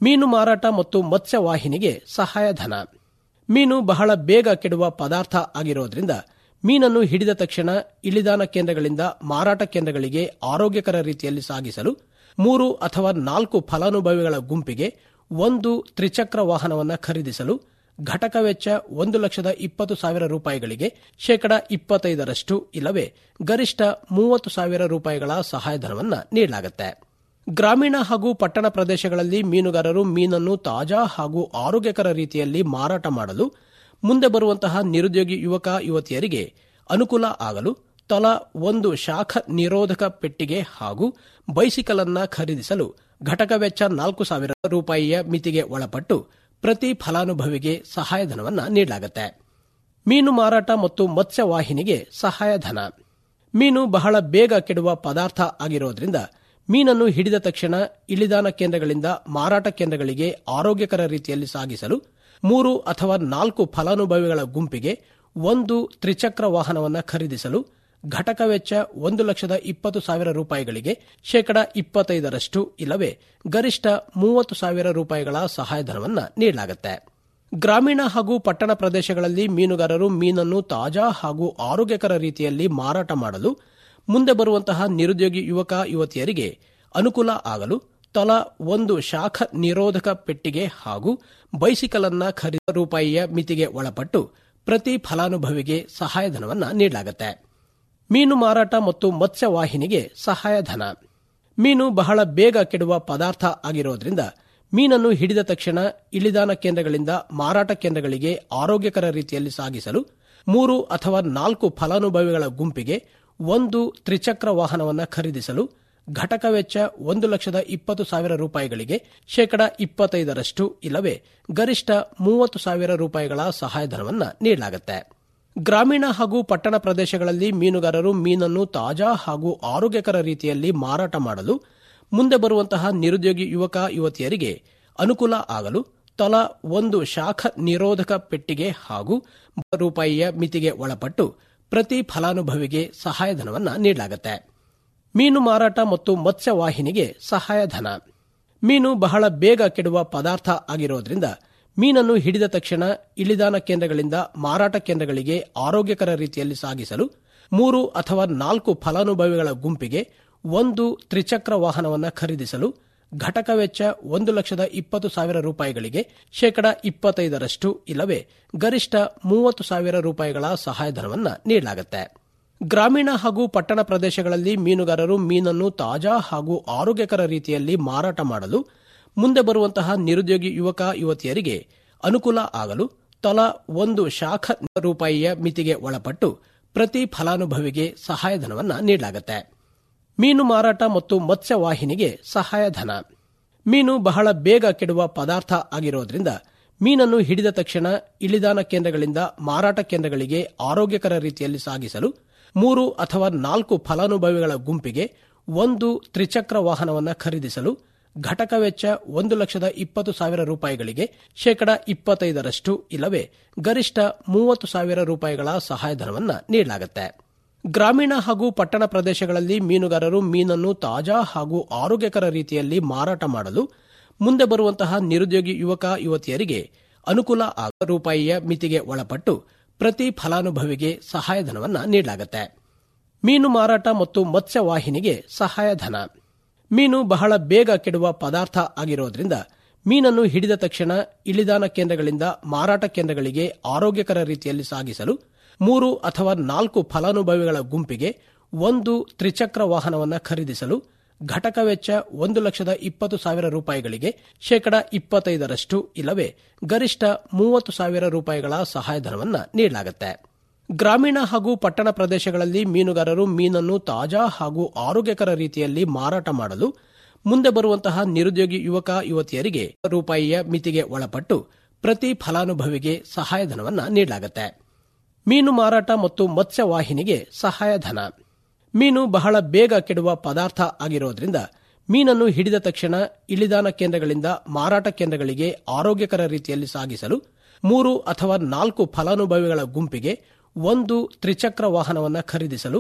ಮೀನು ಮಾರಾಟ ಮತ್ತು ಮತ್ಸ್ಯ ವಾಹಿನಿಗೆ ಸಹಾಯಧನ ಮೀನು ಬಹಳ ಬೇಗ ಕೆಡುವ ಪದಾರ್ಥ ಆಗಿರೋದ್ರಿಂದ ಮೀನನ್ನು ಹಿಡಿದ ತಕ್ಷಣ ಇಳಿದಾನ ಕೇಂದ್ರಗಳಿಂದ ಮಾರಾಟ ಕೇಂದ್ರಗಳಿಗೆ ಆರೋಗ್ಯಕರ ರೀತಿಯಲ್ಲಿ ಸಾಗಿಸಲು ಮೂರು ಅಥವಾ ನಾಲ್ಕು ಫಲಾನುಭವಿಗಳ ಗುಂಪಿಗೆ ಒಂದು ತ್ರಿಚಕ್ರ ವಾಹನವನ್ನು ಖರೀದಿಸಲು ಘಟಕ ವೆಚ್ಚ ಒಂದು ಲಕ್ಷದ ಇಪ್ಪತ್ತು ಸಾವಿರ ರೂಪಾಯಿಗಳಿಗೆ ಶೇಕಡ ಇಪ್ಪತ್ತೈದರಷ್ಟು ಇಲ್ಲವೇ ಗರಿಷ್ಠ ಮೂವತ್ತು ಸಾವಿರ ರೂಪಾಯಿಗಳ ಸಹಾಯಧನವನ್ನು ನೀಡಲಾಗುತ್ತೆ ಗ್ರಾಮೀಣ ಹಾಗೂ ಪಟ್ಟಣ ಪ್ರದೇಶಗಳಲ್ಲಿ ಮೀನುಗಾರರು ಮೀನನ್ನು ತಾಜಾ ಹಾಗೂ ಆರೋಗ್ಯಕರ ರೀತಿಯಲ್ಲಿ ಮಾರಾಟ ಮಾಡಲು ಮುಂದೆ ಬರುವಂತಹ ನಿರುದ್ಯೋಗಿ ಯುವಕ ಯುವತಿಯರಿಗೆ ಅನುಕೂಲ ಆಗಲು ತಲಾ ಒಂದು ಶಾಖ ನಿರೋಧಕ ಪೆಟ್ಟಿಗೆ ಹಾಗೂ ಬೈಸಿಕಲ್ ಅನ್ನ ಖರೀದಿಸಲು ಘಟಕ ವೆಚ್ಚ ನಾಲ್ಕು ಸಾವಿರ ರೂಪಾಯಿಯ ಮಿತಿಗೆ ಒಳಪಟ್ಟು ಪ್ರತಿ ಫಲಾನುಭವಿಗೆ ಸಹಾಯಧನವನ್ನು ನೀಡಲಾಗುತ್ತೆ ಮೀನು ಮಾರಾಟ ಮತ್ತು ಮತ್ಸ್ಯ ವಾಹಿನಿಗೆ ಸಹಾಯಧನ ಮೀನು ಬಹಳ ಬೇಗ ಕೆಡುವ ಪದಾರ್ಥ ಆಗಿರೋದ್ರಿಂದ ಮೀನನ್ನು ಹಿಡಿದ ತಕ್ಷಣ ಇಳಿದಾನ ಕೇಂದ್ರಗಳಿಂದ ಮಾರಾಟ ಕೇಂದ್ರಗಳಿಗೆ ಆರೋಗ್ಯಕರ ರೀತಿಯಲ್ಲಿ ಸಾಗಿಸಲು ಮೂರು ಅಥವಾ ನಾಲ್ಕು ಫಲಾನುಭವಿಗಳ ಗುಂಪಿಗೆ ಒಂದು ತ್ರಿಚಕ್ರ ವಾಹನವನ್ನು ಖರೀದಿಸಲು ಘಟಕ ವೆಚ್ಚ ಒಂದು ಲಕ್ಷದ ಇಪ್ಪತ್ತು ಸಾವಿರ ರೂಪಾಯಿಗಳಿಗೆ ಶೇಕಡ ಇಪ್ಪತ್ತೈದರಷ್ಟು ಇಲ್ಲವೇ ಗರಿಷ್ಠ ಮೂವತ್ತು ಸಾವಿರ ರೂಪಾಯಿಗಳ ಸಹಾಯಧನವನ್ನು ನೀಡಲಾಗುತ್ತೆ ಗ್ರಾಮೀಣ ಹಾಗೂ ಪಟ್ಟಣ ಪ್ರದೇಶಗಳಲ್ಲಿ ಮೀನುಗಾರರು ಮೀನನ್ನು ತಾಜಾ ಹಾಗೂ ಆರೋಗ್ಯಕರ ರೀತಿಯಲ್ಲಿ ಮಾರಾಟ ಮಾಡಲು ಮುಂದೆ ಬರುವಂತಹ ನಿರುದ್ಯೋಗಿ ಯುವಕ ಯುವತಿಯರಿಗೆ ಅನುಕೂಲ ಆಗಲು ತಲಾ ಒಂದು ಶಾಖ ನಿರೋಧಕ ಪೆಟ್ಟಿಗೆ ಹಾಗೂ ಬೈಸಿಕಲ್ ಅನ್ನ ಖರೀದ ರೂಪಾಯಿಯ ಮಿತಿಗೆ ಒಳಪಟ್ಟು ಪ್ರತಿ ಫಲಾನುಭವಿಗೆ ಸಹಾಯಧನವನ್ನು ನೀಡಲಾಗುತ್ತೆ ಮೀನು ಮಾರಾಟ ಮತ್ತು ಮತ್ಸ್ಯ ವಾಹಿನಿಗೆ ಸಹಾಯಧನ ಮೀನು ಬಹಳ ಬೇಗ ಕೆಡುವ ಪದಾರ್ಥ ಆಗಿರೋದ್ರಿಂದ ಮೀನನ್ನು ಹಿಡಿದ ತಕ್ಷಣ ಇಳಿದಾನ ಕೇಂದ್ರಗಳಿಂದ ಮಾರಾಟ ಕೇಂದ್ರಗಳಿಗೆ ಆರೋಗ್ಯಕರ ರೀತಿಯಲ್ಲಿ ಸಾಗಿಸಲು ಮೂರು ಅಥವಾ ನಾಲ್ಕು ಫಲಾನುಭವಿಗಳ ಗುಂಪಿಗೆ ಒಂದು ತ್ರಿಚಕ್ರ ವಾಹನವನ್ನು ಖರೀದಿಸಲು ಘಟಕ ವೆಚ್ಚ ಒಂದು ಲಕ್ಷದ ಇಪ್ಪತ್ತು ಸಾವಿರ ರೂಪಾಯಿಗಳಿಗೆ ಶೇಕಡ ಇಪ್ಪತ್ತೈದರಷ್ಟು ಇಲ್ಲವೇ ಗರಿಷ್ಠ ಮೂವತ್ತು ಸಾವಿರ ರೂಪಾಯಿಗಳ ಸಹಾಯಧನವನ್ನು ನೀಡಲಾಗುತ್ತೆ ಗ್ರಾಮೀಣ ಹಾಗೂ ಪಟ್ಟಣ ಪ್ರದೇಶಗಳಲ್ಲಿ ಮೀನುಗಾರರು ಮೀನನ್ನು ತಾಜಾ ಹಾಗೂ ಆರೋಗ್ಯಕರ ರೀತಿಯಲ್ಲಿ ಮಾರಾಟ ಮಾಡಲು ಮುಂದೆ ಬರುವಂತಹ ನಿರುದ್ಯೋಗಿ ಯುವಕ ಯುವತಿಯರಿಗೆ ಅನುಕೂಲ ಆಗಲು ತಲಾ ಒಂದು ಶಾಖ ನಿರೋಧಕ ಪೆಟ್ಟಿಗೆ ಹಾಗೂ ರೂಪಾಯಿಯ ಮಿತಿಗೆ ಒಳಪಟ್ಟು ಪ್ರತಿ ಫಲಾನುಭವಿಗೆ ಸಹಾಯಧನವನ್ನು ನೀಡಲಾಗುತ್ತೆ ಮೀನು ಮಾರಾಟ ಮತ್ತು ಮತ್ಸ್ಯ ವಾಹಿನಿಗೆ ಸಹಾಯಧನ ಮೀನು ಬಹಳ ಬೇಗ ಕೆಡುವ ಪದಾರ್ಥ ಆಗಿರೋದ್ರಿಂದ ಮೀನನ್ನು ಹಿಡಿದ ತಕ್ಷಣ ಇಳಿದಾನ ಕೇಂದ್ರಗಳಿಂದ ಮಾರಾಟ ಕೇಂದ್ರಗಳಿಗೆ ಆರೋಗ್ಯಕರ ರೀತಿಯಲ್ಲಿ ಸಾಗಿಸಲು ಮೂರು ಅಥವಾ ನಾಲ್ಕು ಫಲಾನುಭವಿಗಳ ಗುಂಪಿಗೆ ಒಂದು ತ್ರಿಚಕ್ರ ವಾಹನವನ್ನು ಖರೀದಿಸಲು ಘಟಕ ವೆಚ್ಚ ಒಂದು ಲಕ್ಷದ ಇಪ್ಪತ್ತು ಸಾವಿರ ರೂಪಾಯಿಗಳಿಗೆ ಶೇಕಡ ಇಪ್ಪತ್ತೈದರಷ್ಟು ಇಲ್ಲವೇ ಗರಿಷ್ಠ ಮೂವತ್ತು ಸಾವಿರ ರೂಪಾಯಿಗಳ ಸಹಾಯಧನವನ್ನು ನೀಡಲಾಗುತ್ತೆ ಗ್ರಾಮೀಣ ಹಾಗೂ ಪಟ್ಟಣ ಪ್ರದೇಶಗಳಲ್ಲಿ ಮೀನುಗಾರರು ಮೀನನ್ನು ತಾಜಾ ಹಾಗೂ ಆರೋಗ್ಯಕರ ರೀತಿಯಲ್ಲಿ ಮಾರಾಟ ಮಾಡಲು ಮುಂದೆ ಬರುವಂತಹ ನಿರುದ್ಯೋಗಿ ಯುವಕ ಯುವತಿಯರಿಗೆ ಅನುಕೂಲ ಆಗಲು ತಲಾ ಒಂದು ಶಾಖ ರೂಪಾಯಿಯ ಮಿತಿಗೆ ಒಳಪಟ್ಟು ಪ್ರತಿ ಫಲಾನುಭವಿಗೆ ಸಹಾಯಧನವನ್ನು ನೀಡಲಾಗುತ್ತೆ ಮೀನು ಮಾರಾಟ ಮತ್ತು ಮತ್ಸ್ಯ ವಾಹಿನಿಗೆ ಸಹಾಯಧನ ಮೀನು ಬಹಳ ಬೇಗ ಕೆಡುವ ಪದಾರ್ಥ ಆಗಿರೋದ್ರಿಂದ ಮೀನನ್ನು ಹಿಡಿದ ತಕ್ಷಣ ಇಳಿದಾನ ಕೇಂದ್ರಗಳಿಂದ ಮಾರಾಟ ಕೇಂದ್ರಗಳಿಗೆ ಆರೋಗ್ಯಕರ ರೀತಿಯಲ್ಲಿ ಸಾಗಿಸಲು ಮೂರು ಅಥವಾ ನಾಲ್ಕು ಫಲಾನುಭವಿಗಳ ಗುಂಪಿಗೆ ಒಂದು ತ್ರಿಚಕ್ರ ವಾಹನವನ್ನು ಖರೀದಿಸಲು ಘಟಕ ವೆಚ್ಚ ಒಂದು ಲಕ್ಷದ ಇಪ್ಪತ್ತು ಸಾವಿರ ರೂಪಾಯಿಗಳಿಗೆ ಶೇಕಡ ಇಪ್ಪತ್ತೈದರಷ್ಟು ಇಲ್ಲವೇ ಗರಿಷ್ಠ ಮೂವತ್ತು ಸಾವಿರ ರೂಪಾಯಿಗಳ ಸಹಾಯಧನವನ್ನು ನೀಡಲಾಗುತ್ತೆ ಗ್ರಾಮೀಣ ಹಾಗೂ ಪಟ್ಟಣ ಪ್ರದೇಶಗಳಲ್ಲಿ ಮೀನುಗಾರರು ಮೀನನ್ನು ತಾಜಾ ಹಾಗೂ ಆರೋಗ್ಯಕರ ರೀತಿಯಲ್ಲಿ ಮಾರಾಟ ಮಾಡಲು ಮುಂದೆ ಬರುವಂತಹ ನಿರುದ್ಯೋಗಿ ಯುವಕ ಯುವತಿಯರಿಗೆ ಅನುಕೂಲ ಆಗ ರೂಪಾಯಿಯ ಮಿತಿಗೆ ಒಳಪಟ್ಟು ಪ್ರತಿ ಫಲಾನುಭವಿಗೆ ಸಹಾಯಧನವನ್ನು ನೀಡಲಾಗುತ್ತೆ ಮೀನು ಮಾರಾಟ ಮತ್ತು ಮತ್ಸ್ಯ ವಾಹಿನಿಗೆ ಸಹಾಯಧನ ಮೀನು ಬಹಳ ಬೇಗ ಕೆಡುವ ಪದಾರ್ಥ ಆಗಿರೋದ್ರಿಂದ ಮೀನನ್ನು ಹಿಡಿದ ತಕ್ಷಣ ಇಳಿದಾನ ಕೇಂದ್ರಗಳಿಂದ ಮಾರಾಟ ಕೇಂದ್ರಗಳಿಗೆ ಆರೋಗ್ಯಕರ ರೀತಿಯಲ್ಲಿ ಸಾಗಿಸಲು ಮೂರು ಅಥವಾ ನಾಲ್ಕು ಫಲಾನುಭವಿಗಳ ಗುಂಪಿಗೆ ಒಂದು ತ್ರಿಚಕ್ರ ವಾಹನವನ್ನು ಖರೀದಿಸಲು ಘಟಕ ವೆಚ್ಚ ಒಂದು ಲಕ್ಷದ ಇಪ್ಪತ್ತು ಸಾವಿರ ರೂಪಾಯಿಗಳಿಗೆ ಶೇಕಡ ಇಪ್ಪತ್ತೈದರಷ್ಟು ಇಲ್ಲವೇ ಗರಿಷ್ಠ ಮೂವತ್ತು ಸಾವಿರ ರೂಪಾಯಿಗಳ ಸಹಾಯಧನವನ್ನು ನೀಡಲಾಗುತ್ತೆ ಗ್ರಾಮೀಣ ಹಾಗೂ ಪಟ್ಟಣ ಪ್ರದೇಶಗಳಲ್ಲಿ ಮೀನುಗಾರರು ಮೀನನ್ನು ತಾಜಾ ಹಾಗೂ ಆರೋಗ್ಯಕರ ರೀತಿಯಲ್ಲಿ ಮಾರಾಟ ಮಾಡಲು ಮುಂದೆ ಬರುವಂತಹ ನಿರುದ್ಯೋಗಿ ಯುವಕ ಯುವತಿಯರಿಗೆ ರೂಪಾಯಿಯ ಮಿತಿಗೆ ಒಳಪಟ್ಟು ಪ್ರತಿ ಫಲಾನುಭವಿಗೆ ಸಹಾಯಧನವನ್ನು ನೀಡಲಾಗುತ್ತೆ ಮೀನು ಮಾರಾಟ ಮತ್ತು ಮತ್ಸ್ಯ ವಾಹಿನಿಗೆ ಸಹಾಯಧನ ಮೀನು ಬಹಳ ಬೇಗ ಕೆಡುವ ಪದಾರ್ಥ ಆಗಿರೋದ್ರಿಂದ ಮೀನನ್ನು ಹಿಡಿದ ತಕ್ಷಣ ಇಳಿದಾನ ಕೇಂದ್ರಗಳಿಂದ ಮಾರಾಟ ಕೇಂದ್ರಗಳಿಗೆ ಆರೋಗ್ಯಕರ ರೀತಿಯಲ್ಲಿ ಸಾಗಿಸಲು ಮೂರು ಅಥವಾ ನಾಲ್ಕು ಫಲಾನುಭವಿಗಳ ಗುಂಪಿಗೆ ಒಂದು ತ್ರಿಚಕ್ರ ವಾಹನವನ್ನು ಖರೀದಿಸಲು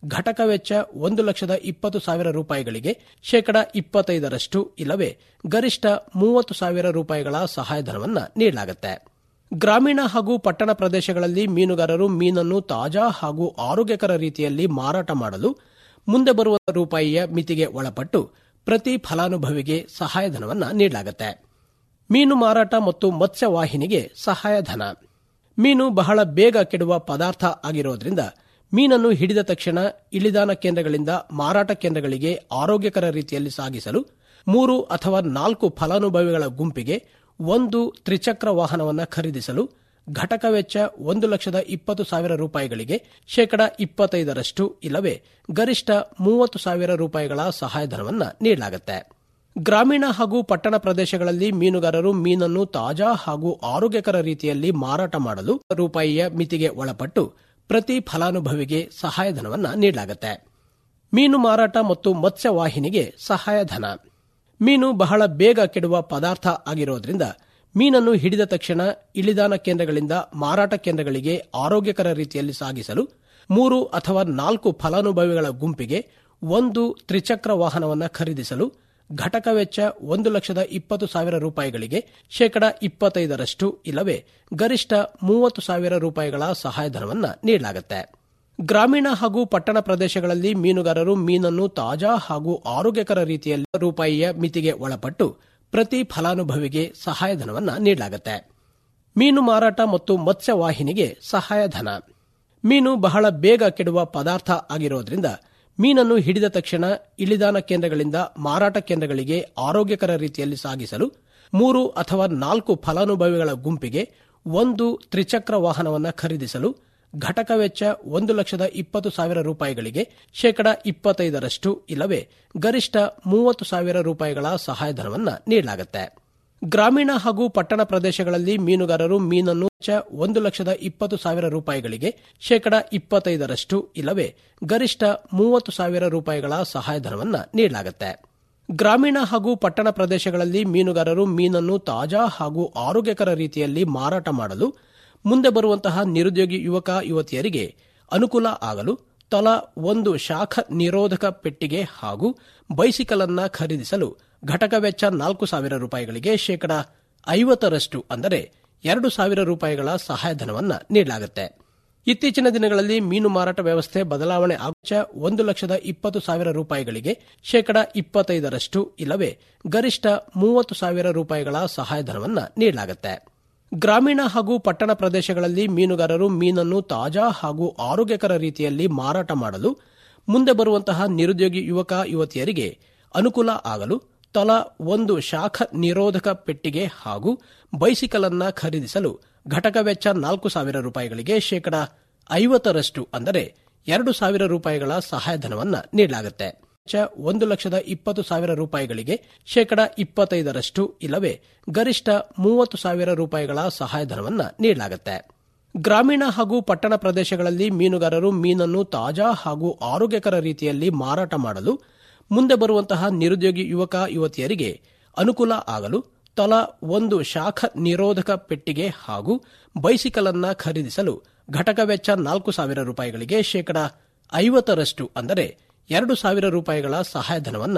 ಘಟಕ ವೆಚ್ಚ ಒಂದು ಲಕ್ಷದ ಇಪ್ಪತ್ತು ಸಾವಿರ ರೂಪಾಯಿಗಳಿಗೆ ಶೇಕಡ ಇಪ್ಪತ್ತೈದರಷ್ಟು ಇಲ್ಲವೇ ಗರಿಷ್ಠ ಮೂವತ್ತು ಸಾವಿರ ರೂಪಾಯಿಗಳ ಸಹಾಯಧನವನ್ನು ನೀಡಲಾಗುತ್ತೆ ಗ್ರಾಮೀಣ ಹಾಗೂ ಪಟ್ಟಣ ಪ್ರದೇಶಗಳಲ್ಲಿ ಮೀನುಗಾರರು ಮೀನನ್ನು ತಾಜಾ ಹಾಗೂ ಆರೋಗ್ಯಕರ ರೀತಿಯಲ್ಲಿ ಮಾರಾಟ ಮಾಡಲು ಮುಂದೆ ಬರುವ ರೂಪಾಯಿಯ ಮಿತಿಗೆ ಒಳಪಟ್ಟು ಪ್ರತಿ ಫಲಾನುಭವಿಗೆ ಸಹಾಯಧನವನ್ನು ನೀಡಲಾಗುತ್ತೆ ಮೀನು ಮಾರಾಟ ಮತ್ತು ಮತ್ಸ್ಯ ವಾಹಿನಿಗೆ ಸಹಾಯಧನ ಮೀನು ಬಹಳ ಬೇಗ ಕೆಡುವ ಪದಾರ್ಥ ಆಗಿರೋದ್ರಿಂದ ಮೀನನ್ನು ಹಿಡಿದ ತಕ್ಷಣ ಇಳಿದಾನ ಕೇಂದ್ರಗಳಿಂದ ಮಾರಾಟ ಕೇಂದ್ರಗಳಿಗೆ ಆರೋಗ್ಯಕರ ರೀತಿಯಲ್ಲಿ ಸಾಗಿಸಲು ಮೂರು ಅಥವಾ ನಾಲ್ಕು ಫಲಾನುಭವಿಗಳ ಗುಂಪಿಗೆ ಒಂದು ತ್ರಿಚಕ್ರ ವಾಹನವನ್ನು ಖರೀದಿಸಲು ಘಟಕ ವೆಚ್ಚ ಒಂದು ಲಕ್ಷದ ಇಪ್ಪತ್ತು ಸಾವಿರ ರೂಪಾಯಿಗಳಿಗೆ ಶೇಕಡ ಇಪ್ಪತ್ತೈದರಷ್ಟು ಇಲ್ಲವೇ ಗರಿಷ್ಠ ಮೂವತ್ತು ಸಾವಿರ ರೂಪಾಯಿಗಳ ಸಹಾಯಧನವನ್ನು ನೀಡಲಾಗುತ್ತೆ ಗ್ರಾಮೀಣ ಹಾಗೂ ಪಟ್ಟಣ ಪ್ರದೇಶಗಳಲ್ಲಿ ಮೀನುಗಾರರು ಮೀನನ್ನು ತಾಜಾ ಹಾಗೂ ಆರೋಗ್ಯಕರ ರೀತಿಯಲ್ಲಿ ಮಾರಾಟ ಮಾಡಲು ರೂಪಾಯಿಯ ಮಿತಿಗೆ ಒಳಪಟ್ಟು ಪ್ರತಿ ಫಲಾನುಭವಿಗೆ ಸಹಾಯಧನವನ್ನು ನೀಡಲಾಗುತ್ತೆ ಮೀನು ಮಾರಾಟ ಮತ್ತು ಮತ್ಸ್ಯ ವಾಹಿನಿಗೆ ಸಹಾಯಧನ ಮೀನು ಬಹಳ ಬೇಗ ಕೆಡುವ ಪದಾರ್ಥ ಆಗಿರೋದ್ರಿಂದ ಮೀನನ್ನು ಹಿಡಿದ ತಕ್ಷಣ ಇಳಿದಾನ ಕೇಂದ್ರಗಳಿಂದ ಮಾರಾಟ ಕೇಂದ್ರಗಳಿಗೆ ಆರೋಗ್ಯಕರ ರೀತಿಯಲ್ಲಿ ಸಾಗಿಸಲು ಮೂರು ಅಥವಾ ನಾಲ್ಕು ಫಲಾನುಭವಿಗಳ ಗುಂಪಿಗೆ ಒಂದು ತ್ರಿಚಕ್ರ ವಾಹನವನ್ನು ಖರೀದಿಸಲು ಘಟಕ ವೆಚ್ಚ ಒಂದು ಲಕ್ಷದ ಇಪ್ಪತ್ತು ಸಾವಿರ ರೂಪಾಯಿಗಳಿಗೆ ಶೇಕಡ ಇಪ್ಪತ್ತೈದರಷ್ಟು ಇಲ್ಲವೇ ಗರಿಷ್ಠ ಮೂವತ್ತು ಸಾವಿರ ರೂಪಾಯಿಗಳ ಸಹಾಯಧನವನ್ನು ನೀಡಲಾಗುತ್ತೆ ಗ್ರಾಮೀಣ ಹಾಗೂ ಪಟ್ಟಣ ಪ್ರದೇಶಗಳಲ್ಲಿ ಮೀನುಗಾರರು ಮೀನನ್ನು ತಾಜಾ ಹಾಗೂ ಆರೋಗ್ಯಕರ ರೀತಿಯಲ್ಲಿ ರೂಪಾಯಿಯ ಮಿತಿಗೆ ಒಳಪಟ್ಟು ಪ್ರತಿ ಫಲಾನುಭವಿಗೆ ಸಹಾಯಧನವನ್ನು ನೀಡಲಾಗುತ್ತೆ ಮೀನು ಮಾರಾಟ ಮತ್ತು ಮತ್ಸ್ಯ ವಾಹಿನಿಗೆ ಸಹಾಯಧನ ಮೀನು ಬಹಳ ಬೇಗ ಕೆಡುವ ಪದಾರ್ಥ ಆಗಿರೋದ್ರಿಂದ ಮೀನನ್ನು ಹಿಡಿದ ತಕ್ಷಣ ಇಳಿದಾನ ಕೇಂದ್ರಗಳಿಂದ ಮಾರಾಟ ಕೇಂದ್ರಗಳಿಗೆ ಆರೋಗ್ಯಕರ ರೀತಿಯಲ್ಲಿ ಸಾಗಿಸಲು ಮೂರು ಅಥವಾ ನಾಲ್ಕು ಫಲಾನುಭವಿಗಳ ಗುಂಪಿಗೆ ಒಂದು ತ್ರಿಚಕ್ರ ವಾಹನವನ್ನು ಖರೀದಿಸಲು ಘಟಕ ವೆಚ್ಚ ಒಂದು ಲಕ್ಷದ ಇಪ್ಪತ್ತು ಸಾವಿರ ರೂಪಾಯಿಗಳಿಗೆ ಶೇಕಡ ಇಪ್ಪತ್ತೈದರಷ್ಟು ಇಲ್ಲವೇ ಗರಿಷ್ಠ ಮೂವತ್ತು ಸಾವಿರ ರೂಪಾಯಿಗಳ ಸಹಾಯಧನವನ್ನು ನೀಡಲಾಗುತ್ತೆ ಗ್ರಾಮೀಣ ಹಾಗೂ ಪಟ್ಟಣ ಪ್ರದೇಶಗಳಲ್ಲಿ ಮೀನುಗಾರರು ಮೀನನ್ನು ವೆಚ್ಚ ಒಂದು ಲಕ್ಷದ ಇಪ್ಪತ್ತು ಸಾವಿರ ರೂಪಾಯಿಗಳಿಗೆ ಶೇಕಡ ಇಪ್ಪತ್ತೈದರಷ್ಟು ಇಲ್ಲವೇ ಗರಿಷ್ಠ ಮೂವತ್ತು ಸಾವಿರ ರೂಪಾಯಿಗಳ ಸಹಾಯಧನವನ್ನು ನೀಡಲಾಗುತ್ತೆ ಗ್ರಾಮೀಣ ಹಾಗೂ ಪಟ್ಟಣ ಪ್ರದೇಶಗಳಲ್ಲಿ ಮೀನುಗಾರರು ಮೀನನ್ನು ತಾಜಾ ಹಾಗೂ ಆರೋಗ್ಯಕರ ರೀತಿಯಲ್ಲಿ ಮಾರಾಟ ಮಾಡಲು ಮುಂದೆ ಬರುವಂತಹ ನಿರುದ್ಯೋಗಿ ಯುವಕ ಯುವತಿಯರಿಗೆ ಅನುಕೂಲ ಆಗಲು ತಲಾ ಒಂದು ಶಾಖ ನಿರೋಧಕ ಪೆಟ್ಟಿಗೆ ಹಾಗೂ ಬೈಸಿಕಲ್ ಅನ್ನ ಖರೀದಿಸಲು ಘಟಕ ವೆಚ್ಚ ನಾಲ್ಕು ಸಾವಿರ ರೂಪಾಯಿಗಳಿಗೆ ಶೇಕಡ ಐವತ್ತರಷ್ಟು ಅಂದರೆ ಎರಡು ಸಾವಿರ ರೂಪಾಯಿಗಳ ಸಹಾಯಧನವನ್ನು ನೀಡಲಾಗುತ್ತೆ ಇತ್ತೀಚಿನ ದಿನಗಳಲ್ಲಿ ಮೀನು ಮಾರಾಟ ವ್ಯವಸ್ಥೆ ಬದಲಾವಣೆ ಆಗುಚ್ಚ ಒಂದು ಲಕ್ಷದ ಇಪ್ಪತ್ತು ಸಾವಿರ ರೂಪಾಯಿಗಳಿಗೆ ಶೇಕಡ ಇಪ್ಪತ್ತೈದರಷ್ಟು ಇಲ್ಲವೇ ಗರಿಷ್ಠ ಮೂವತ್ತು ಸಾವಿರ ರೂಪಾಯಿಗಳ ಸಹಾಯಧನವನ್ನು ನೀಡಲಾಗುತ್ತೆ ಗ್ರಾಮೀಣ ಹಾಗೂ ಪಟ್ಟಣ ಪ್ರದೇಶಗಳಲ್ಲಿ ಮೀನುಗಾರರು ಮೀನನ್ನು ತಾಜಾ ಹಾಗೂ ಆರೋಗ್ಯಕರ ರೀತಿಯಲ್ಲಿ ಮಾರಾಟ ಮಾಡಲು ಮುಂದೆ ಬರುವಂತಹ ನಿರುದ್ಯೋಗಿ ಯುವಕ ಯುವತಿಯರಿಗೆ ಅನುಕೂಲ ಆಗಲು ತಲಾ ಒಂದು ಶಾಖ ನಿರೋಧಕ ಪೆಟ್ಟಿಗೆ ಹಾಗೂ ಬೈಸಿಕಲ್ ಅನ್ನ ಖರೀದಿಸಲು ಘಟಕ ವೆಚ್ಚ ನಾಲ್ಕು ಸಾವಿರ ರೂಪಾಯಿಗಳಿಗೆ ಶೇಕಡ ಐವತ್ತರಷ್ಟು ಅಂದರೆ ಎರಡು ಸಾವಿರ ರೂಪಾಯಿಗಳ ಸಹಾಯಧನವನ್ನು ನೀಡಲಾಗುತ್ತೆ ವೆಚ್ಚ ಒಂದು ಲಕ್ಷದ ಇಪ್ಪತ್ತು ಸಾವಿರ ರೂಪಾಯಿಗಳಿಗೆ ಶೇಕಡ ಇಪ್ಪತ್ತೈದರಷ್ಟು ಇಲ್ಲವೇ ಗರಿಷ್ಠ ಮೂವತ್ತು ಸಾವಿರ ರೂಪಾಯಿಗಳ ಸಹಾಯಧನವನ್ನು ನೀಡಲಾಗುತ್ತೆ ಗ್ರಾಮೀಣ ಹಾಗೂ ಪಟ್ಟಣ ಪ್ರದೇಶಗಳಲ್ಲಿ ಮೀನುಗಾರರು ಮೀನನ್ನು ತಾಜಾ ಹಾಗೂ ಆರೋಗ್ಯಕರ ರೀತಿಯಲ್ಲಿ ಮಾರಾಟ ಮಾಡಲು ಮುಂದೆ ಬರುವಂತಹ ನಿರುದ್ಯೋಗಿ ಯುವಕ ಯುವತಿಯರಿಗೆ ಅನುಕೂಲ ಆಗಲು ತಲಾ ಒಂದು ಶಾಖ ನಿರೋಧಕ ಪೆಟ್ಟಿಗೆ ಹಾಗೂ ಬೈಸಿಕಲ್ ಅನ್ನ ಖರೀದಿಸಲು ಘಟಕ ವೆಚ್ಚ ನಾಲ್ಕು ಸಾವಿರ ರೂಪಾಯಿಗಳಿಗೆ ಶೇಕಡ ಐವತ್ತರಷ್ಟು ಅಂದರೆ ಎರಡು ಸಾವಿರ ರೂಪಾಯಿಗಳ ಸಹಾಯಧನವನ್ನು